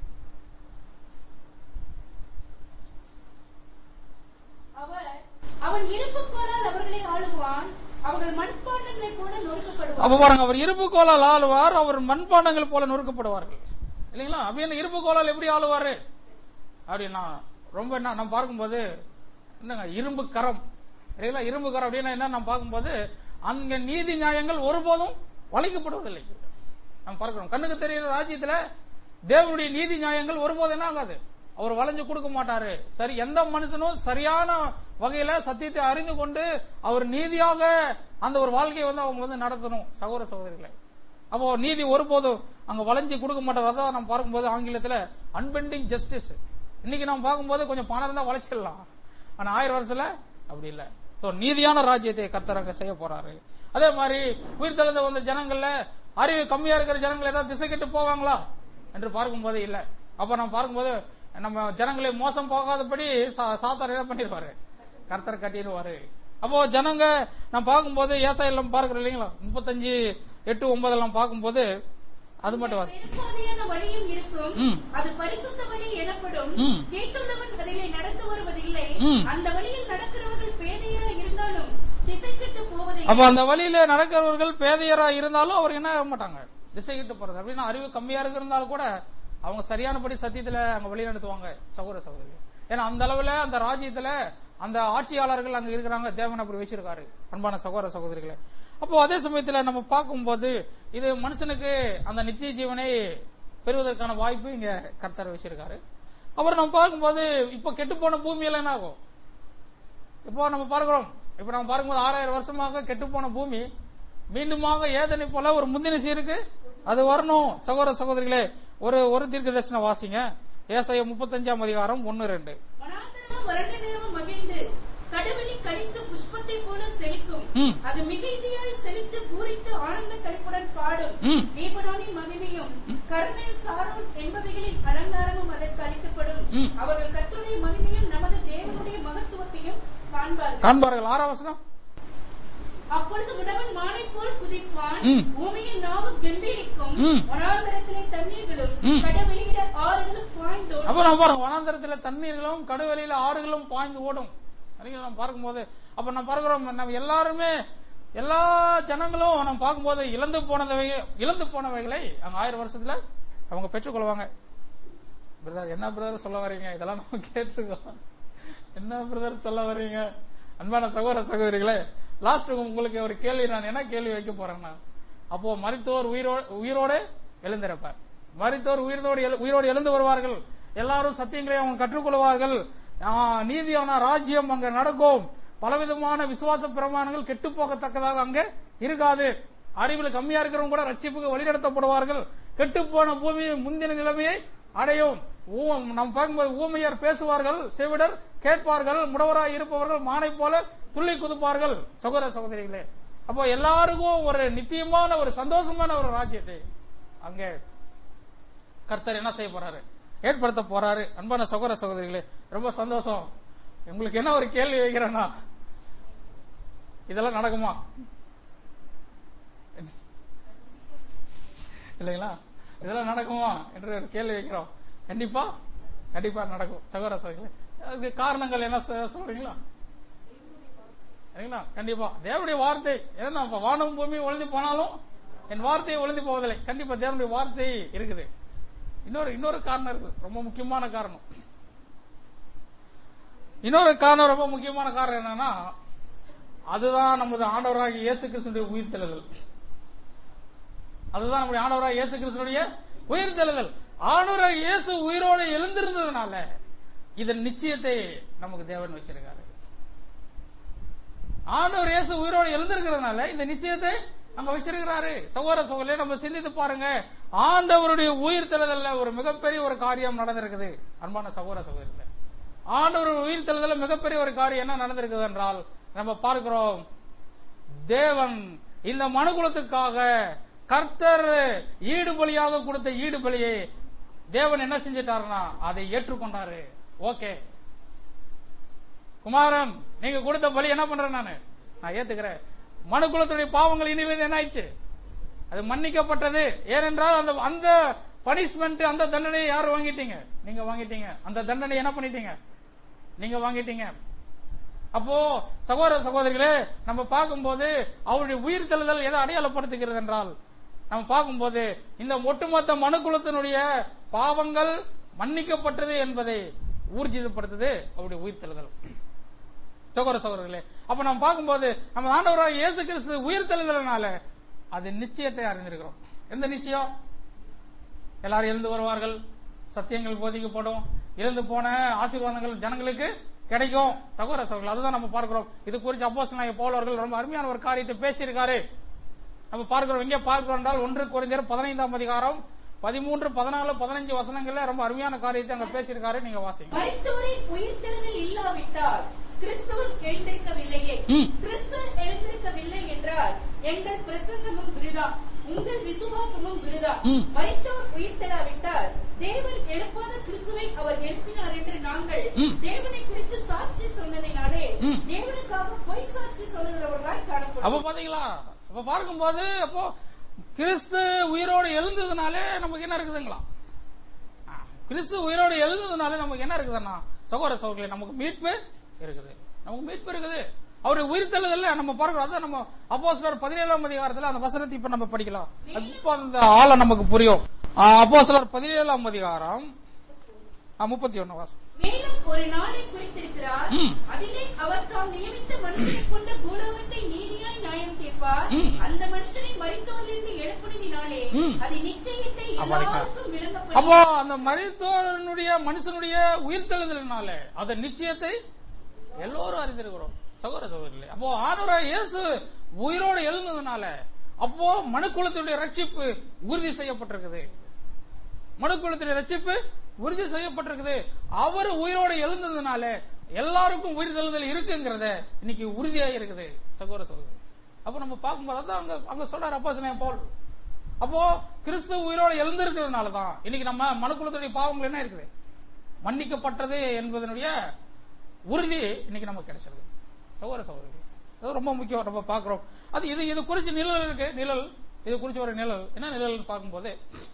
அவர் அவன் இருப்புக்கோளால் அவர்களை ஆளுவான் அவர்கள் மண்பாண்டங்களை கூட நொறுக்கப்படுவார் அப்ப பாருங்க அவர் இருப்பு கோலால் ஆளுவார் அவர் மண்பாண்டங்கள் போல நொறுக்கப்படுவார்கள் இல்லைங்களா அப்படின்னு இருப்பு கோலால் எப்படி ஆளுவாரு அப்படின்னா ரொம்ப என்ன நம்ம பார்க்கும்போது என்னங்க இரும்பு கரம் இல்லைங்களா இரும்பு கரம் அப்படின்னா என்ன நம்ம பார்க்கும்போது அங்க நீதி நியாயங்கள் ஒருபோதும் வளைக்கப்படுவதில்லை நம்ம பார்க்கிறோம் கண்ணுக்கு தெரிகிற ராஜ்யத்துல தேவனுடைய நீதி நியாயங்கள் ஒருபோதும் என்ன ஆகாது அவர் வளைஞ்சு கொடுக்க மாட்டாரு சரி எந்த மனுஷனும் சரியான வகையில சத்தியத்தை அறிந்து கொண்டு அவர் நீதியாக அந்த ஒரு வாழ்க்கையை வந்து அவங்க வந்து நடத்தணும் சகோதர சகோதரிகளை அப்போ நீதி ஒருபோதும் அங்க வளைஞ்சு கொடுக்க மாட்டார் அதான் நம்ம பார்க்கும்போது ஆங்கிலத்துல அன்பெண்டிங் ஜஸ்டிஸ் இன்னைக்கு நம்ம பார்க்கும்போது கொஞ்சம் பணம் இருந்தா வளைச்சிடலாம் ஆனா ஆயிரம் வருஷத்துல அப்படி இல்ல சோ நீதியான ராஜ்யத்தை கர்த்தர் அங்க செய்ய போறாரு அதே மாதிரி உயிர் தெளிந்த வந்த ஜனங்கள்ல அறிவு கம்மியா இருக்கிற ஜனங்கள் ஏதாவது திசை கெட்டு போவாங்களா என்று பார்க்கும்போது இல்ல அப்ப நம்ம பார்க்கும்போது நம்ம ஜனங்களை மோசம் போகாதபடி சா- சாத்தார் என்ன பண்ணிருவாரு கர்த்தர் கட்டிடுவாரு அப்போ ஜனங்க நான் பார்க்கும்போது ஏசாயெல்லாம் பார்க்கிறோம் இல்லைங்களா முப்பத்தஞ்சு எட்டு ஒன்பது எல்லாம் பார்க்கும்போது அது மட்டும் வாசி. பெரும்பாதையான வழியும் இருக்கும் ம். அது பரிசுத்த வழி எனப்படும் ம். கேட்டுள்ளவன் அதிலே நடந்து வருவதில்லை ம். அந்த வழியில் நடக்கிறவர்கள் பேதையா இருந்தாலும் திசை கெட்டு போவதில்லை அப்ப அந்த வழியில நடக்கிறவர்கள் பேதையரா இருந்தாலும் அவர் என்ன ஆக மாட்டாங்க திசை கிட்ட போறது அப்படின்னா அறிவு கம்மியா இருந்தாலும் கூட அவங்க சரியானபடி சத்தியத்துல அங்க வழி நடத்துவாங்க சகோதர சகோதரி ஏன்னா அந்த அளவுல அந்த ராஜ்யத்துல அந்த ஆட்சியாளர்கள் அங்க இருக்கிறாங்க தேவன் அப்படி வச்சிருக்காரு அன்பான சகோதர சகோதரிகளே அப்போ அதே சமயத்துல நம்ம பார்க்கும்போது இது மனுஷனுக்கு அந்த நித்திய ஜீவனை பெறுவதற்கான வாய்ப்பு இங்க கர்த்தர் வச்சிருக்காரு அப்புறம் நம்ம பார்க்கும்போது இப்ப கெட்டு போன பூமியில என்ன ஆகும் இப்போ நம்ம பார்க்கிறோம் இப்ப நம்ம பார்க்கும்போது ஆறாயிரம் வருஷமாக கெட்டுப்போன பூமி மீண்டுமாக ஏதனை போல ஒரு முந்தின சீருக்கு அது வரணும் சகோதர சகோதரிகளே ஒரு ஒரு தீர்க்க தரிசனம் வாசிங்க ஏசாய முப்பத்தஞ்சாம் அதிகாரம் ஒன்னு ரெண்டு வனாந்தரமும் வறண்ட நிலமும் மகிழ்ந்து கடுவெளி கழித்து புஷ்பத்தை போல செழிக்கும் ம். அது மிகுதியாய் செழித்து பூரித்து ஆனந்த கழிப்புடன் பாடும் ம். லீபனோனின் மகிமையும் கர்மேல் சாரோன் என்பவைகளின் அலங்காரமும் அதற்கு அளிக்கப்படும் ம். அவர்கள் கர்த்தருடைய மகிமையும் நமது தேவனுடைய மகத்துவத்தையும் காண்பார்கள் காண்பார்கள் ஆறாம் வசனம் அப்பொழுது உடவன் மானை போல் குதிப்பான் ம். பூமியின் நாவு கம்பீரிக்கும் ம். வனாந்தரத்திலே தண்ணீர்களும் ம். கடவெளியிட ஆறுகளும் பாய்ந்தோடும் அப்ப நம்ம பாருங்க வனாந்தரத்துல தண்ணீர்களும் கடுவெளியில ஆறுகளும் பாய்ந்து ஓடும் சரிங்களா? நம்ம பார்க்கும்போது அப்ப நம்ம பார்க்கிறோம் நம்ம எல்லாருமே எல்லா ஜனங்களும் நம்ம பார்க்கும்போது இழந்து போனவை இழந்து போனவைகளை அங்க ஆயிரம் வருஷத்துல அவங்க பெற்றுக்கொள்வாங்க பிரதர் என்ன பிரதர் சொல்ல வர்றீங்க இதெல்லாம் நம்ம கேட்டிருக்கோம் என்ன பிரதர் சொல்ல வர்றீங்க அன்பான சகோதர சகோதரிகளே லாஸ்ட் உங்களுக்கு ஒரு கேள்வி நான் என்ன கேள்வி வைக்க போறேன்னா அப்போ மரித்தோர் உயிரோடு உயிரோடு எழுந்திருப்பார் மரித்தோர் உயிரோடு எழு- உயிரோடு எழுந்து வருவார்கள் எல்லாரும் சத்தியங்களை அவங்க கற்றுக்கொள்வார்கள் ஆ, நீதியான ராஜ்யம் அங்க நடக்கும் பலவிதமான விசுவாச பிரமாணங்கள் கெட்டு போகத்தக்கதாக அங்க இருக்காது அறிவில் கம்மியா இருக்கிறவங்க கூட ரட்சிப்புக்கு வழிநடத்தப்படுவார்கள் கெட்டு போன பூமி முந்தின நிலைமையை அடையும் ஊ- நாம் பார்க்கும்போது ஊமையர் பேசுவார்கள் செவிடர் கேட்பார்கள் முடவராய் இருப்பவர்கள் மானை போல துள்ளி குதிப்பார்கள் சகோதர சகோதரிகளே அப்போ எல்லாருக்கும் ஒரு நித்தியமான ஒரு சந்தோஷமான ஒரு ராஜ்யத்தை அங்கே கர்த்தர் என்ன செய்ய போறாரு ஏற்படுத்த போறாரு அன்பான சகோதர சகோதரிகளே ரொம்ப சந்தோஷம் உங்களுக்கு என்ன ஒரு கேள்வி வைக்கிறேன்னா இதெல்லாம் நடக்குமா இல்லைங்களா இதெல்லாம் நடக்குமா என்று ஒரு கேள்வி வைக்கிறோம் கண்டிப்பா கண்டிப்பா நடக்கும் சகோதர சகோதரிகளே அதுக்கு காரணங்கள் என்ன சொ- சொல்றீங்களா சரிங்களா கண்டிப்பா தேவனுடைய வார்த்தை ஏன்னா இப்ப வானம் பூமி ஒளிந்து போனாலும் என் வார்த்தை ஒளிந்து போவதில்லை கண்டிப்பா தேவனுடைய வார்த்தை இருக்குது இன்னொரு இன்னொரு காரணம் இருக்கு ரொம்ப முக்கியமான காரணம் இன்னொரு காரணம் ரொம்ப முக்கியமான காரணம் என்னன்னா அதுதான் நமது ஆண்டவராகிய இயேசு கிறிஸ்துடைய உயிர்த்தெழுதல் அதுதான் நம்முடைய ஆண்டவராக இயேசு கிறிஸ்துடைய உயிர்த்தெழுதல் ஆண்டவராக இயேசு உயிரோடு எழுந்திருந்ததுனால இதன் நிச்சயத்தை நமக்கு தேவன் வச்சிருக்காரு ஆண்டவர் இயேசு உயிரோடு எழுந்திருக்கிறதுனால இந்த நிச்சயத்தை அங்க வச்சிருக்கிறாரு சகோதர சகோதரே நம்ம சிந்தித்து பாருங்க ஆண்டவருடைய உயிர் தெழுதல்ல ஒரு மிகப்பெரிய ஒரு காரியம் நடந்திருக்குது அன்பான சகோதர சகோதரிகளே ஆண்டவர் உயிர் தெழுதல்ல மிகப்பெரிய ஒரு காரியம் என்ன நடந்திருக்குது என்றால் நம்ம பார்க்கிறோம் தேவன் இந்த மனுகுலத்துக்காக கர்த்தர் ஈடு பலியாக கொடுத்த ஈடு பலியை தேவன் என்ன செஞ்சிட்டாருன்னா அதை ஏற்றுக்கொண்டாரு ஓகே குமாரன் நீங்க கொடுத்த பலி என்ன பண்றேன் நானு நான் ஏத்துக்கிறேன் மனுக்குலத்துடைய பாவங்கள் இனிமேல் என்ன ஆயிடுச்சு அது மன்னிக்கப்பட்டது ஏனென்றால் அந்த அந்த பனிஷ்மெண்ட் அந்த தண்டனையை யார் வாங்கிட்டீங்க நீங்க வாங்கிட்டீங்க அந்த தண்டனை என்ன பண்ணிட்டீங்க நீங்க வாங்கிட்டீங்க அப்போ சகோதர சகோதரிகளே நம்ம பார்க்கும்போது அவருடைய உயிர் தெழுதல் எதை அடையாளப்படுத்துகிறது என்றால் நம்ம பார்க்கும்போது இந்த ஒட்டுமொத்த மனுக்குலத்தினுடைய பாவங்கள் மன்னிக்கப்பட்டது என்பதை ஊர்ஜிதப்படுத்துது அவருடைய உயிர் தெழுதல் சகோதர சகோதரர்களே அப்ப நம்ம பார்க்கும்போது நம்ம ஆண்டவராக இயேசு கிறிஸ்து உயிர் தெழுதலனால அது நிச்சயத்தை அறிந்திருக்கிறோம் எந்த நிச்சயம் எல்லாரும் எழுந்து வருவார்கள் சத்தியங்கள் போதிக்கப்படும் இழந்து போன ஆசீர்வாதங்கள் ஜனங்களுக்கு கிடைக்கும் சகோதர சகோதரர்கள் அதுதான் நம்ம பார்க்கிறோம் இது குறித்து அப்போஸ் பவுல் அவர்கள் ரொம்ப அருமையான ஒரு காரியத்தை பேசியிருக்காரு நம்ம பார்க்கிறோம் எங்கே பார்க்கிறோம் என்றால் ஒன்று குறைந்தர் பதினைந்தாம் அதிகாரம் பதிமூன்று பதினாலு பதினஞ்சு வசனங்கள்ல ரொம்ப அருமையான காரியத்தை அங்க பேசியிருக்காரு நீங்க வாசிங்க மரித்தோரின் உயிர்த்தெழுதல் இல்லாவிட்டால் கிறிஸ்துவும் எழுந்திருக்கவில்லையே ம். கிறிஸ்து எழுந்திருக்கவில்லை என்றால் எங்கள் பிரசங்கமும் விருதா உங்கள் விசுவாசமும் விருதா ம். மரித்தோர் உயிர்த்தெழாவிட்டால் தேவன் எழுப்பாத கிறிஸ்துவை அவர் எழுப்பினார் என்று நாங்கள் ம். தேவனை குறித்து சாட்சி சொன்னதினாலே ம். தேவனுக்காக பொய் சாட்சி சொல்லுகிறவர்களாய் காணப்படும் அப்ப பாத்தீங்களா அப்ப பார்க்கும்போது அப்போ கிறிஸ்து உயிரோடு எழுந்ததுனாலே நமக்கு என்ன இருக்குதுங்களா ஆ, கிறிஸ்து உயிரோடு எழுந்ததுனாலே நமக்கு என்ன இருக்குதுன்னா சகோதர சகோதரி நமக்கு மீட்பு இருக்குது நமக்கு மீட்பு இருக்குது அவரு உயிர் தெழுதல்ல நம்ம பார்க்கிறோம் அதான் நம்ம அப்போ சிலர் பதினேழாம் அதிகாரத்துல அந்த வசனத்தை இப்ப நம்ம படிக்கலாம் இப்ப அந்த ஆளை நமக்கு புரியும் அப்போ சிலர் பதினேழாம் அதிகாரம் முப்பத்தி ஒன்னு வாசம் மேலும் ஒரு நாளை குறித்திருக்கிறார் ம். அதிலே அவர் தாம் நியமித்த மனுஷனை கொண்ட பூலோகத்தை நீதியாய் நியாயம் தீர்ப்பார் ம். அந்த மனுஷனை மரித்தோரிலிருந்து எழுப்பினதினாலே ம். அது நிச்சயத்தை அப்ப அதுக்கா- எல்லாருக்கும் விளங்கப்படும் அப்போ அந்த மரித்தோரனுடைய மனுஷனுடைய உயிர்த்தெழுதலினாலே அதன் நிச்சயத்தை எல்லோரும் அறிந்திருக்கிறோம் சகோதர சகோதரிகளே அப்போ ஆண்டவராக இயேசு உயிரோடு எழுந்ததுனால அப்போ மனுக்குலத்தினுடைய ரட்சிப்பு உறுதி செய்யப்பட்டிருக்குது மனுக்குலத்தினுடைய ரட்சிப்பு உறுதி செய்யப்பட்டிருக்குது அவர் உயிரோடு எழுந்ததுனால எல்லாருக்கும் உயிர் தெழுதல் இருக்குங்கிறத இன்னைக்கு உறுதியா இருக்குது சகோதர சகோதரி அப்போ நம்ம பார்க்கும்போது அதான் அங்க அங்க சொல்றாரு அப்பா போல் அப்போ கிறிஸ்து உயிரோடு எழுந்திருக்கிறதுனால தான் இன்னைக்கு நம்ம மனுக்குலத்துடைய பாவங்கள் என்ன இருக்குது மன்னிக்கப்பட்டது என்பதனுடைய உறுதி இன்னைக்கு நமக்கு கிடைச்சிருக்கு சகோதர சகோதரி அது ரொம்ப முக்கியம் நம்ம பார்க்கிறோம் அது இது இது குறிச்சு நிழல் இருக்கு நிழல் இது குறிச்சு ஒரு நிழல் என்ன நிழல் பார்க்கும்போது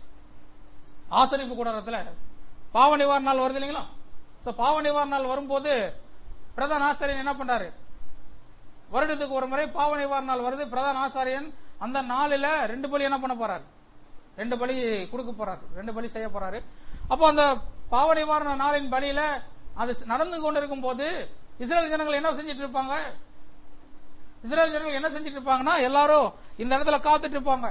ஆசரிப்பு கூடாரத்துல பாவ நிவாரண நாள் வருது இல்லைங்களா So, பாவ நிவாரண நாள் வரும்போது பிரதான ஆசிரியர் என்ன பண்றாரு வருடத்துக்கு ஒரு முறை பாவ நிவாரண நாள் வருது பிரதான ஆசாரியன் அந்த நாளில ரெண்டு பலி என்ன பண்ண போறாரு ரெண்டு பலி கொடுக்க போறாரு ரெண்டு பலி செய்ய போறாரு அப்போ அந்த பாவ நிவாரண நாளின் பலியில அது நடந்து கொண்டிருக்கும் போது இஸ்ரேல் ஜனங்கள் என்ன செஞ்சிட்டு இருப்பாங்க இஸ்ரேல் ஜனங்கள் என்ன செஞ்சிட்டு இருப்பாங்கன்னா எல்லாரும் இந்த இடத்துல காத்துட்டு இருப்பாங்க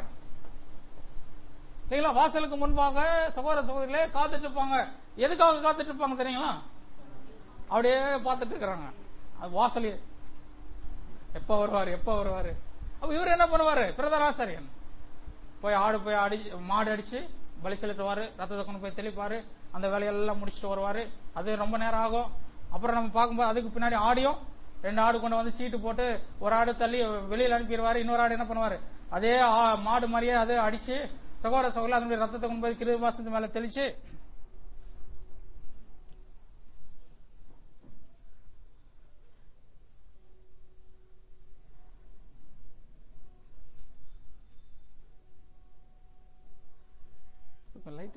இல்லைங்களா வாசலுக்கு முன்பாக சகோதர சகோதரிகளே காத்துட்டு இருப்பாங்க எதுக்காக காத்துட்டு இருப்பாங்க தெரியுங்களா அப்படியே பார்த்துட்டு இருக்கிறாங்க அது வாசலே எப்ப வருவாரு எப்ப வருவாரு அப்ப இவர் என்ன பண்ணுவாரு பிரதராசாரியன் போய் ஆடு போய் அடி மாடு அடிச்சு பலி செலுத்துவாரு ரத்தத்தை கொண்டு போய் தெளிப்பாரு அந்த வேலையெல்லாம் முடிச்சுட்டு வருவாரு அது ரொம்ப நேரம் ஆகும் அப்புறம் நம்ம பார்க்கும்போது அதுக்கு பின்னாடி ஆடியும் ரெண்டு ஆடு கொண்டு வந்து சீட்டு போட்டு ஒரு ஆடு தள்ளி வெளியில அனுப்பிடுவாரு இன்னொரு ஆடு என்ன பண்ணுவாரு அதே ஆ- மாடு மாதிரியே அது அடிச்சு சகோதர சகோதர அதனுடைய ரத்தத்தை கொண்டு போய் கிருபாசனத்து மேல தெளிச்சு லைட்டு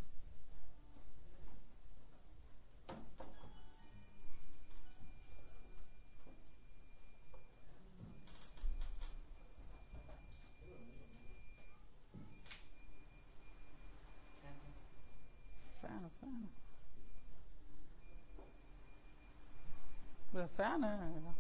ஃபேன் ஃபேன் ஃபேனு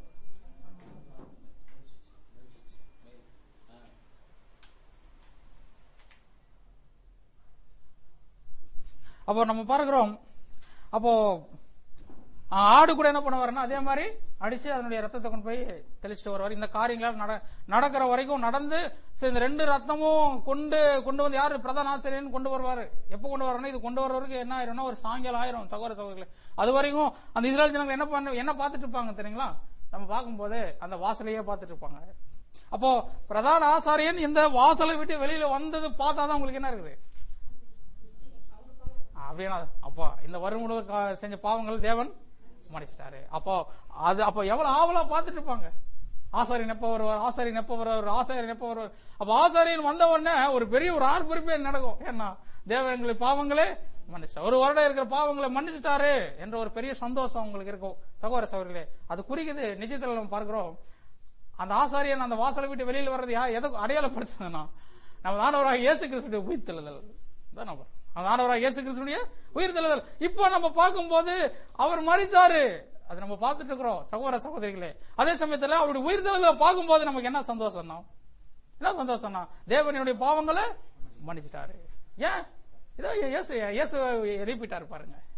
அப்போ நம்ம பார்க்கிறோம் அப்போ ஆ, ஆடு கூட என்ன பண்ணுவாருன்னா அதே மாதிரி அடிச்சு அதனுடைய ரத்தத்தை கொண்டு போய் தெளிச்சுட்டு வருவார் இந்த காரியங்கள் நட- நடக்கிற வரைக்கும் நடந்து சரி, இந்த ரெண்டு ரத்தமும் கொண்டு கொண்டு வந்து யாரு பிரதான ஆசிரியர்னு கொண்டு வருவாரு எப்ப கொண்டு வரணும் இது கொண்டு வர்றவருக்கு என்ன ஆயிரும்னா ஒரு சாயங்காலம் ஆயிரும் சகோதர சகோதரிகளே அது வரைக்கும் அந்த இஸ்ரேல் ஜனங்கள் என்ன பண்ண என்ன பார்த்துட்டு இருப்பாங்க தெரியுங்களா நம்ம பார்க்கும்போது அந்த வாசலையே பார்த்துட்டு இருப்பாங்க அப்போ பிரதான ஆசாரியன் இந்த வாசலை விட்டு வெளியில வந்தது பார்த்தாதான் உங்களுக்கு என்ன இருக்குது அப்படின்னா அப்போ இந்த வருடம் முழுவதும் கா- செஞ்ச பாவங்கள் தேவன் மன்னிச்சிட்டாரு அப்போ அது அப்போ எவ்வளவு ஆவலா பார்த்துட்டு இருப்பாங்க ஆசாரியன் எப்ப வருவார் ஆசாரியன் எப்ப வருவார் ஆசாரியன் எப்ப வருவார் அப்ப ஆசாரியன் வந்த உடனே ஒரு பெரிய ஒரு ஆர்ப்பரிப்பே நடக்கும் ஏன்னா தேவன் எங்களுக்கு பாவங்களே மன்னிச்சா ஒரு வருடம் இருக்கிற பாவங்களை மன்னிச்சிட்டாரு என்ற ஒரு பெரிய சந்தோஷம் உங்களுக்கு இருக்கும் சகோதர சகோதரிகளே அது குறிக்குது நிஜத்தில் நம்ம பார்க்கிறோம் அந்த ஆசாரியன் அந்த வாசலை விட்டு வெளியில வர்றது யா எதை அடையாளப்படுத்துதுன்னா நம்ம ஆண்டவராக இயேசு கிறிஸ்துடைய உயிர்த்தெழுதல் தான் நம்ம அந்த ஆண்டவராக இயேசு கிறிஸ்துடைய உயிர்த்தெழுதல் இப்போ நம்ம பார்க்கும்போது அவர் மறித்தாரு அது நம்ம பார்த்துட்டு இருக்கிறோம் சகோதர சகோதரிகளே அதே சமயத்துல அவருடைய உயிர்த்தெழுதலை பார்க்கும்போது நமக்கு என்ன சந்தோஷம்னா என்ன சந்தோஷம்னா தேவனுடைய பாவங்களை மன்னிச்சிட்டாரு ஏன் இதோ இயேசு இயேசு எழுப்பிட்டாரு பாருங்க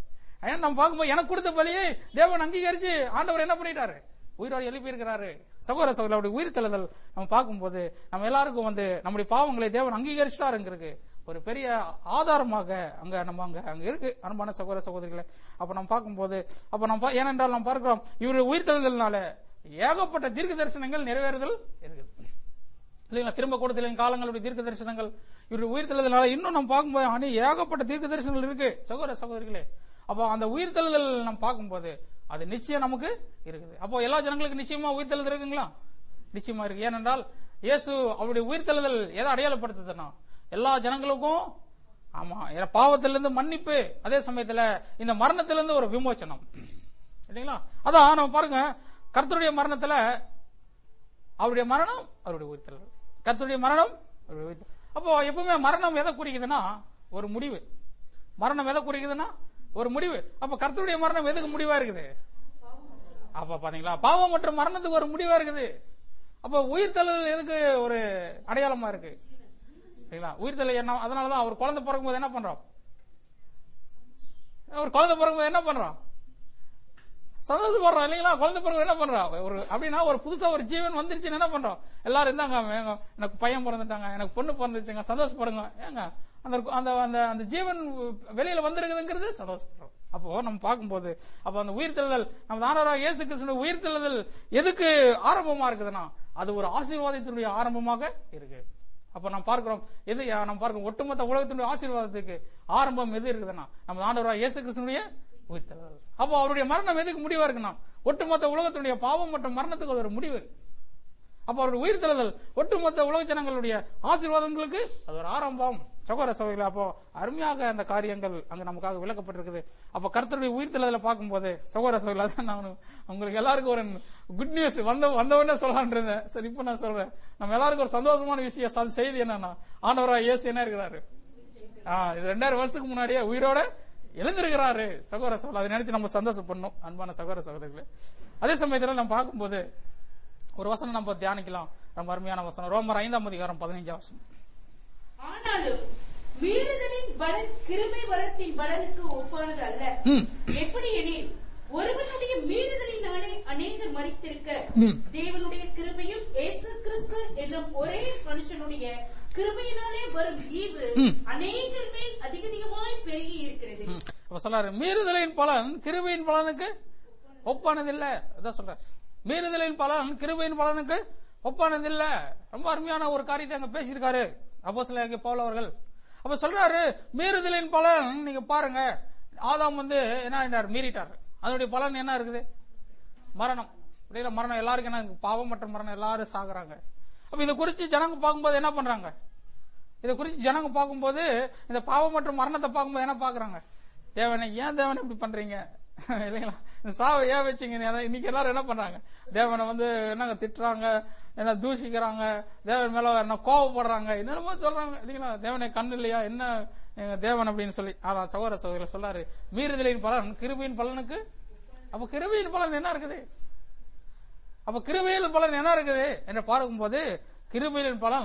ஏன்னா நம்ம பார்க்கும்போது எனக்கு கொடுத்த பலியை தேவன் அங்கீகரிச்சு ஆண்டவர் என்ன பண்ணிட்டாரு உயிரோடு எழுப்பி இருக்கிறாரு சகோதர சகோதர அப்படி உயிர் தெழுதல் நம்ம பார்க்கும்போது நம்ம எல்லாருக்கும் வந்து நம்முடைய பாவங்களை தேவன் அங்கீகரிச்சிட்டாருங்கிறது ஒரு பெரிய ஆதாரமாக அங்க நம்ம அங்க அங்க இருக்கு அன்பான சகோதர சகோதரிகளை அப்ப நம்ம பார்க்கும்போது அப்ப நம்ம பா- ஏனென்றால் நாம் பார்க்கிறோம் இவர் உயிர் தெழுதல்னால ஏகப்பட்ட தீர்க்க தரிசனங்கள் நிறைவேறுதல் இருக்குது இல்லைங்களா திரும்ப கூடத்தில் காலங்களுடைய தீர்க்க தரிசனங்கள் இவர் உயிர் தெழுதலால இன்னும் நம்ம பார்க்கும்போது அணி ஏகப்பட்ட தீர்க்க தரிசனங்கள் இருக்கு சகோதர சகோதரிகளே அப்போ அந்த உயிர் தெழுதல் நம்ம பார்க்கும்போது அது நிச்சயம் நமக்கு இருக்குது அப்போ எல்லா ஜனங்களுக்கு நிச்சயமா உயிர் தெழுதல் இருக்குங்களா நிச்சயமா இருக்கு ஏனென்றால் இயேசு அவருடைய உயிர் தெழுதல் எதை அடையாளப்படுத்துதுன்னா எல்லா ஜனங்களுக்கும் ஆமா ஏன்னா பாவத்திலிருந்து மன்னிப்பு அதே சமயத்துல இந்த மரணத்திலிருந்து ஒரு விமோச்சனம் இல்லைங்களா அதான் நம்ம பாருங்க கர்த்தருடைய மரணத்துல அவருடைய மரணம் அவருடைய உயிர்த்தல் கர்த்தருடைய மரணம் அவருடைய உயிர்த்தல் அப்போ எப்பவுமே மரணம் எதை குறிக்குதுன்னா ஒரு முடிவு மரணம் எதை குறிக்குதுன்னா ஒரு முடிவு அப்ப கர்த்தருடைய மரணம் எதுக்கு முடிவா இருக்குது அப்ப பாத்தீங்களா பாவம் மற்றும் மரணத்துக்கு ஒரு முடிவா இருக்குது அப்ப உயிர்த்தல் எதுக்கு ஒரு அடையாளமா இருக்கு சரிங்களா உயிர்த்தல் என்ன அதனாலதான் அவர் குழந்தை பிறக்கும்போது என்ன பண்றோம் ஒரு குழந்தை பிறக்கும்போது என்ன பண்றோம் சந்தோஷப்படுறோம் இல்லைங்களா குழந்தை பிறகு என்ன பண்றோம் ஒரு அப்படின்னா ஒரு புதுசா ஒரு ஜீவன் வந்துருச்சுன்னு என்ன பண்றோம் எல்லாரும் இருந்தாங்க ஏங்க, எனக்கு பையன் பிறந்துட்டாங்க எனக்கு பொண்ணு பிறந்துச்சுங்க சந்தோஷப்படுங்க ஏங்க அந்த அந்த அந்த அந்த ஜீவன் வெளியில வந்திருக்குதுங்கிறது சந்தோஷப்படுறோம் அப்போ நம்ம பார்க்கும்போது அப்போ அந்த உயிர்த்தெழுதல் நம்ம தானவராக இயேசு கிறிஸ்துவ உயிர்த்தெழுதல் எதுக்கு ஆரம்பமா இருக்குதுன்னா அது ஒரு ஆசீர்வாதத்தினுடைய ஆரம்பமாக இருக்கு அப்ப நம்ம பார்க்கிறோம் எது நம்ம பார்க்கிறோம் ஒட்டுமொத்த உலகத்தினுடைய ஆசீர்வாதத்துக்கு ஆரம்பம் எது இருக்குதுன்னா நம்ம ஆண்டவராக இயேசு கிறிஸ்துனுடைய உயிர்த்தெழுதல் அப்போ அவருடைய மரணம் எதுக்கு முடிவா இருக்குன்னா ஒட்டுமொத்த உலகத்தினுடைய பாவம் மற்றும் மரணத்துக்கு அது ஒரு முடிவு அப்ப அவருடைய உயிர்த்தெழுதல் ஒட்டுமொத்த உலக ஜனங்களுடைய ஆசீர்வாதங்களுக்கு அது ஒரு ஆரம்பம் சகோதர சகோதரிகளே அப்போ அருமையாக அந்த காரியங்கள் அங்க நமக்காக விளக்கப்பட்டிருக்குது அப்ப கர்த்தருடைய உயிர்த்தெழுதலை பார்க்கும்போது சகோதர சகோதரி அதான் நான் உங்களுக்கு எல்லாருக்கும் ஒரு குட் நியூஸ் வந்த வந்தவொடனே சொல்லலான் இருந்தேன் சரி இப்ப நான் சொல்றேன் நம்ம எல்லாருக்கும் ஒரு சந்தோஷமான விஷயம் ச- செய்தி என்னன்னா ஆண்டவராக இயேசு என்ன இருக்கிறாரு ஆ, இது ரெண்டாயிரம் வருஷத்துக்கு முன்னாடியே உயிரோட எழுந்திருக்கிறாரு சகோதர சகோதரி அதை நினைச்சு நம்ம சந்தோஷப்படணும் அன்பான சகோதர சகோதரிகளே அதே சமயத்துல நம்ம பார்க்கும்போது ஒரு வசனம் நம்ம தியானிக்கலாம் ரொம்ப அருமையான வசனம் ரோமர் ஐந்தாம் அதிகாரம் பதினைஞ்சாம் வசனம் ஆனாலும் மீறுதலின் பலன் கிருமை வரத்தின் பலனுக்கு ஒப்பானது அல்ல ம். எப்படி எனில் ஒருவனுடைய மீறுதலினாலே அநேகர் மறித்திருக்க ம். தேவனுடைய கிருபையும் இயேசு கிறிஸ்து என்னும் ஒரே மனுஷனுடைய கிருபையினாலே வரும் ஈவு ம். அநேகர் மேல் அதிக அதிகமாய் பெருகி இருக்கிறது அப்ப சொல்றாரு மீறுதலின் பலன் கிருபையின் பலனுக்கு ஒப்பானது இல்ல அதான் சொல்றாரு மீறுதலின் பலன் கிருபையின் பலனுக்கு ஒப்பானது இல்ல ரொம்ப அருமையான ஒரு காரியத்தை அங்க பேசியிருக்காரு அப்போ சில பவுல் அவர்கள் அப்ப சொல்றாரு மீறுதலின் பலன் நீங்க பாருங்க ஆதாம் வந்து என்ன ஆயிட்டார் மீறிட்டார் அதனுடைய பலன் என்ன இருக்குது மரணம் இல்லைங்களா மரணம் எல்லாருக்கும் என்ன பாவம் மற்றும் மரணம் எல்லாரும் சாகுறாங்க அப்ப இதை குறிச்சு ஜனங்க பார்க்கும்போது என்ன பண்றாங்க இதை குறித்து ஜனங்க பார்க்கும்போது இந்த பாவம் மற்றும் மரணத்தை பார்க்கும்போது என்ன பாக்குறாங்க தேவனை ஏன் தேவனை இப்படி பண்றீங்க இல்லைங்களா இந்த சாவை ஏன் வச்சீங்க நீ- இன்னைக்கு எல்லாரும் என்ன பண்றாங்க தேவனை வந்து என்னங்க திட்டுறாங்க என்ன தூஷிக்கிறாங்க தேவன் மேல என்ன கோவப்படுறாங்க என்னென்னமோ சொல்றாங்க இல்லைங்களா தேவனை கண்ணு இல்லையா என்ன எங்க தேவன் அப்படின்னு சொல்லி ஆனா சகோதர சகோதரர் சொல்லாரு மீறுதலின் பலன் கிருபையின் பலனுக்கு அப்ப கிருபையின் பலன் என்ன இருக்குது அப்ப கிருபையில் பலன் என்ன இருக்குது என்று பார்க்கும்போது கிருபையின் பலன்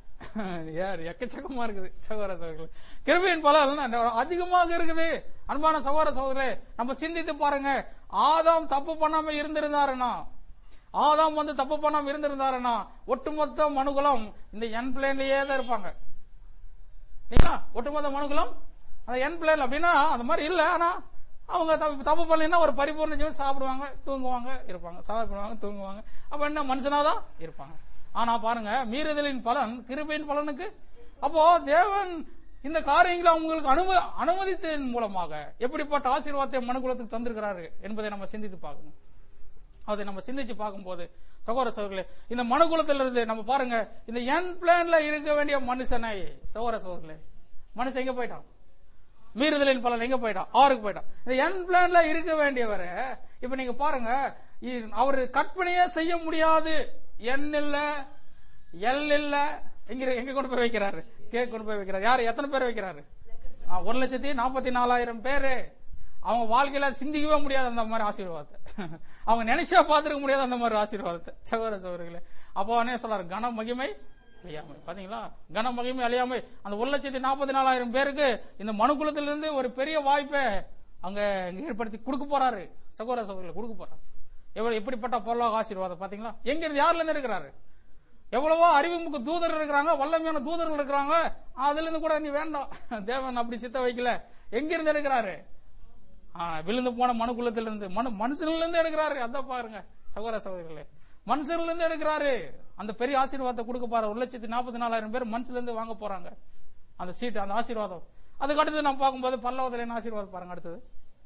யார் எக்கச்சக்கமா இருக்குது சகோதர சகோதரர்களே கிருபையின் பலன் அதிகமாக இருக்குது அன்பான சகோதர சகோதரர்களே நம்ம சிந்தித்து பாருங்க ஆதாம் தப்பு பண்ணாம இருந்திருந்தாருன்னா ஆதாம் வந்து தப்பு பண்ணாம இருந்திருந்தாருன்னா ஒட்டுமொத்த மனுகுலம் இந்த என் பிளேன்லயே தான் இருப்பாங்க இல்லைங்களா ஒட்டுமொத்த மனுக்குலம் அந்த என் பிளேன் அப்படின்னா அந்த மாதிரி இல்ல ஆனா அவங்க தப்பு தப்பு பண்ணலைன்னா ஒரு பரிபூர்ண ஜீவன் சாப்பிடுவாங்க தூங்குவாங்க இருப்பாங்க சாப்பிடுவாங்க தூங்குவாங்க அப்ப என்ன மனுஷனாதான் இருப்பாங்க ஆனா பாருங்க மீறுதலின் பலன் கிருபையின் பலனுக்கு அப்போ தேவன் இந்த காரியங்களை அவங்களுக்கு அனும அனுமதித்ததன் மூலமாக எப்படிப்பட்ட ஆசீர்வாதத்தை மனுக்குலத்துக்கு தந்திருக்கிறாரு என்பதை நம்ம சிந்தித்து பார்க்கணும் அதை நம்ம சிந்திச்சு பார்க்கும்போது சகோதர சகோதரர்களே இந்த மனுகுலத்துல இருந்து நம்ம பாருங்க இந்த என் பிளான்ல இருக்க வேண்டிய மனுஷனை சகோதர சகோதரர்களே மனுஷன் எங்க போயிட்டான் மீறுதலின் பலன் எங்க போயிட்டான் ஆறுக்கு போயிட்டான் இந்த என் பிளான்ல இருக்க வேண்டியவரை இப்ப நீங்க பாருங்க இ- அவரு கற்பனையே செய்ய முடியாது என் இல்ல எல் இல்ல எங்க எங்க கொண்டு போய் வைக்கிறாரு கேக் கொண்டு போய் வைக்கிறாரு யாரு எத்தனை பேர் வைக்கிறாரு ஆ, ஒரு லட்சத்தி நாற்பத்தி நாலாயிரம் பேரு அவங்க வாழ்க்கையில சிந்திக்கவே முடியாது அந்த மாதிரி ஆசீர்வாதத்தை அவங்க நினைச்சா பார்த்திருக்க முடியாது அந்த மாதிரி ஆசீர்வாதத்தை சகோதர சகோதரிகளே அப்போ அவனே சொல்றாரு கன மகிமை அழியாமை பாத்தீங்களா கன மகிமை அழியாமை அந்த ஒரு லட்சத்தி நாற்பத்தி நாலாயிரம் பேருக்கு இந்த மனுக்குலத்திலிருந்து ஒரு பெரிய வாய்ப்பை அங்க இங்க ஏற்படுத்தி கொடுக்க போறாரு சகோதர சகோதரிகளை கொடுக்க போறாரு எவ்வளவு எப்படிப்பட்ட பொருளாக ஆசீர்வாதம் பாத்தீங்களா எங்க இருந்து யாருல இருந்து இருக்கிறாரு எவ்வளவோ அறிவுமுக தூதர்கள் இருக்கிறாங்க வல்லமையான தூதர்கள் இருக்கிறாங்க அதுல இருந்து கூட நீ வேண்டாம் தேவன் அப்படி சித்த வைக்கல எங்க இருந்து எடுக்கிறாரு ஆ, விழுந்து போன மனுக்குலத்துல இருந்து மனு மனுஷன்ல இருந்து எடுக்கிறாரு அதான் பாருங்க சகோதர சகோதரிகளே மனுஷன்ல இருந்து எடுக்கிறாரு அந்த பெரிய ஆசீர்வாதத்தை கொடுக்க பாரு ஒரு லட்சத்தி நாற்பத்தி நாலாயிரம் பேர் மனுஷன்ல இருந்து வாங்க போறாங்க அந்த சீட் அந்த ஆசீர்வாதம் அதுக்கு அடுத்து நம்ம பார்க்கும்போது பல்லவத்துல என்ன ஆசீர்வாதம் பாருங்க அடுத்தது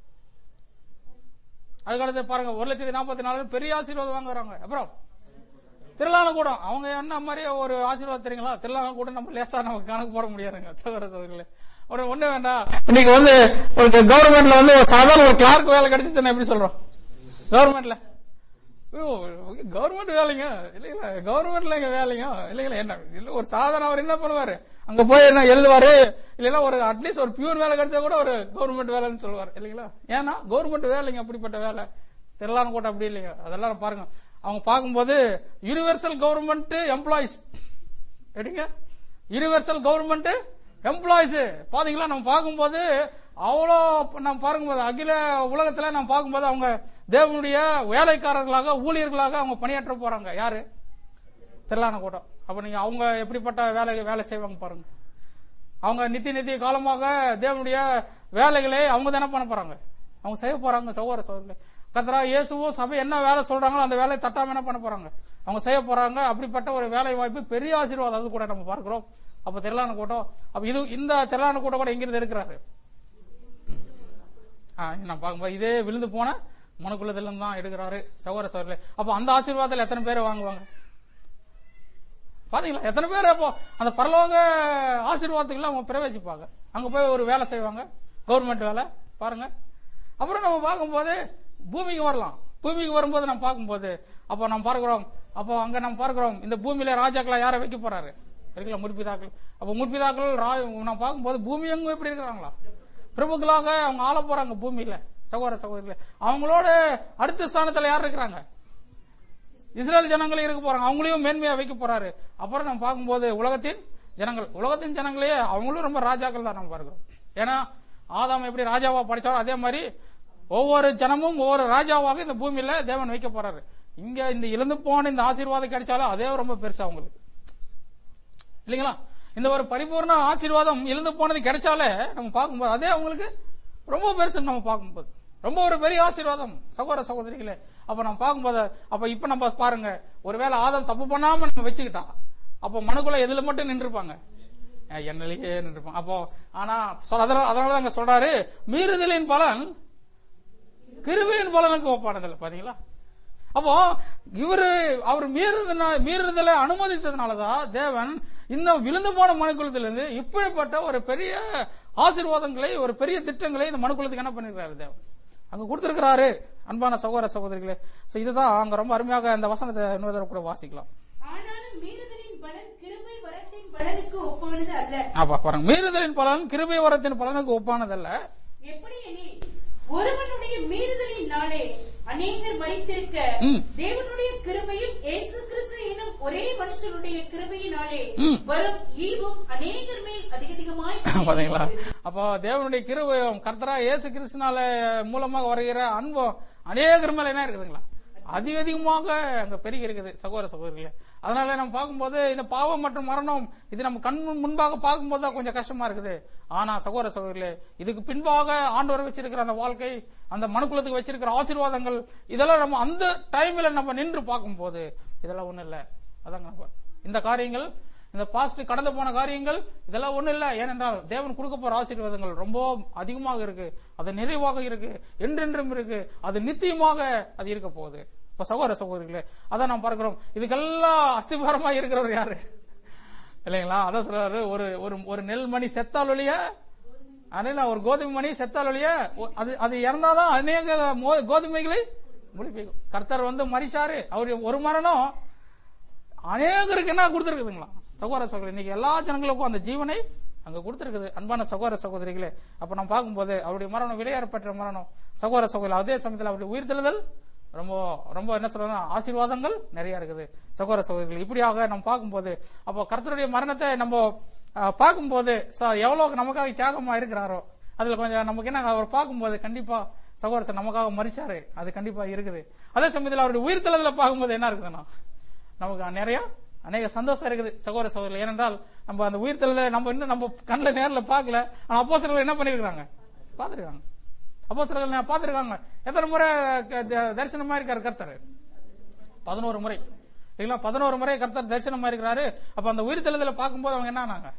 அதுக்கு அடுத்து பாருங்க ஒரு லட்சத்தி நாற்பத்தி நாலாயிரம் பெரிய ஆசீர்வாதம் வாங்க வராங்க அப்புறம் திருநாளம் கூட அவங்க என்ன மாதிரி ஒரு ஆசீர்வாதம் தெரியுங்களா திருநாளம் கூட நம்ம லேசா நமக்கு கணக்கு போட முடியாதுங்க சகோதர சகோதரிகளே ஒரு ஒண்ணு வேண்டாம் இன்னைக்கு வந்து ஒரு கவர்மெண்ட்ல வந்து ஒரு சாதாரண ஒரு கிளார்க் வேலை கிடைச்சிச்சுன்னா எப்படி சொல்றோம் கவர்மெண்ட்ல கவர்மெண்ட் வேலைங்க இல்லைங்களா கவர்மெண்ட்ல எங்க வேலைங்க இல்லைங்களா என்ன இல்ல ஒரு சாதாரண அவர் என்ன பண்ணுவாரு அங்க போய் என்ன எழுதுவாரு இல்லைன்னா ஒரு அட்லீஸ்ட் ஒரு பியூன் வேலை கிடைச்சா கூட ஒரு கவர்மெண்ட் வேலைன்னு சொல்லுவார் இல்லைங்களா ஏன்னா கவர்மெண்ட் வேலைங்க அப்படிப்பட்ட வேலை திருலான கோட்டை அப்படி இல்லைங்க அதெல்லாம் பாருங்க அவங்க பார்க்கும்போது யூனிவர்சல் கவர்மெண்ட் எம்ப்ளாயிஸ் எப்படிங்க யூனிவர்சல் கவர்மெண்ட் எம்ப்ளாயிஸ் பாத்தீங்களா நம்ம பார்க்கும்போது அவ்வளோ நம்ம பார்க்கும்போது அகில உலகத்துல நம்ம பார்க்கும்போது அவங்க தேவனுடைய வேலைக்காரர்களாக ஊழியர்களாக அவங்க பணியாற்ற போறாங்க யாரு திரளான கூட்டம் அப்ப நீங்க அவங்க எப்படிப்பட்ட வேலை வேலை செய்வாங்க பாருங்க அவங்க நித்திய நித்திய காலமாக தேவனுடைய வேலைகளை அவங்க தானே பண்ண போறாங்க அவங்க செய்ய போறாங்க சகோதர சகோதரர்களே கத்தரா இயேசுவும் சபை என்ன வேலை சொல்றாங்களோ அந்த வேலையை தட்டாம என்ன பண்ண போறாங்க அவங்க செய்ய போறாங்க அப்படிப்பட்ட ஒரு வேலை வாய்ப்பு பெரிய ஆசீர்வாதம் அது கூட நம்ம பார்க்கிறோம் அப்ப திரளான கூட்டம் அப்ப இது இந்த திரளான கூட்டம் கூட எங்கிருந்து இருக்கிறாரு ஆ, நான் பார்க்கும்போது இதே விழுந்து போன மனுக்குள்ளத்துல இருந்து தான் எடுக்கிறாரு சகோதர சகோதரர்களே அப்ப அந்த ஆசீர்வாதத்துல எத்தனை பேர் வாங்குவாங்க பாத்தீங்களா எத்தனை பேர் அப்போ அந்த பரலோக ஆசீர்வாதத்துக்குள்ள அவங்க பிரவேசிப்பாங்க அங்க போய் ஒரு வேலை செய்வாங்க கவர்மெண்ட் வேலை பாருங்க அப்புறம் நம்ம பார்க்கும்போது பூமிக்கு வரலாம் பூமிக்கு வரும்போது நம்ம பார்க்கும்போது அப்போ நம்ம பார்க்கிறோம் அப்போ அங்க நம்ம பார்க்கிறோம் இந்த பூமியில ராஜாக்களா யாரை வைக்க போறாரு இருக்கலாம் முற்பிதாக்கள் அப்போ முற்பிதாக்கள் ரா- நம்ம பார்க்கும்போது பூமி எங்க எப்படி இருக்கிறாங்களா பிரபுக்களாக அவங்க ஆள போறாங்க பூமியில சகோதர சகோதரிகளே அவங்களோட அடுத்த ஸ்தானத்துல யார் இருக்கிறாங்க இஸ்ரேல் ஜனங்களே இருக்க போறாங்க அவங்களையும் மேன்மையா வைக்க போறாரு அப்புறம் நம்ம பார்க்கும்போது உலகத்தின் ஜனங்கள் உலகத்தின் ஜனங்களே அவங்களும் ரொம்ப ராஜாக்கள் தான் நம்ம பார்க்கிறோம் ஏன்னா ஆதாம் எப்படி ராஜாவா படிச்சாரோ அதே மாதிரி ஒவ்வொரு ஜனமும் ஒவ்வொரு ராஜாவாக இந்த பூமியில தேவன் வைக்க போறாரு இங்க இந்த இழந்து போன இந்த ஆசீர்வாதம் கிடைச்சாலும் அதே ரொம்ப பெருசு அவங்களுக்கு இல்லைங்களா இந்த ஒரு பரிபூர்ண ஆசீர்வாதம் இழந்து போனது கிடைச்சாலே நம்ம பார்க்கும்போது அதே அவங்களுக்கு ரொம்ப பெருசு நம்ம பார்க்கும்போது ரொம்ப ஒரு பெரிய ஆசீர்வாதம் சகோதர சகோதரிகளே அப்ப நம்ம பார்க்கும்போது அப்ப இப்ப நம்ம பாருங்க ஒருவேளை ஆதம் தப்பு பண்ணாம நம்ம வச்சுக்கிட்டான் அப்போ மனுக்குள்ள எதுல மட்டும் நின்றுப்பாங்க அஹ் என்னிலேயே நின்றுப்பாங்க அப்போ ஆனா சொல்- அதனால அதனாலதான் அங்க சொல்றாரு மீறுதலின் பலன் கிருபையின் பலனுக்கு ஒப்பானதில்லை பாத்தீங்களா அப்போ இவரு அவர் மீறுதன மீறுதலை அனுமதித்ததுனாலதான் தேவன் இந்த விழுந்து போன மனுக்குலத்திலிருந்து இப்படிப்பட்ட ஒரு பெரிய ஆசீர்வாதங்களை ஒரு பெரிய திட்டங்களை இந்த மனுக்குலத்துக்கு என்ன பண்ணிருக்காரு தேவன் அங்க கொடுத்திருக்கிறாரு அன்பான சகோதர சகோதரிகளே So இதுதான் அங்க ரொம்ப அருமையாக இந்த வசனத்தை இன்னொரு தடவை கூட வாசிக்கலாம் ஆனாலும் மீறுதலின் பலன் கிருபை வரத்தின் பலனுக்கு ஒப்பானது அல்ல அப்பா பாருங்க மீறுதலின் பலன் கிருபை வரத்தின் பலனுக்கு ஒப்பானதல்ல எப்படி எனில் ஒருவனுடைய மீறுதலின் நாளே அநேகர் மறித்திருக்க ம். தேவனுடைய கிருபையும் இயேசு கிறிஸ்து எனும் ஒரே மனுஷனுடைய கிருபையினாலே ம். வரும் ஈவும் அநேகர் மேல் அதிக அதிகமாய் பாத்தீங்களா அப்போ தேவனுடைய கிருபையும் கர்த்தரா இயேசு கிறிஸ்துனால மூலமாக வருகிற அன்பும் அநேகர் மேல என்ன இருக்குதுங்களா அதிக அதிகமாக அங்க பெருகி இருக்குது சகோதர சகோதரிகளே அதனால நம்ம பார்க்கும்போது இந்த பாவம் மற்றும் மரணம் இது நம்ம கண் முன் முன்பாக பார்க்கும்போது தான் கொஞ்சம் கஷ்டமா இருக்குது ஆனா சகோதர சகோதரிகளே இதுக்கு பின்பாக ஆண்டவர் வச்சிருக்கிற அந்த வாழ்க்கை அந்த மனுக்குலத்துக்கு வச்சிருக்கிற ஆசீர்வாதங்கள் இதெல்லாம் நம்ம அந்த டைம்ல நம்ம நின்று பார்க்கும்போது இதெல்லாம் ஒண்ணும் இல்ல அதாங்க நம்ம- இந்த காரியங்கள் இந்த பாஸ்ட் கடந்து போன காரியங்கள் இதெல்லாம் ஒண்ணு இல்ல ஏனென்றால் தேவன் கொடுக்க போற ஆசீர்வாதங்கள் ரொம்ப அதிகமாக இருக்கு அது நிறைவாக இருக்கு என்றென்றும் இருக்கு அது நித்தியமாக அது இருக்க போகுது இப்ப சகோதர சகோதரிகளே அதான் நாம் பார்க்கிறோம் இதுக்கெல்லாம் அஸ்திபாரமா இருக்கிறவர் யாரு இல்லைங்களா அதான் சொல்றாரு ஒரு ஒரு ஒரு நெல் மணி செத்தால் ஒழிய அதனால ஒரு கோதுமை மணி செத்தால் ஒழிய ஒ- அது அது இறந்தாதான் அநேக மோ- கோதுமைகளை முடிப்பீங்க கர்த்தர் வந்து மறிச்சாரு அவர் ஒரு மரணம் அநேகருக்கு என்ன கொடுத்திருக்குதுங்களா சகோதர சகோதரி இன்னைக்கு எல்லா ஜனங்களுக்கும் அந்த ஜீவனை அங்க கொடுத்திருக்குது அன்பான சகோதர சகோதரிகளே அப்ப நம்ம பார்க்கும்போது அவருடைய மரணம் விலையேறப்பட்ட மரணம் சகோதர சகோதரி அதே சமயத்தில் அவருடைய உயிர்த்தெழுதல் ரொம்ப ரொம்ப என்ன சொல்றதுன்னா ஆசீர்வாதங்கள் நிறைய இருக்குது சகோதர சகோதரிகள் இப்படியாக நம்ம பார்க்கும்போது அப்போ கர்த்தருடைய மரணத்தை நம்ம அஹ், பார்க்கும்போது ச- எவ்வளவு நமக்காக தியாகமா இருக்கிறாரோ அதுல கொஞ்சம் நமக்கு என்ன அவர் பார்க்கும்போது கண்டிப்பா சகோதரர் நமக்காக மறிச்சாரு அது கண்டிப்பா இருக்குது அதே சமயத்தில் அவருடைய உயிர்த்தலத்துல பார்க்கும்போது என்ன இருக்குதுன்னா நமக்கு நிறைய அநேக சந்தோஷம் இருக்குது சகோதர சகோதரர்கள் ஏனென்றால் நம்ம அந்த உயிர்த்தலத்துல நம்ம இன்னும் நம்ம கண்ணில் நேர்ல பார்க்கல ஆனா அப்போ என்ன பண்ணிருக்காங்க பார்த்திருக்காங்க அப்போ சிலர்கள் பார்த்திருக்காங்க எத்தனை முறை க- த- தரிசனமா இருக்காரு கர்த்தர் பதினோரு முறை இல்லைங்களா பதினோரு முறை கர்த்தர் தரிசனமா இருக்கிறாரு அப்ப அந்த உயிர்த்தெழுதல பார்க்கும்போது அவங்க என்ன ஆனாங்க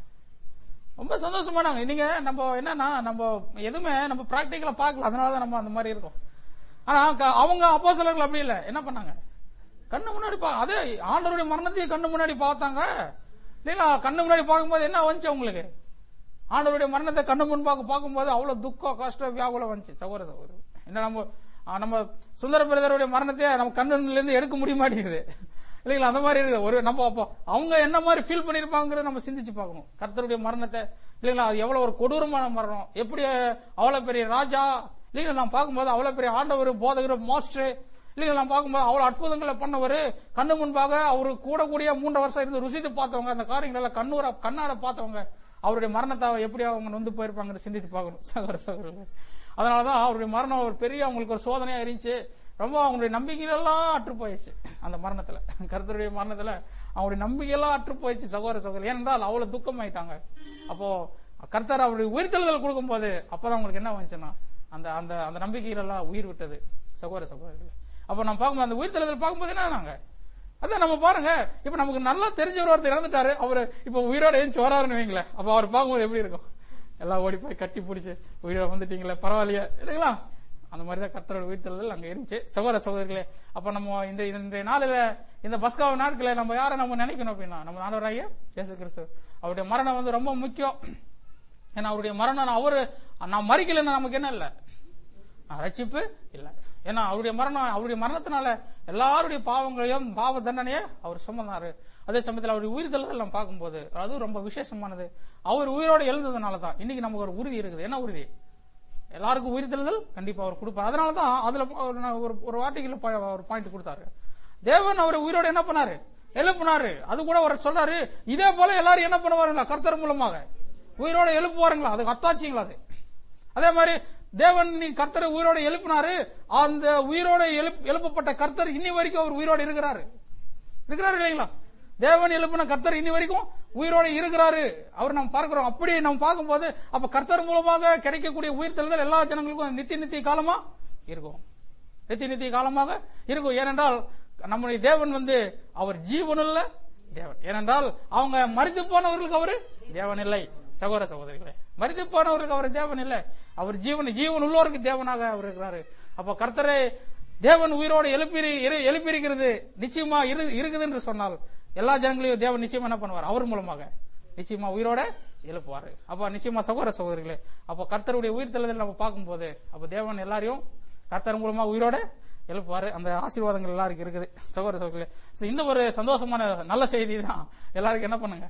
ரொம்ப சந்தோஷமானாங்க நீங்க நம்ம என்னன்னா நம்ம எதுவுமே நம்ம பிராக்டிக்கலா பார்க்கல அதனாலதான் நம்ம அந்த மாதிரி இருக்கோம் ஆனா க- அவங்க அப்போ அப்படி இல்ல என்ன பண்ணாங்க கண்ணு முன்னாடி பா அதே ஆண்டவருடைய மரணத்தையும் கண்ணு முன்னாடி பார்த்தாங்க இல்லைங்களா கண்ணு முன்னாடி பார்க்கும்போது என்ன வந்துச்சு உங்களுக்கு ஆண்டவருடைய மரணத்தை கண்ணு முன் பார்க்க பார்க்கும்போது அவ்வளவு துக்கம் கஷ்டம் வியாகுலம் வந்துச்சு சகோதர சகோதரர் என்ன நம்ம ஆ, நம்ம சுந்தர பிரதருடைய மரணத்தையே நம்ம கண்ணுல இருந்து எடுக்க முடிய மாட்டேங்குது இல்லைங்களா அந்த மாதிரி இருக்குது ஒரு நம்ம அப்போ அவங்க என்ன மாதிரி ஃபீல் பண்ணிருப்பாங்கிறத நம்ம சிந்திச்சு பார்க்கணும் கர்த்தருடைய மரணத்தை இல்லைங்களா அது எவ்வளவு ஒரு கொடூரமான மரணம் எப்படி அவ்வளவு பெரிய ராஜா இல்லைங்களா நான் பார்க்கும்போது அவ்வளவு பெரிய ஆண்டவர் போதகர் மாஸ்டர் இல்லைங்களா நான் பார்க்கும்போது அவ்வளவு அற்புதங்களை பண்ணவர் கண்ணு முன்பாக அவரு கூட கூடிய மூன்று வருஷம் இருந்து ருசித்து பார்த்தவங்க அந்த காரியங்கள் எல்லாம் கண்ணூர கண்ணாட பார்த்தவங்க அவருடைய மரணத்தை எப்படி அவங்க நொந்து போயிருப்பாங்கன்னு சிந்தித்து பார்க்கணும் சகோதர சகோதரர்கள் அதனாலதான் அவருடைய மரணம் ஒரு பெரிய அவங்களுக்கு ஒரு சோதனையா இருந்துச்சு ரொம்ப அவங்களுடைய நம்பிக்கைகளெல்லாம் அற்று போயிடுச்சு அந்த மரணத்துல கருத்தருடைய மரணத்துல அவருடைய நம்பிக்கையெல்லாம் அற்று போயிடுச்சு சகோதர சகோதரர் ஏனென்றால் அவ்வளவு துக்கமாயிட்டாங்க அப்போ கர்த்தர் அவருடைய உயிர்த்தெழுதல் கொடுக்கும்போது அப்பதான் அவங்களுக்கு என்ன வந்துச்சுன்னா அந்த அந்த அந்த நம்பிக்கைகள் எல்லாம் உயிர் விட்டது சகோதர சகோதரர்கள் அப்ப நம்ம பார்க்கும்போது அந்த உயிர்த்தெழுதல் பார்க்கும்போது என்ன ஆனாங்க அதான் நம்ம பாருங்க இப்ப நமக்கு நல்லா தெரிஞ்சவர் ஒருத்தர் இறந்துட்டாரு அவரு இப்ப உயிரோட எழுந்து வராருன்னு வைங்களேன் அப்ப அவர் பார்க்கும்போது எப்படி இருக்கும் எல்லாம் ஓடி போய் கட்டி பிடிச்சு உயிரோட வந்துட்டீங்களே பரவாயில்லையா இல்லைங்களா அந்த மாதிரி தான் கர்த்தரோட உயிர்த்தெழுதல் அங்க இருந்துச்சு சகோதர சகோதரிகளே அப்ப நம்ம இந்த இன்றைய நாளில இந்த பஸ்காவ நாட்களை நம்ம யாரை நம்ம நினைக்கணும் அப்படின்னா நம்ம ஆண்டவராகிய இயேசு கிறிஸ்து அவருடைய மரணம் வந்து ரொம்ப முக்கியம் ஏன்னா அவருடைய மரணம் அவரு நான் மறிக்கலைன்னா நமக்கு என்ன இல்லை ரட்சிப்பு இல்ல ஏன்னா அவருடைய மரணம் அவருடைய மரணத்தினால எல்லாருடைய பாவங்களையும் பாவ தண்டனையை அவர் சுமந்தாரு அதே சமயத்தில் அவருடைய உயிர்த்தெழுதல் நம்ம பார்க்கும்போது அது ரொம்ப விசேஷமானது அவர் உயிரோடு எழுந்ததுனால தான் இன்னைக்கு நமக்கு ஒரு உறுதி இருக்குது என்ன உறுதி எல்லாருக்கும் உயிர்த்தெழுதல் கண்டிப்பா அவர் கொடுப்பார் அதனால தான் அதுல ஒரு- நான் ஒரு ஒரு வார்த்தைகள் ஒரு பாயிண்ட் கொடுத்தாரு தேவன் அவர் உயிரோட என்ன பண்ணாரு எழுப்பினாரு அது கூட அவர் சொல்றாரு இதே போல எல்லாரும் என்ன பண்ணுவாருங்களா கர்த்தர் மூலமாக உயிரோட எழுப்புவாருங்களா அது அத்தாட்சிங்களா அது அதே மாதிரி தேவன் நீ கர்த்தரை உயிரோட எழுப்பினாரு அந்த உயிரோட எழுப்- எழுப்பப்பட்ட கர்த்தர் இன்னி வரைக்கும் அவர் உயிரோட இருக்கிறாரு இருக்கிறாரு இல்லைங்களா தேவன் எழுப்பின கர்த்தர் இன்னி வரைக்கும் உயிரோட இருக்கிறாரு அவர் நம்ம பார்க்கிறோம் அப்படி நம்ம பார்க்கும்போது அப்ப கர்த்தர் மூலமாக கிடைக்கக்கூடிய உயிர் தெளிதல் எல்லா ஜனங்களுக்கும் நித்திய நித்திய காலமா இருக்கும் நித்திய நித்திய காலமாக இருக்கும் ஏனென்றால் நம்முடைய தேவன் வந்து அவர் ஜீவனுள்ள தேவன் ஏனென்றால் அவங்க மறித்து போனவர்களுக்கு அவரு தேவன் இல்லை சகோதர சகோதரிகளே மறித்து போனவர்களுக்கு அவர் தேவன் இல்லை அவர் ஜீவன் ஜீவன் உள்ளவருக்கு தேவனாக அவர் இருக்கிறாரு அப்ப கர்த்தரை தேவன் உயிரோடு எழுப்பி இரு- எழுப்பியிருக்கிறது நிச்சயமா இரு- இருக்குது என்று சொன்னால் எல்லா ஜனங்களையும் தேவன் நிச்சயமா என்ன பண்ணுவார் அவர் மூலமாக நிச்சயமா உயிரோட எழுப்புவாரு அப்ப நிச்சயமா சகோதர சகோதரிகளே அப்ப கர்த்தருடைய உயிர் தெளிதல் நம்ம பார்க்கும்போது அப்ப தேவன் எல்லாரையும் கர்த்தர் மூலமா உயிரோட எழுப்புவாரு அந்த ஆசீர்வாதங்கள் எல்லாருக்கும் இருக்குது சகோதர சகோதரிகளே So, இந்த ஒரு சந்தோஷமான நல்ல செய்தி தான் எல்லாருக்கும் என்ன பண்ணுங்க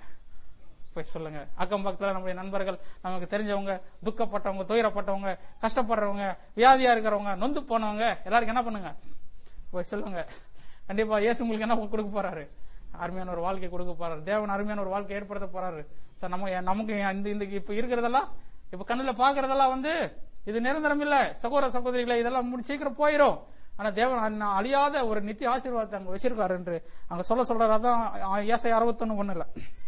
போய் சொல்லுங்க அக்கம் பக்கத்துல நம்முடைய நண்பர்கள் நமக்கு தெரிஞ்சவங்க துக்கப்பட்டவங்க துயரப்பட்டவங்க கஷ்டப்படுறவங்க வியாதியா இருக்கிறவங்க நொந்து போனவங்க எல்லாருக்கும் என்ன பண்ணுங்க போய் சொல்லுங்க கண்டிப்பா இயேசு உங்களுக்கு என்ன கொடுக்க போறாரு அருமையான ஒரு வாழ்க்கை கொடுக்க போறாரு தேவன் அருமையான ஒரு வாழ்க்கை ஏற்படுத்த போறாரு சார் நம்ம நமக்கு இந்த இந்த இப்ப இருக்கிறதெல்லாம் இப்ப கண்ணுல பாக்குறதெல்லாம் வந்து இது நிரந்தரம் இல்ல சகோதர சகோதரிகளை இதெல்லாம் முடி- சீக்கிரம் போயிரும் ஆனா தேவன் அண்ணா அழியாத ஒரு நித்திய ஆசீர்வாதத்தை அங்க வச்சிருக்காரு என்று அங்க சொல்ல சொல்றாரு அதான் ஏசை அறுபத்தொன்னு ஒண்ணு இல்ல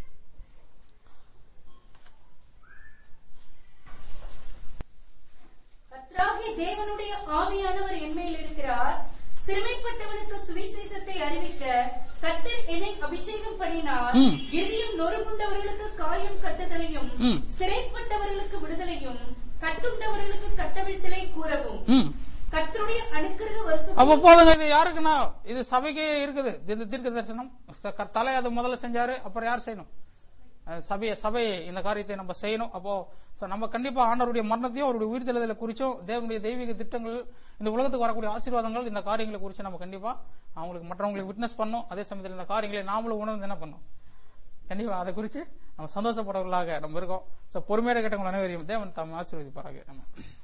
கர்த்தராகிய தேவனுடைய ஆவியானவர் என்மேல் இருக்கிறார் சிறுமைப்பட்டவனுக்கு சுவிசேஷத்தை அறிவிக்க கர்த்தர் என்னை அபிஷேகம் பண்ணினார் ம். இருதயம் நொறுங்குண்டவர்களுக்கு காயம் கட்டுதலையும் ம். சிறைப்பட்டவர்களுக்கு விடுதலையும் கட்டுண்டவர்களுக்கு கட்டவிழ்த்தலை கூறவும் ம் கர்த்தருடைய அனுக்கிரக வருஷம் அப்ப போதுங்க இது யாருக்குன்னா இது சபைக்கே இருக்குது இது தீர்க்க தரிசனம் ச- க- தலை அது முதல்ல செஞ்சாரு அப்புறம் யார் செய்யணும் அஹ் சபையை சபை இந்த காரியத்தை நம்ம செய்யணும் அப்போ so நம்ம கண்டிப்பா ஆண்டவருடைய மரணத்தையும் அவருடைய உயிர்த்தெழுதலை குறிச்சும் தேவனுடைய தெய்வீக திட்டங்கள் இந்த உலகத்துக்கு வரக்கூடிய ஆசீர்வாதங்கள் இந்த காரியங்களை குறித்து நம்ம கண்டிப்பா அவங்களுக்கு மற்றவங்களுக்கு விட்னஸ் பண்ணோம் அதே சமயத்தில் இந்த காரியங்களை நாமளும் உணர்ந்து என்ன பண்ணோம் கண்டிப்பா அதை குறித்து நம்ம சந்தோஷப்படுறவர்களாக நம்ம இருக்கோம் சோ பொறுமையோட கேட்டவங்க அனைவரையும் தேவன் தாம் ஆசீர்வதிப்பாராக ஆமா